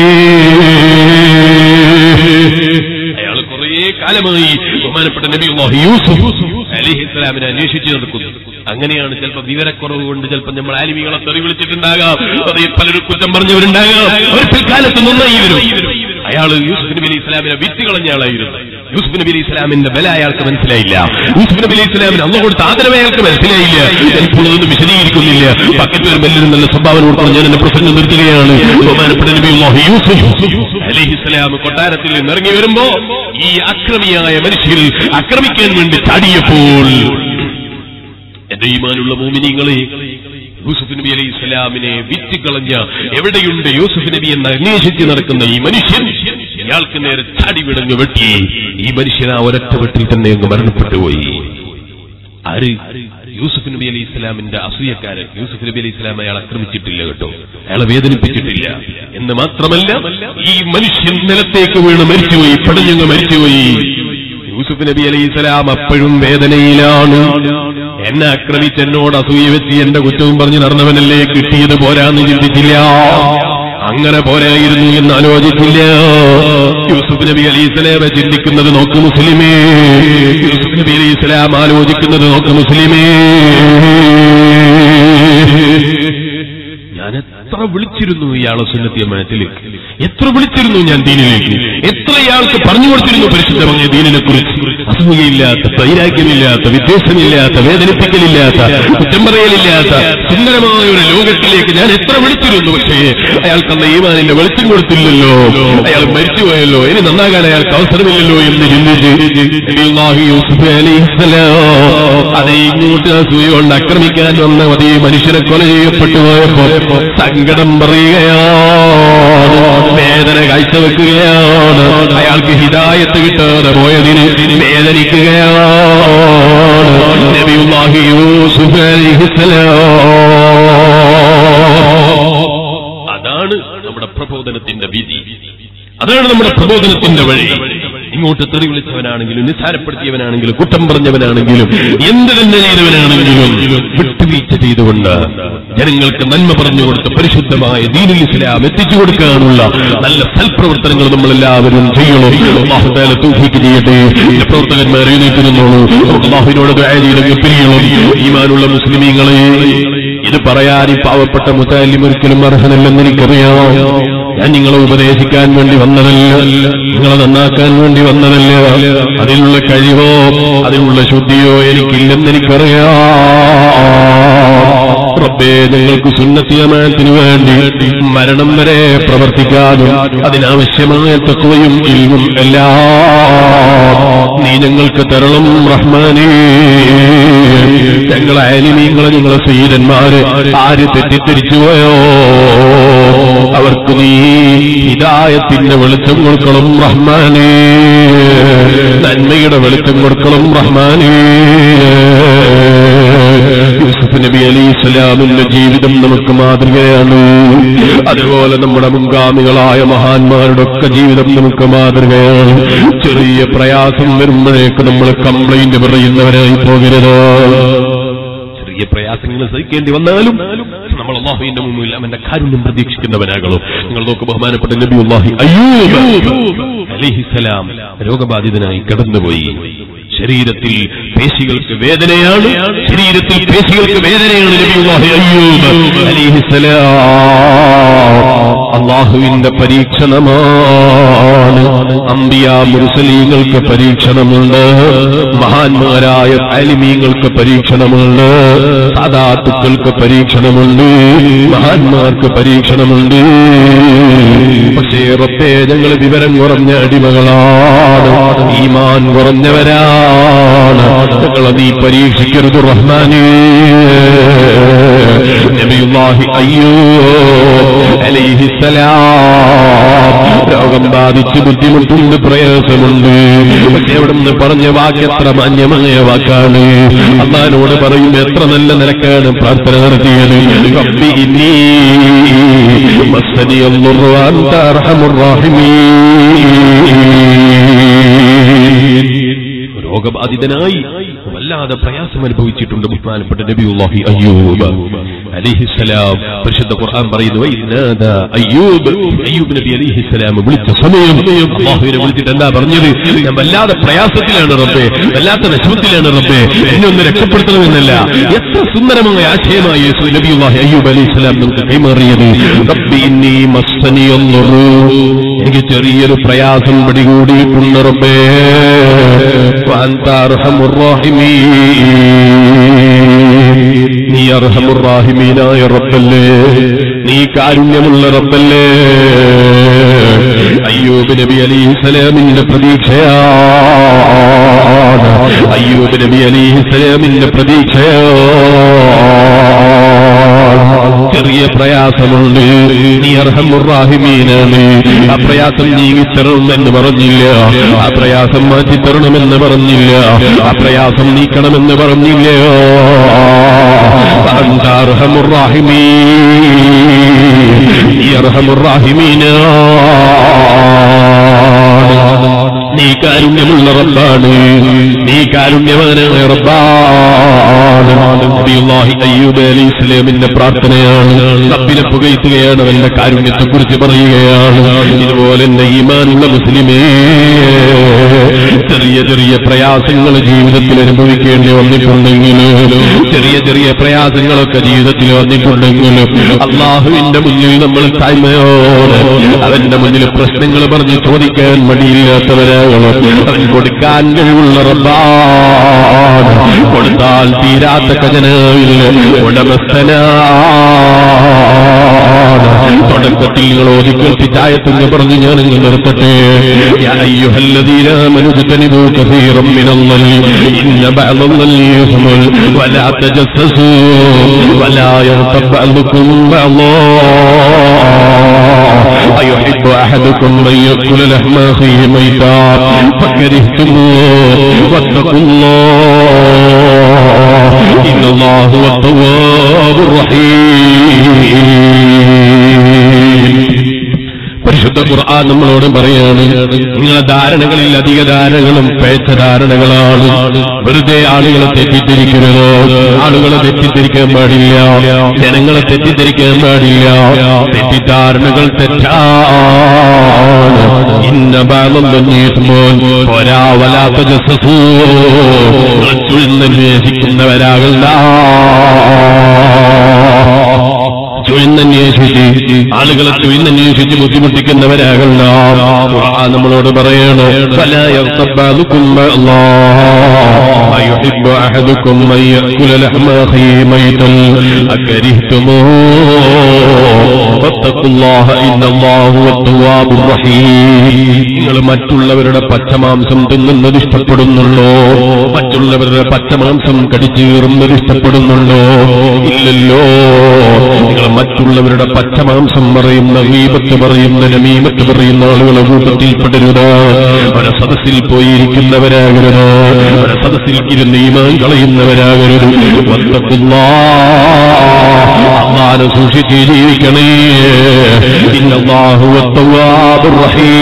അയാൾ കുറേ കാലമായി ബഹുമാനപ്പെട്ട നബി യൂസുഫ് അലിഹി ഇസ്ലാമിനെ അന്വേഷിച്ചു നടക്കുന്നു അങ്ങനെയാണ് ചിലപ്പോൾ വിവരക്കുറവ് കൊണ്ട് ചിലപ്പോൾ നമ്മൾ ആലിമികളെ തെറി വിളിച്ചിട്ടുണ്ടാകാം അതേ പലരും കുറ്റം പറഞ്ഞവരുണ്ടാകാം ഒരു പിൽക്കാലത്ത് നന്നായി വരും അയാൾ യൂസുഫ് നബി അലി ഇസ്ലാമിനെ വിറ്റ് കളഞ്ഞ ആളായിരുന്നു യൂസുഫ് നബി അലി ഇസ്ലാമിന്റെ ബല അയാൾക്ക് മനസ്സിലായില്ല യൂസുഫ് നബി അലി ഇസ്ലാമിന് അന്ന് കൊടുത്ത ആദരവ് അയാൾക്ക് മനസ്സിലായില്ല ഞാനിപ്പോൾ അതൊന്നും വിശദീകരിക്കുന്നില്ല പക്കത്ത് വരുമ്പോൾ എല്ലാവരും നല്ല സംഭാവന കൊടുക്കണം ഞാൻ എന്റെ പ്രസംഗം നിർത്തുകയാണ് ബഹുമാനപ്പെട്ട നബി അല്ലാഹു യൂസുഫ് അലൈഹിസ്സലാം കൊട്ടാരത്തിൽ നിന്ന് ഇറങ്ങി വരുമ്പോ ഈ അക്രമിയായ മനുഷ്യർ ആക്രമിക്കാൻ വേണ്ടി ചാടിയപ്പോൾ എന്റെ ഈമാനുള്ള മോമിനിങ്ങളെ യൂസുഫ് നബി അലൈഹി ഇസ്ലാമിനെ വിറ്റുകളഞ്ഞ എവിടെയുണ്ട് യൂസുഫ് നബി എന്ന് അന്വേഷിച്ച് നടക്കുന്ന ഈ മനുഷ്യൻ ഇയാൾക്ക് നേരെ ചാടി വിടങ്ങ് വെട്ടി ഈ മനുഷ്യൻ ആ ഒരൊറ്റ വെട്ടിൽ തന്നെ അങ്ങ് മരണപ്പെട്ടു പോയി ആര് യൂസുഫ് നബി അലൈഹി ഇസ്ലാമിന്റെ അസൂയക്കാരൻ യൂസുഫ് നബി അലൈഹി ഇസ്ലാം അയാൾ ആക്രമിച്ചിട്ടില്ല കേട്ടോ അയാളെ വേദനിപ്പിച്ചിട്ടില്ല എന്ന് മാത്രമല്ല ഈ മനുഷ്യൻ നിലത്തേക്ക് വീണ് മരിച്ചുപോയി പടഞ്ഞങ്ങ് മരിച്ചുപോയി യൂസുഫ് നബി അലൈഹി സ്വലാം അപ്പോഴും വേദനയിലാണ് എന്നെ ആക്രമിച്ച് എന്നോട് അസൂയ വെച്ച് എന്റെ കുറ്റവും പറഞ്ഞ് നടന്നവനല്ലേ കിട്ടിയത് പോരാന്ന് ചിന്തിച്ചില്ല അങ്ങനെ പോരായിരുന്നു എന്ന് ആലോചിച്ചില്ല യൂസുഫ് നബി അലൈഹി സ്വലാമെ ചിന്തിക്കുന്നത് നോക്ക് മുസ്ലിമേ യൂസുഫ് നബി അലൈഹി സ്വലാം ആലോചിക്കുന്നത് നോക്ക് മുസ്ലിമേ ഞാൻ എത്ര വിളിച്ചിരുന്നു ഇയാളെ സുന്നത്തിയമ്മത്തിലേക്ക് എത്ര വിളിച്ചിരുന്നു ഞാൻ ദീനിലേക്ക് എത്ര ഇയാൾക്ക് പറഞ്ഞു കൊടുത്തിരുന്നു പരിശുദ്ധമായ ദീനിനെ കുറിച്ച് അസൂയയില്ലാത്ത വൈരാഗ്യമില്ലാത്ത വിദ്വേഷമില്ലാത്ത വേദനിപ്പിക്കലില്ലാത്ത കുറ്റം പറയലില്ലാത്ത സുന്ദരമായ ഒരു ലോകത്തിലേക്ക് ഞാൻ എത്ര വിളിച്ചിരുന്നു പക്ഷേ അയാൾക്കന്ന് ഈമാനിന്റെ വെളിച്ചം കൊടുത്തില്ലല്ലോ അയാൾ മരിച്ചുപോയല്ലോ ഇനി നന്നാകാൻ അയാൾക്ക് അവസരമില്ലല്ലോ എന്ന് ചിന്തിച്ച് നബിയുല്ലാഹി യൂസുഫ് അലൈഹിസ്സലാം അതേ ഇങ്ങോട്ട് അസൂയ കൊണ്ട് ആക്രമിക്കാൻ വന്ന അതേ മനുഷ്യനെ കൊല ചെയ്യപ്പെട്ടു പോയപ്പോ സങ്കടം പറയുകയാണ് വേദന കാഴ്ചവെക്കുകയാണ് അയാൾക്ക് ഹിദായത്ത് കിട്ടാതെ പോയതിന് വേദനിക്കുകയാണ് നബിയുല്ലാഹി യൂസുഫ് അലൈഹിസ്സലാം അതാണ് നമ്മുടെ പ്രബോധനത്തിന്റെ വിധി അതാണ് നമ്മുടെ പ്രബോധനത്തിന്റെ വഴി ഇങ്ങോട്ട് തെറി വിളിച്ചവനാണെങ്കിലും നിസ്സാരപ്പെടുത്തിയവനാണെങ്കിലും കുറ്റം പറഞ്ഞവനാണെങ്കിലും എന്ത് തന്നെ ചെയ്തവനാണെങ്കിലും വിട്ടുവീഴ്ച ചെയ്തുകൊണ്ട് ജനങ്ങൾക്ക് നന്മ പറഞ്ഞു കൊടുത്ത് പരിശുദ്ധമായ ദീനുൽ ഇസ്ലാം എത്തിച്ചു കൊടുക്കാനുള്ള നല്ല സൽപ്രവർത്തനങ്ങൾ നമ്മൾ എല്ലാവരും ചെയ്യണം അള്ളാഹുദാല തൗഫീക്ക് ചെയ്യട്ടെ ഇതിന്റെ പ്രവർത്തകന്മാരെ എഴുന്നേറ്റുന്നോളൂ അള്ളാഹുവിനോട് ദുആ ചെയ്തെങ്കിൽ പിരിയണം ഈമാനുള്ള മുസ്ലിമീങ്ങളെ ഇത് പറയാൻ ഈ പാവപ്പെട്ട മുത്താലിം ഒരിക്കലും അർഹനല്ലെന്ന് എനിക്കറിയാം ഞാൻ നിങ്ങളെ ഉപദേശിക്കാൻ വേണ്ടി വന്നതല്ല നിങ്ങളെ നന്നാക്കാൻ വേണ്ടി വന്നതല്ല അതിനുള്ള കഴിവോ അതിനുള്ള ശുദ്ധിയോ എനിക്കില്ലെന്ന് എനിക്കറിയാം റബ്ബേ ഞങ്ങൾക്ക് സുന്നത്തിയമാനത്തിന് വേണ്ടി മരണം വരെ പ്രവർത്തിക്കാനും അതിനാവശ്യമായ തത്വയും ഇൽവും എല്ലാം നീ ഞങ്ങൾക്ക് തരണം റഹ്മാനേ ഞങ്ങളെ അയലിമീങ്ങളെ ഞങ്ങളെ സീതന്മാര് ആര് തെറ്റിദ്ധരിച്ചു പോയോ അവർക്ക് നീ ഹിദായത്തിന്റെ വെളിച്ചം കൊടുക്കണം റഹ്മാനേ നന്മയുടെ വെളിച്ചം കൊടുക്കണം റഹ്മാനേ യൂസുഫ് നബി അലി ഇസ്ലാമിന്റെ ജീവിതം നമുക്ക് മാതൃകയാണ് അതുപോലെ നമ്മുടെ മുൻഗാമികളായ മഹാന്മാരുടെ ഒക്കെ ജീവിതം നമുക്ക് മാതൃകയാണ് ചെറിയ പ്രയാസം വരുമ്പോഴേക്ക് നമ്മൾ കംപ്ലൈന്റ് പറയുന്നവരായി പോകരുത് ചെറിയ പ്രയാസങ്ങൾ സഹിക്കേണ്ടി വന്നാലും നമ്മൾ അള്ളാഹുവിന്റെ മുമ്പിൽ അവന്റെ കാരുണ്യം പ്രതീക്ഷിക്കുന്നവനാകണം നിങ്ങൾ നോക്ക് ബഹുമാനപ്പെട്ട നബി അള്ളാഹി അലിഹിസലാം രോഗബാധിതനായി കടന്നുപോയി ശരീരത്തിൽ പേശികൾക്ക് വേദനയാണ് ശരീരത്തിൽ പേശികൾക്ക് വേദനയാണ് നബിയുല്ലാഹി അയ്യൂബ് അലിഹിസലാം അള്ളാഹുവിന്റെ പരീക്ഷണമാണ് അമ്പിയ മുർസലീങ്ങൾക്ക് പരീക്ഷണമുണ്ട് മഹാന്മാരായ അലിമീങ്ങൾക്ക് പരീക്ഷണമുണ്ട് സാധാത്തുക്കൾക്ക് പരീക്ഷണമുണ്ട് മഹാന്മാർക്ക് പരീക്ഷണമുണ്ട് പക്ഷേ റബ്ബേ ഞങ്ങൾ വിവരം കുറഞ്ഞ അടിമകളാണ് ഈമാൻ കുറഞ്ഞവരാണ് ഞങ്ങളെ നീ പരീക്ഷിക്കരുത് റഹ്മാനേ നബിയുല്ലാഹി അയ്യോ അലൈഹിസലാം രോഗം ബാധിച്ച് ബുദ്ധിമുട്ടുണ്ട് പ്രയാസമുണ്ട് പക്ഷെ അവിടെ നിന്ന് പറഞ്ഞ വാക്ക് എത്ര മാന്യമായ വാക്കാണ് അള്ളഹാനോട് പറയും എത്ര നല്ല നിലക്കാണ് പ്രാർത്ഥന നടത്തിയത് റബ്ബി ഇന്നീ മസ്സനി അല്ലാഹു അൻത അർഹമുർ റാഹിമീൻ രോഗബാധിതനായി വല്ല വല്ലാതെ പ്രയാസം അനുഭവിച്ചിട്ടുണ്ട് ബഹുമാനപ്പെട്ട നബിയുല്ലാഹി അയ്യൂബ് അലിഹിസ്സലാം പരിശുദ്ധ ഖുർആൻ പറയുന്നു "വൈനാദ അയ്യൂബ് അയ്യൂബ് നബി അലിഹിസ്സലാം വിളിച്ച സമയം അള്ളാഹുവിനെ വിളിച്ചിട്ട് എന്താ പറഞ്ഞത് ഞാൻ വല്ലാതെ പ്രയാസത്തിലാണ് റബ്ബേ വല്ലാത്ത വിഷമത്തിലാണ് റബ്ബേ എന്നെ ഒന്ന് രക്ഷപ്പെടുത്തണമെന്നല്ല എത്ര സുന്ദരമായ ആശയമായി യേശു നബിയുല്ലാഹി അയ്യൂബ് അലിഹിസ്സലാം നമുക്ക് കൈമാറിയത് റബ്ബി ഇന്നി മസ്സനിയൊന്നുറു എനിക്ക് ചെറിയൊരു പ്രയാസം പിടികൂടിയിട്ടുണ്ട് റബ്ബേ وأنت أرحم الراحمين നീ അർഹമുറാഹിമീനായ റബ്ബല്ലേ നീ കാരുണ്യമുള്ള റബ്ബല്ലേ അയ്യൂബ് നബി അലിസ്സലാമിന്റെ പ്രതീക്ഷയാണ് അയ്യൂബ് നബി അലിസ്സലാമിന്റെ പ്രതീക്ഷയാണ് ചെറിയ പ്രയാസമുണ്ട് നീ അർഹമുറാഹിമീനാണ് ആ പ്രയാസം നീങ്ങിത്തരണം എന്ന് പറഞ്ഞില്ല ആ പ്രയാസം മാറ്റിത്തരണമെന്ന് പറഞ്ഞില്ല ആ പ്രയാസം നീക്കണമെന്ന് പറഞ്ഞില്ല أنت أرحم الراحمين يا أرحم الراحمين നീ കാരുണ്യമുള്ള റബ്ബാണ് നീ കാരുണ്യവാനായ റബ്ബാണ് നബിയുല്ലാഹി അയ്യൂബ് അലൈഹി ഇസ്ലാമിന്റെ പ്രാർത്ഥനയാണ് റബ്ബിനെ പുകഴ്ത്തുകയാണ് അവന്റെ കാരുണ്യത്തെ കുറിച്ച് പറയുകയാണ് ഇതുപോലെ എന്റെ ഈമാനുള്ള മുസ്ലിമേ ചെറിയ ചെറിയ പ്രയാസങ്ങൾ ജീവിതത്തിൽ അനുഭവിക്കേണ്ടി വന്നിട്ടുണ്ടെങ്കിലും ചെറിയ ചെറിയ പ്രയാസങ്ങളൊക്കെ ജീവിതത്തിൽ വന്നിട്ടുണ്ടെങ്കിലും അള്ളാഹുവിന്റെ മുന്നിൽ നമ്മൾ തായ്മയോടെ അവന്റെ മുന്നിൽ പ്രശ്നങ്ങൾ പറഞ്ഞ് ചോദിക്കാൻ മടിയില്ലാത്തവരാകണം അവൻ കൊടുക്കാൻ കഴിവുള്ള റബ്ബാണ് കൊടുത്താൽ തീരാത്ത ഖജനാവിൽ ഉടമസ്ഥനാണ് തുടക്കത്തിൽ നിങ്ങൾ ഓതിക്കേൽപ്പിച്ചായത്തെന്ന് പറഞ്ഞ് ഞാൻ ഇങ്ങ് നിർത്തട്ടെ യാ അയ്യുഹല്ലദീന മനുജതനിബു കസീറം മിനല്ലി ഇന്ന ബഅദല്ലി യസ്മുൽ വലാ തജസ്സസു വലാ യഗ്തബ് ബഅദുക്കും ബഅദാ أيحب أحدكم أن يأكل لحم أخيه ميتا فكرهتموه واتقوا الله إن الله هو التواب الرحيم പരിശുദ്ധ ഖുർആൻ നമ്മളോട് പറയാണ് നിങ്ങളെ ധാരണകളിൽ അധിക ധാരണകളും പേച്ച ധാരണകളാണ് വെറുതെ ആളുകളെ തെറ്റിദ്ധരിക്കരുത് ആളുകളെ തെറ്റിദ്ധരിക്കാൻ പാടില്ല ജനങ്ങളെ തെറ്റിദ്ധരിക്കാൻ പാടില്ല തെറ്റിദ്ധാരണകൾ തെറ്റാണ് ഇന്ന ബാലം തന്നെത്തുമ്പോൾ ഒരാവലാത്ത ജസ്സസൂ ചുഴ്ന്നന്വേഷിക്കുന്നവരാകണ്ട ചുഴിന്നന്വേഷിച്ച് ആളുകളെ ചുഴിന്നന്വേഷിച്ച് ബുദ്ധിമുട്ടിക്കുന്നവരാകണ്ട ഖുർആൻ നമ്മളോട് പറയണോ فلا يغتب بعضكم بعضا أيحب أحدكم أن يأكل لحم أخيه ميتا أكرهتموه فاتقوا الله إن الله هو التواب الرحيم നിങ്ങൾ മറ്റുള്ളവരുടെ പച്ചമാംസം തിന്നുന്നത് ഇഷ്ടപ്പെടുന്നുള്ളോ മറ്റുള്ളവരുടെ പച്ചമാംസം കടിച്ചീറുന്നത് ഇഷ്ടപ്പെടുന്നുള്ളോ ഇല്ലല്ലോ നിങ്ങൾ മറ്റുള്ളവരുടെ പച്ചമാംസം പറയുന്ന വീപത്ത് പറയുന്ന നമീമത്ത് പറയുന്ന ആളുകളെ കൂട്ടത്തിൽപ്പെടരുത് അവരെ സദസ്സിൽ പോയിരിക്കുന്നവരാകരുത് അവരെ സദസ്സിൽ ഇരുന്ന് ഈമാൻ കളയുന്നവരാകരുത് അള്ളാനെ സൂക്ഷിച്ച് ജീവിക്കണേ ഇന്നല്ലാഹു അത്തവാബുർ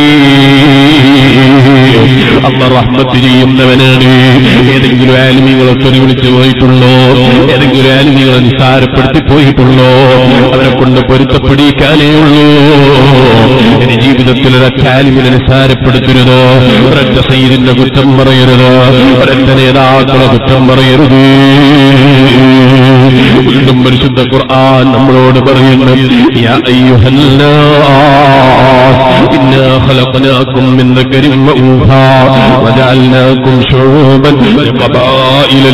റഹീം അള്ള റഹ്മത്ത് ചെയ്യുന്നവനാണ് ഏതെങ്കിലും ആലിമികളെ തൊലി വിളിച്ചു പോയിട്ടുള്ളോ ഏതെങ്കിലും ആലിമികളെ നിസ്സാരപ്പെടുത്തി പോയിട്ടുള്ളോ അവരെ കൊണ്ട് പൊരുത്തപ്പെടിക്കാനേ ഉള്ളൂ എന്റെ ജീവിതത്തിൽ ഒരൊറ്റ ആലിമിനെ നിസ്സാരപ്പെടുത്തരുത് ഒരൊറ്റ സൈദിന്റെ കുറ്റം പറയരുത് ഒരൊറ്റ നേതാക്കളെ കുറ്റം പറയരുത് വീണ്ടും പരിശുദ്ധ ഖുർആൻ നമ്മളോട് പറയുന്നു യാ അയ്യുഹന്നാസ് ഇന്നാ ഖലഖനാകും മിൻ ദക്കരിൻ വഉൻസാ വജഅൽനാകും ശുഊബൻ വഖബായില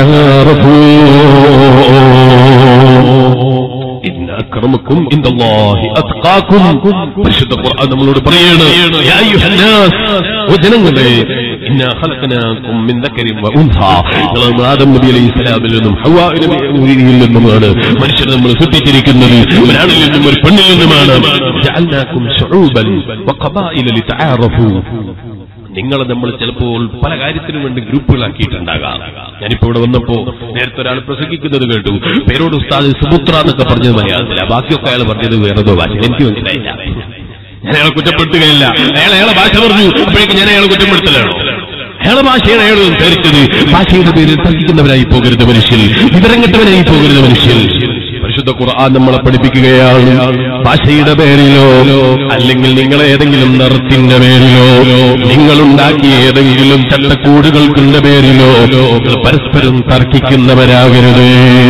ലിതഅറഫൂ ഇന്ന അക്രമക്കും ഇൻദല്ലാഹി അത്ഖാക്കും പരിശുദ്ധ ഖുർആൻ നമ്മളോട് പറയാണ് യാ അയ്യുഹന്നാസ് ഓ ജനങ്ങളെ ഇന്നാ ഖലഖനാകും മിൻ ദക്കരിൻ വഉൻസാ നിങ്ങൾ ആദം നബി അലൈഹി സ്വലാമിൽ നിന്നും ഹവ്വാ നബിയിൽ നിന്നുമാണ് മനുഷ്യരെ നമ്മൾ സൃഷ്ടിച്ചിരിക്കുന്നത് ഒരാളിൽ നിന്നും ഒരു പെണ്ണിൽ നിന്നുമാണ് ജഅൽനാകും ശുഊബൻ വഖബായില ലിതആറഫു നിങ്ങളെ നമ്മൾ ചിലപ്പോൾ പല കാര്യത്തിനും വേണ്ടി ഗ്രൂപ്പുകളാക്കിയിട്ടുണ്ടാകാം ഞാനിപ്പോ ഇവിടെ വന്നപ്പോ നേരത്തെ ഒരാൾ പ്രസംഗിക്കുന്നത് കേട്ടു പേരോട് ഉസ്താദ് സുപുത്ര എന്നൊക്കെ പറഞ്ഞത് മലയാളത്തില ബാക്കിയൊക്കെ അയാൾ പറഞ്ഞത് വേറെതോ ഭാഷ എനിക്ക് മനസ്സിലായില്ല ഞാൻ അയാളെ കുറ്റപ്പെടുത്തുകയില്ല അയാൾ അയാളെ ഭാഷ പറഞ്ഞു അപ്പോഴേക്കും ഞാൻ അയാളെ കുറ്റപ്പെടുത്തലാണോ അയാളെ ഭാഷയാണ് അയാൾ ധരിച്ചത് ഭാഷയുടെ പേരിൽ തർക്കിക്കുന്നവരായി പോകരുത് മനുഷ്യൻ വിവരം കെട്ടവനായി പോകരുത് മനുഷ്യൻ പരിശുദ്ധ ഖുർആൻ നമ്മളെ പഠിപ്പിക്കുകയാണ് ഭാഷയുടെ പേരിലോ അല്ലെങ്കിൽ നിങ്ങൾ ഏതെങ്കിലും നിറത്തിന്റെ പേരിലോ നിങ്ങളുണ്ടാക്കിയ ഏതെങ്കിലും ചട്ടക്കൂടുകൾക്കുള്ള പേരിലോ നിങ്ങൾ പരസ്പരം തർക്കിക്കുന്നവരാകരുത്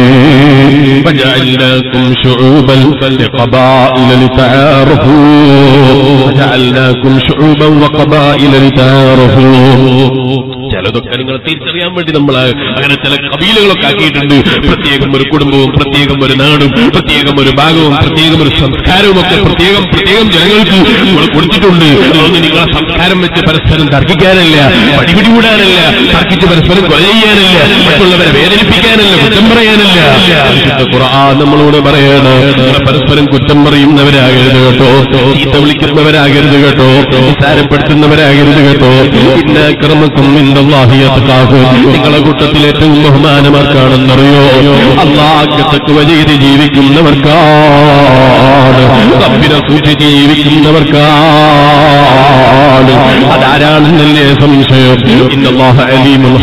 وجعلناكم شعوبا وقبائل لتعارفوا وجعلناكم شعوبا وقبائل لتعارفوا ചിലതൊക്കെ നിങ്ങൾ തിരിച്ചറിയാൻ വേണ്ടി നമ്മൾ അങ്ങനെ ചില കബീലകളൊക്കെ ആക്കിയിട്ടുണ്ട് പ്രത്യേകം ഒരു കുടുംബവും പ്രത്യേകം ഒരു നാടും പ്രത്യേകം ഒരു ഭാഗവും പ്രത്യേകം ഒരു സംസ്കാരവും ഒക്കെ പ്രത്യേകം പ്രത്യേകം ജനങ്ങൾക്ക് നമ്മൾ കൊടുത്തിട്ടുണ്ട് അതുകൊണ്ട് നിങ്ങളെ സംസ്കാരം വെച്ച് പരസ്പരം തർക്കിക്കാനല്ല പടിപിടികൂടാനല്ല തർക്കിച്ച് പരസ്പരം കൊല ചെയ്യാനല്ല മറ്റുള്ളവരെ വേദനിപ്പിക്കാനല്ല കുറ്റം പറയാനല്ല പരിശുദ്ധ ഖുർആൻ നമ്മളോട് പറയാണ് നിങ്ങൾ പരസ്പരം കുറ്റം പറയുന്നവരാകരുത് കേട്ടോ ചീത്ത വിളിക്കുന്നവരാകരുത് കേട്ടോ നിസ്സാരപ്പെടുത്തുന്നവരാകരുത് കേട്ടോ ഇന്നക്രമക്കും നിങ്ങളെ കൂട്ടത്തിൽ ഏറ്റവും ബഹുമാനമാർക്കാണെന്നറിയോ അള്ളാഹ്യത്തൊക്കെ ചെയ്ത് ജീവിക്കുന്നവർക്കാണ് തമ്പിനെ സൂക്ഷിച്ച് ജീവിക്കുന്നവർക്കാണ് അതാരാണെന്നല്ലേ സംശയം ഇന്നല്ലാഹ അലീമുൽ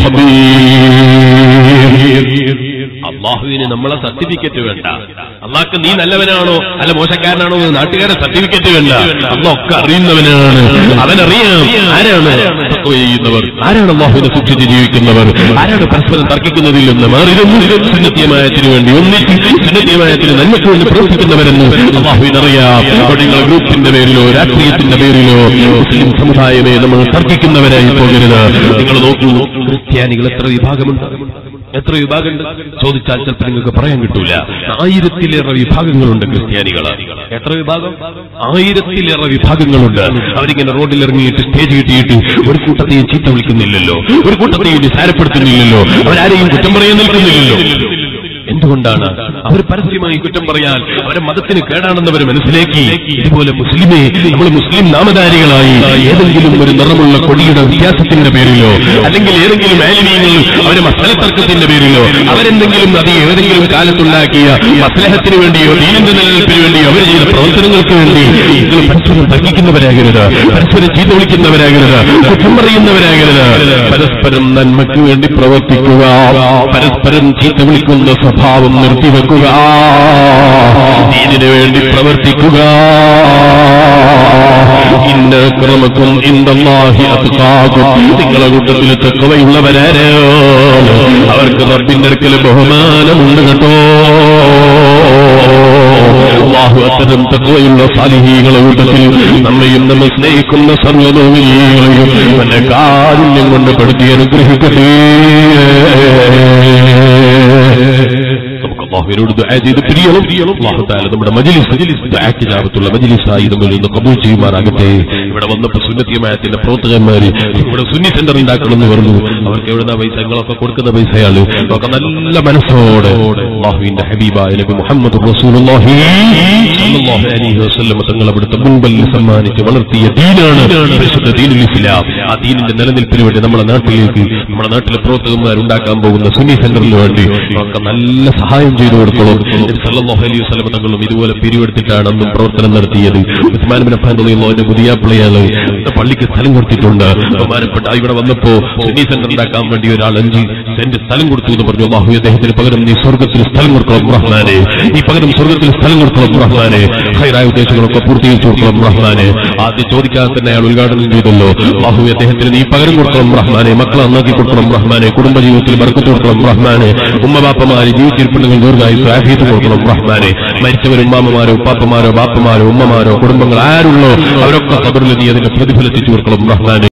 ഹബീർ അള്ളാഹുവിന് നമ്മളെ സർട്ടിഫിക്കറ്റ് വേണ്ട അള്ളാഹ്ക്ക് നീ നല്ലവനാണോ അല്ല മോശക്കാരനാണോ എന്ന് നാട്ടുകാരെ സർട്ടിഫിക്കറ്റ് വേണ്ട അള്ളാഹ് ഒക്കെ അറിയുന്നവനാണ് അവനറിയാം ആരാണ് തഖ്വ ചെയ്യുന്നവർ ആരാണ് അള്ളാഹുവിനെ സൂക്ഷിച്ച് ജീവിക്കുന്നവർ ആരാണ് പരസ്പരം തർക്കിക്കുന്നതിൽ നിന്ന് മാറിയിരുന്നു സുന്നത്തിയമായത്തിന് വേണ്ടി ഒന്നിച്ച് സുന്നത്തിയമായത്തിന് നന്മയ്ക്ക് വേണ്ടി പ്രവർത്തിക്കുന്നവരെന്ന് അള്ളാഹുവിനറിയാം അപ്പോൾ നിങ്ങൾ ഗ്രൂപ്പിന്റെ പേരിലോ രാഷ്ട്രീയത്തിന്റെ പേരിലോ മുസ്ലിം സമുദായമേ നമ്മൾ തർക്കിക്കുന്നവരായി പോകരുത് നിങ്ങൾ നോക്കൂ ക്രിസ്ത്യാനികൾ എത്ര വിഭാഗമുണ്ട് എത്ര വിഭാഗമുണ്ട് ചോദിച്ചാൽ ചിലപ്പോൾ നിങ്ങൾക്ക് പറയാൻ കിട്ടൂല ആയിരത്തിലേറെ വിഭാഗങ്ങളുണ്ട് ക്രിസ്ത്യാനികൾ എത്ര വിഭാഗം ആയിരത്തിലേറെ വിഭാഗങ്ങളുണ്ട് അവരിങ്ങനെ റോഡിൽ ഇറങ്ങിയിട്ട് സ്റ്റേജ് കിട്ടിയിട്ട് ഒരു കൂട്ടത്തെയും ചീത്ത വിളിക്കുന്നില്ലല്ലോ ഒരു കൂട്ടത്തെയും നിസാരപ്പെടുത്തുന്നില്ലല്ലോ അവരാരെയും കുറ്റം പറയാൻ നിൽക്കുന്നില്ലല്ലോ എന്തുകൊണ്ടാണ് അവർ പരസ്യമായി കുറ്റം പറയാൻ അവരെ മതത്തിന് കേടാണെന്ന് അവർ മനസ്സിലാക്കി ഇതുപോലെ മുസ്ലിമെ നമ്മൾ മുസ്ലിം നാമധാരികളായി ഏതെങ്കിലും ഒരു നിറമുള്ള കൊടിയുടെ വ്യത്യാസത്തിന്റെ പേരിലോ അല്ലെങ്കിൽ ഏതെങ്കിലും ആലിമീങ്ങൾ അവരെ മസലത്തർക്കത്തിന്റെ പേരിലോ അവരെന്തെങ്കിലും അത് ഏതെങ്കിലും കാലത്തുണ്ടാക്കിയ മസ്ലഹത്തിന് വേണ്ടിയോ ദീനിന്റെ നിലനിൽപ്പിന് വേണ്ടിയോ അവർ ചെയ്ത പ്രവർത്തനങ്ങൾക്ക് വേണ്ടി നിങ്ങൾ പരസ്പരം തർക്കിക്കുന്നവരാകരുത് പരസ്പരം ചീത്ത വിളിക്കുന്നവരാകരുത് കുറ്റം പറയുന്നവരാകരുത് പരസ്പരം നന്മയ്ക്ക് വേണ്ടി പ്രവർത്തിക്കുക പരസ്പരം ചീത്ത വിളിക്കുന്ന സ്വഭാവം നിർത്തിവെക്കുക ദീനിനു വേണ്ടി പ്രവർത്തിക്കുക ഇന്നക്രമക്കും ഇന്ദല്ലാഹി അത്കാകും നിങ്ങളെ കൂട്ടത്തിൽ തെക്കവയുള്ളവരാരോ അവർക്ക് റബ്ബിന്റെ അടുക്കൽ ബഹുമാനമുണ്ട് കേട്ടോ അള്ളാഹു അത്തരം തത്വയുള്ള സാലിഹീകളെ കൂട്ടത്തിൽ നമ്മയും നമ്മെ സ്നേഹിക്കുന്ന സർവ്വതോമികളെയും നല്ല കാരുണ്യം കൊണ്ട് പെടുത്തി അനുഗ്രഹിക്കട്ടെ നമുക്ക് അള്ളാഹുവിനോട് ദുആ ചെയ്ത് പിരിയണം അള്ളാഹു താല നമ്മുടെ മജ്ലിസ് ദുആക്ക് ജാബത്തുള്ള മജ്ലിസായി നമ്മൾ ഇന്ന് കബൂൽ ചെയ്യുമാറാകട്ടെ ഇവിടെ വന്നപ്പോൾ സുന്നത്തിയമായത്തിന്റെ പ്രവർത്തകന്മാര് ഇവിടെ സുന്നി സെന്റർ ഉണ്ടാക്കണമെന്ന് പറഞ്ഞു അവർക്ക് എവിടുന്ന പൈസ ഞങ്ങളൊക്കെ കൊടുക്കുന്ന പൈസയാണ് ഒക്കെ നല്ല മനസ്സോടെ അള്ളാഹുവിന്റെ ഹബീബായ നബി മുഹമ്മദ് റസൂലുള്ളാഹി സ്വല്ലല്ലാഹു അലൈഹി വസല്ലം തങ്ങൾ അവിടുത്തെ മുൻപല്ല് സമ്മാനിച്ച് വളർത്തിയ ദീനാണ് പരിശുദ്ധ ദീനുൽ ഇസ്ലാം ആ ദീനിന്റെ നിലനിൽപ്പിന് വേണ്ടി നമ്മുടെ നാട്ടിലേക്ക് നമ്മുടെ നാട്ടിലെ പ്രവർത്തകന്മാർ ഉണ്ടാക്കാൻ പോകുന്ന സുന്നി സെന്ററിന് വേണ്ടി ഒക്കെ നല്ല സഹായം ചെയ്തു കൊടുക്കണം നബി സല്ലല്ലാഹു അലൈഹി വസല്ലം തങ്ങളും ഇതുപോലെ പിരിവെടുത്തിട്ടാണ് അന്നും പ്രവർത്തനം നടത്തിയത് ഉസ്മാൻ ബിൻ അഫ്ഫാൻ റളിയല്ലാഹു പുതിയ പിള്ളയാണ് പള്ളിക്ക് സ്ഥലം കൊടുത്തിട്ടുണ്ട് ബഹുമാനപ്പെട്ട ഇവിടെ വന്നപ്പോ സുന്നി സെന്റർ ഉണ്ടാക്കാൻ വേണ്ടി ഒരാൾ അഞ്ച് സെന്റ് സ്ഥലം കൊടുത്തു എന്ന് പറഞ്ഞു അള്ളാഹു അദ്ദേഹത്തിന് പകരം നീ സ്വർഗത്തിൽ സ്ഥലം കൊടുക്കണം റഹ്മാനെ നീ പകരം സ്വർഗത്തിൽ സ്ഥലം കൊടുക്കണം റഹ്മാനെ ഹൈറായ ഉദ്ദേശങ്ങളൊക്കെ പൂർത്തീകരിച്ചു കൊടുക്കണം റഹ്മാനെ ആദ്യം ചോദിക്കാതെ തന്നെ അയാൾ ഉദ്ഘാടനം ചെയ്തല്ലോ അള്ളാഹു അദ്ദേഹത്തിന് നീ പകരം കൊടുക്കണം റഹ്മാനെ മക്കളെ നന്നാക്കി കൊടുക്കണം റഹ്മാനെ കുടുംബജീവിതത്തിൽ ബർക്കത്ത് കൊടുക്കണം റഹ്മാനെ ഉമ്മബാപ്പമാര് ജീവിച്ചിരിപ്പുണ്ടെങ്കിൽ ദീർഘായുസ് ആഫിയത്ത് കൊടുക്കണം റഹ്മാനെ മരിച്ചവർ ഉമ്മാമ്മമാരോ ഉപ്പാപ്പമാരോ ബാപ്പമാരോ ഉമ്മമാരോ കുടുംബങ്ങൾ ആരുള്ളോ അവരൊക്കെ കബറിൽ നീ അതിന്റെ പ്രതിഫലത്തിച്ചു കൊടുക്കണം റഹ്മാനെ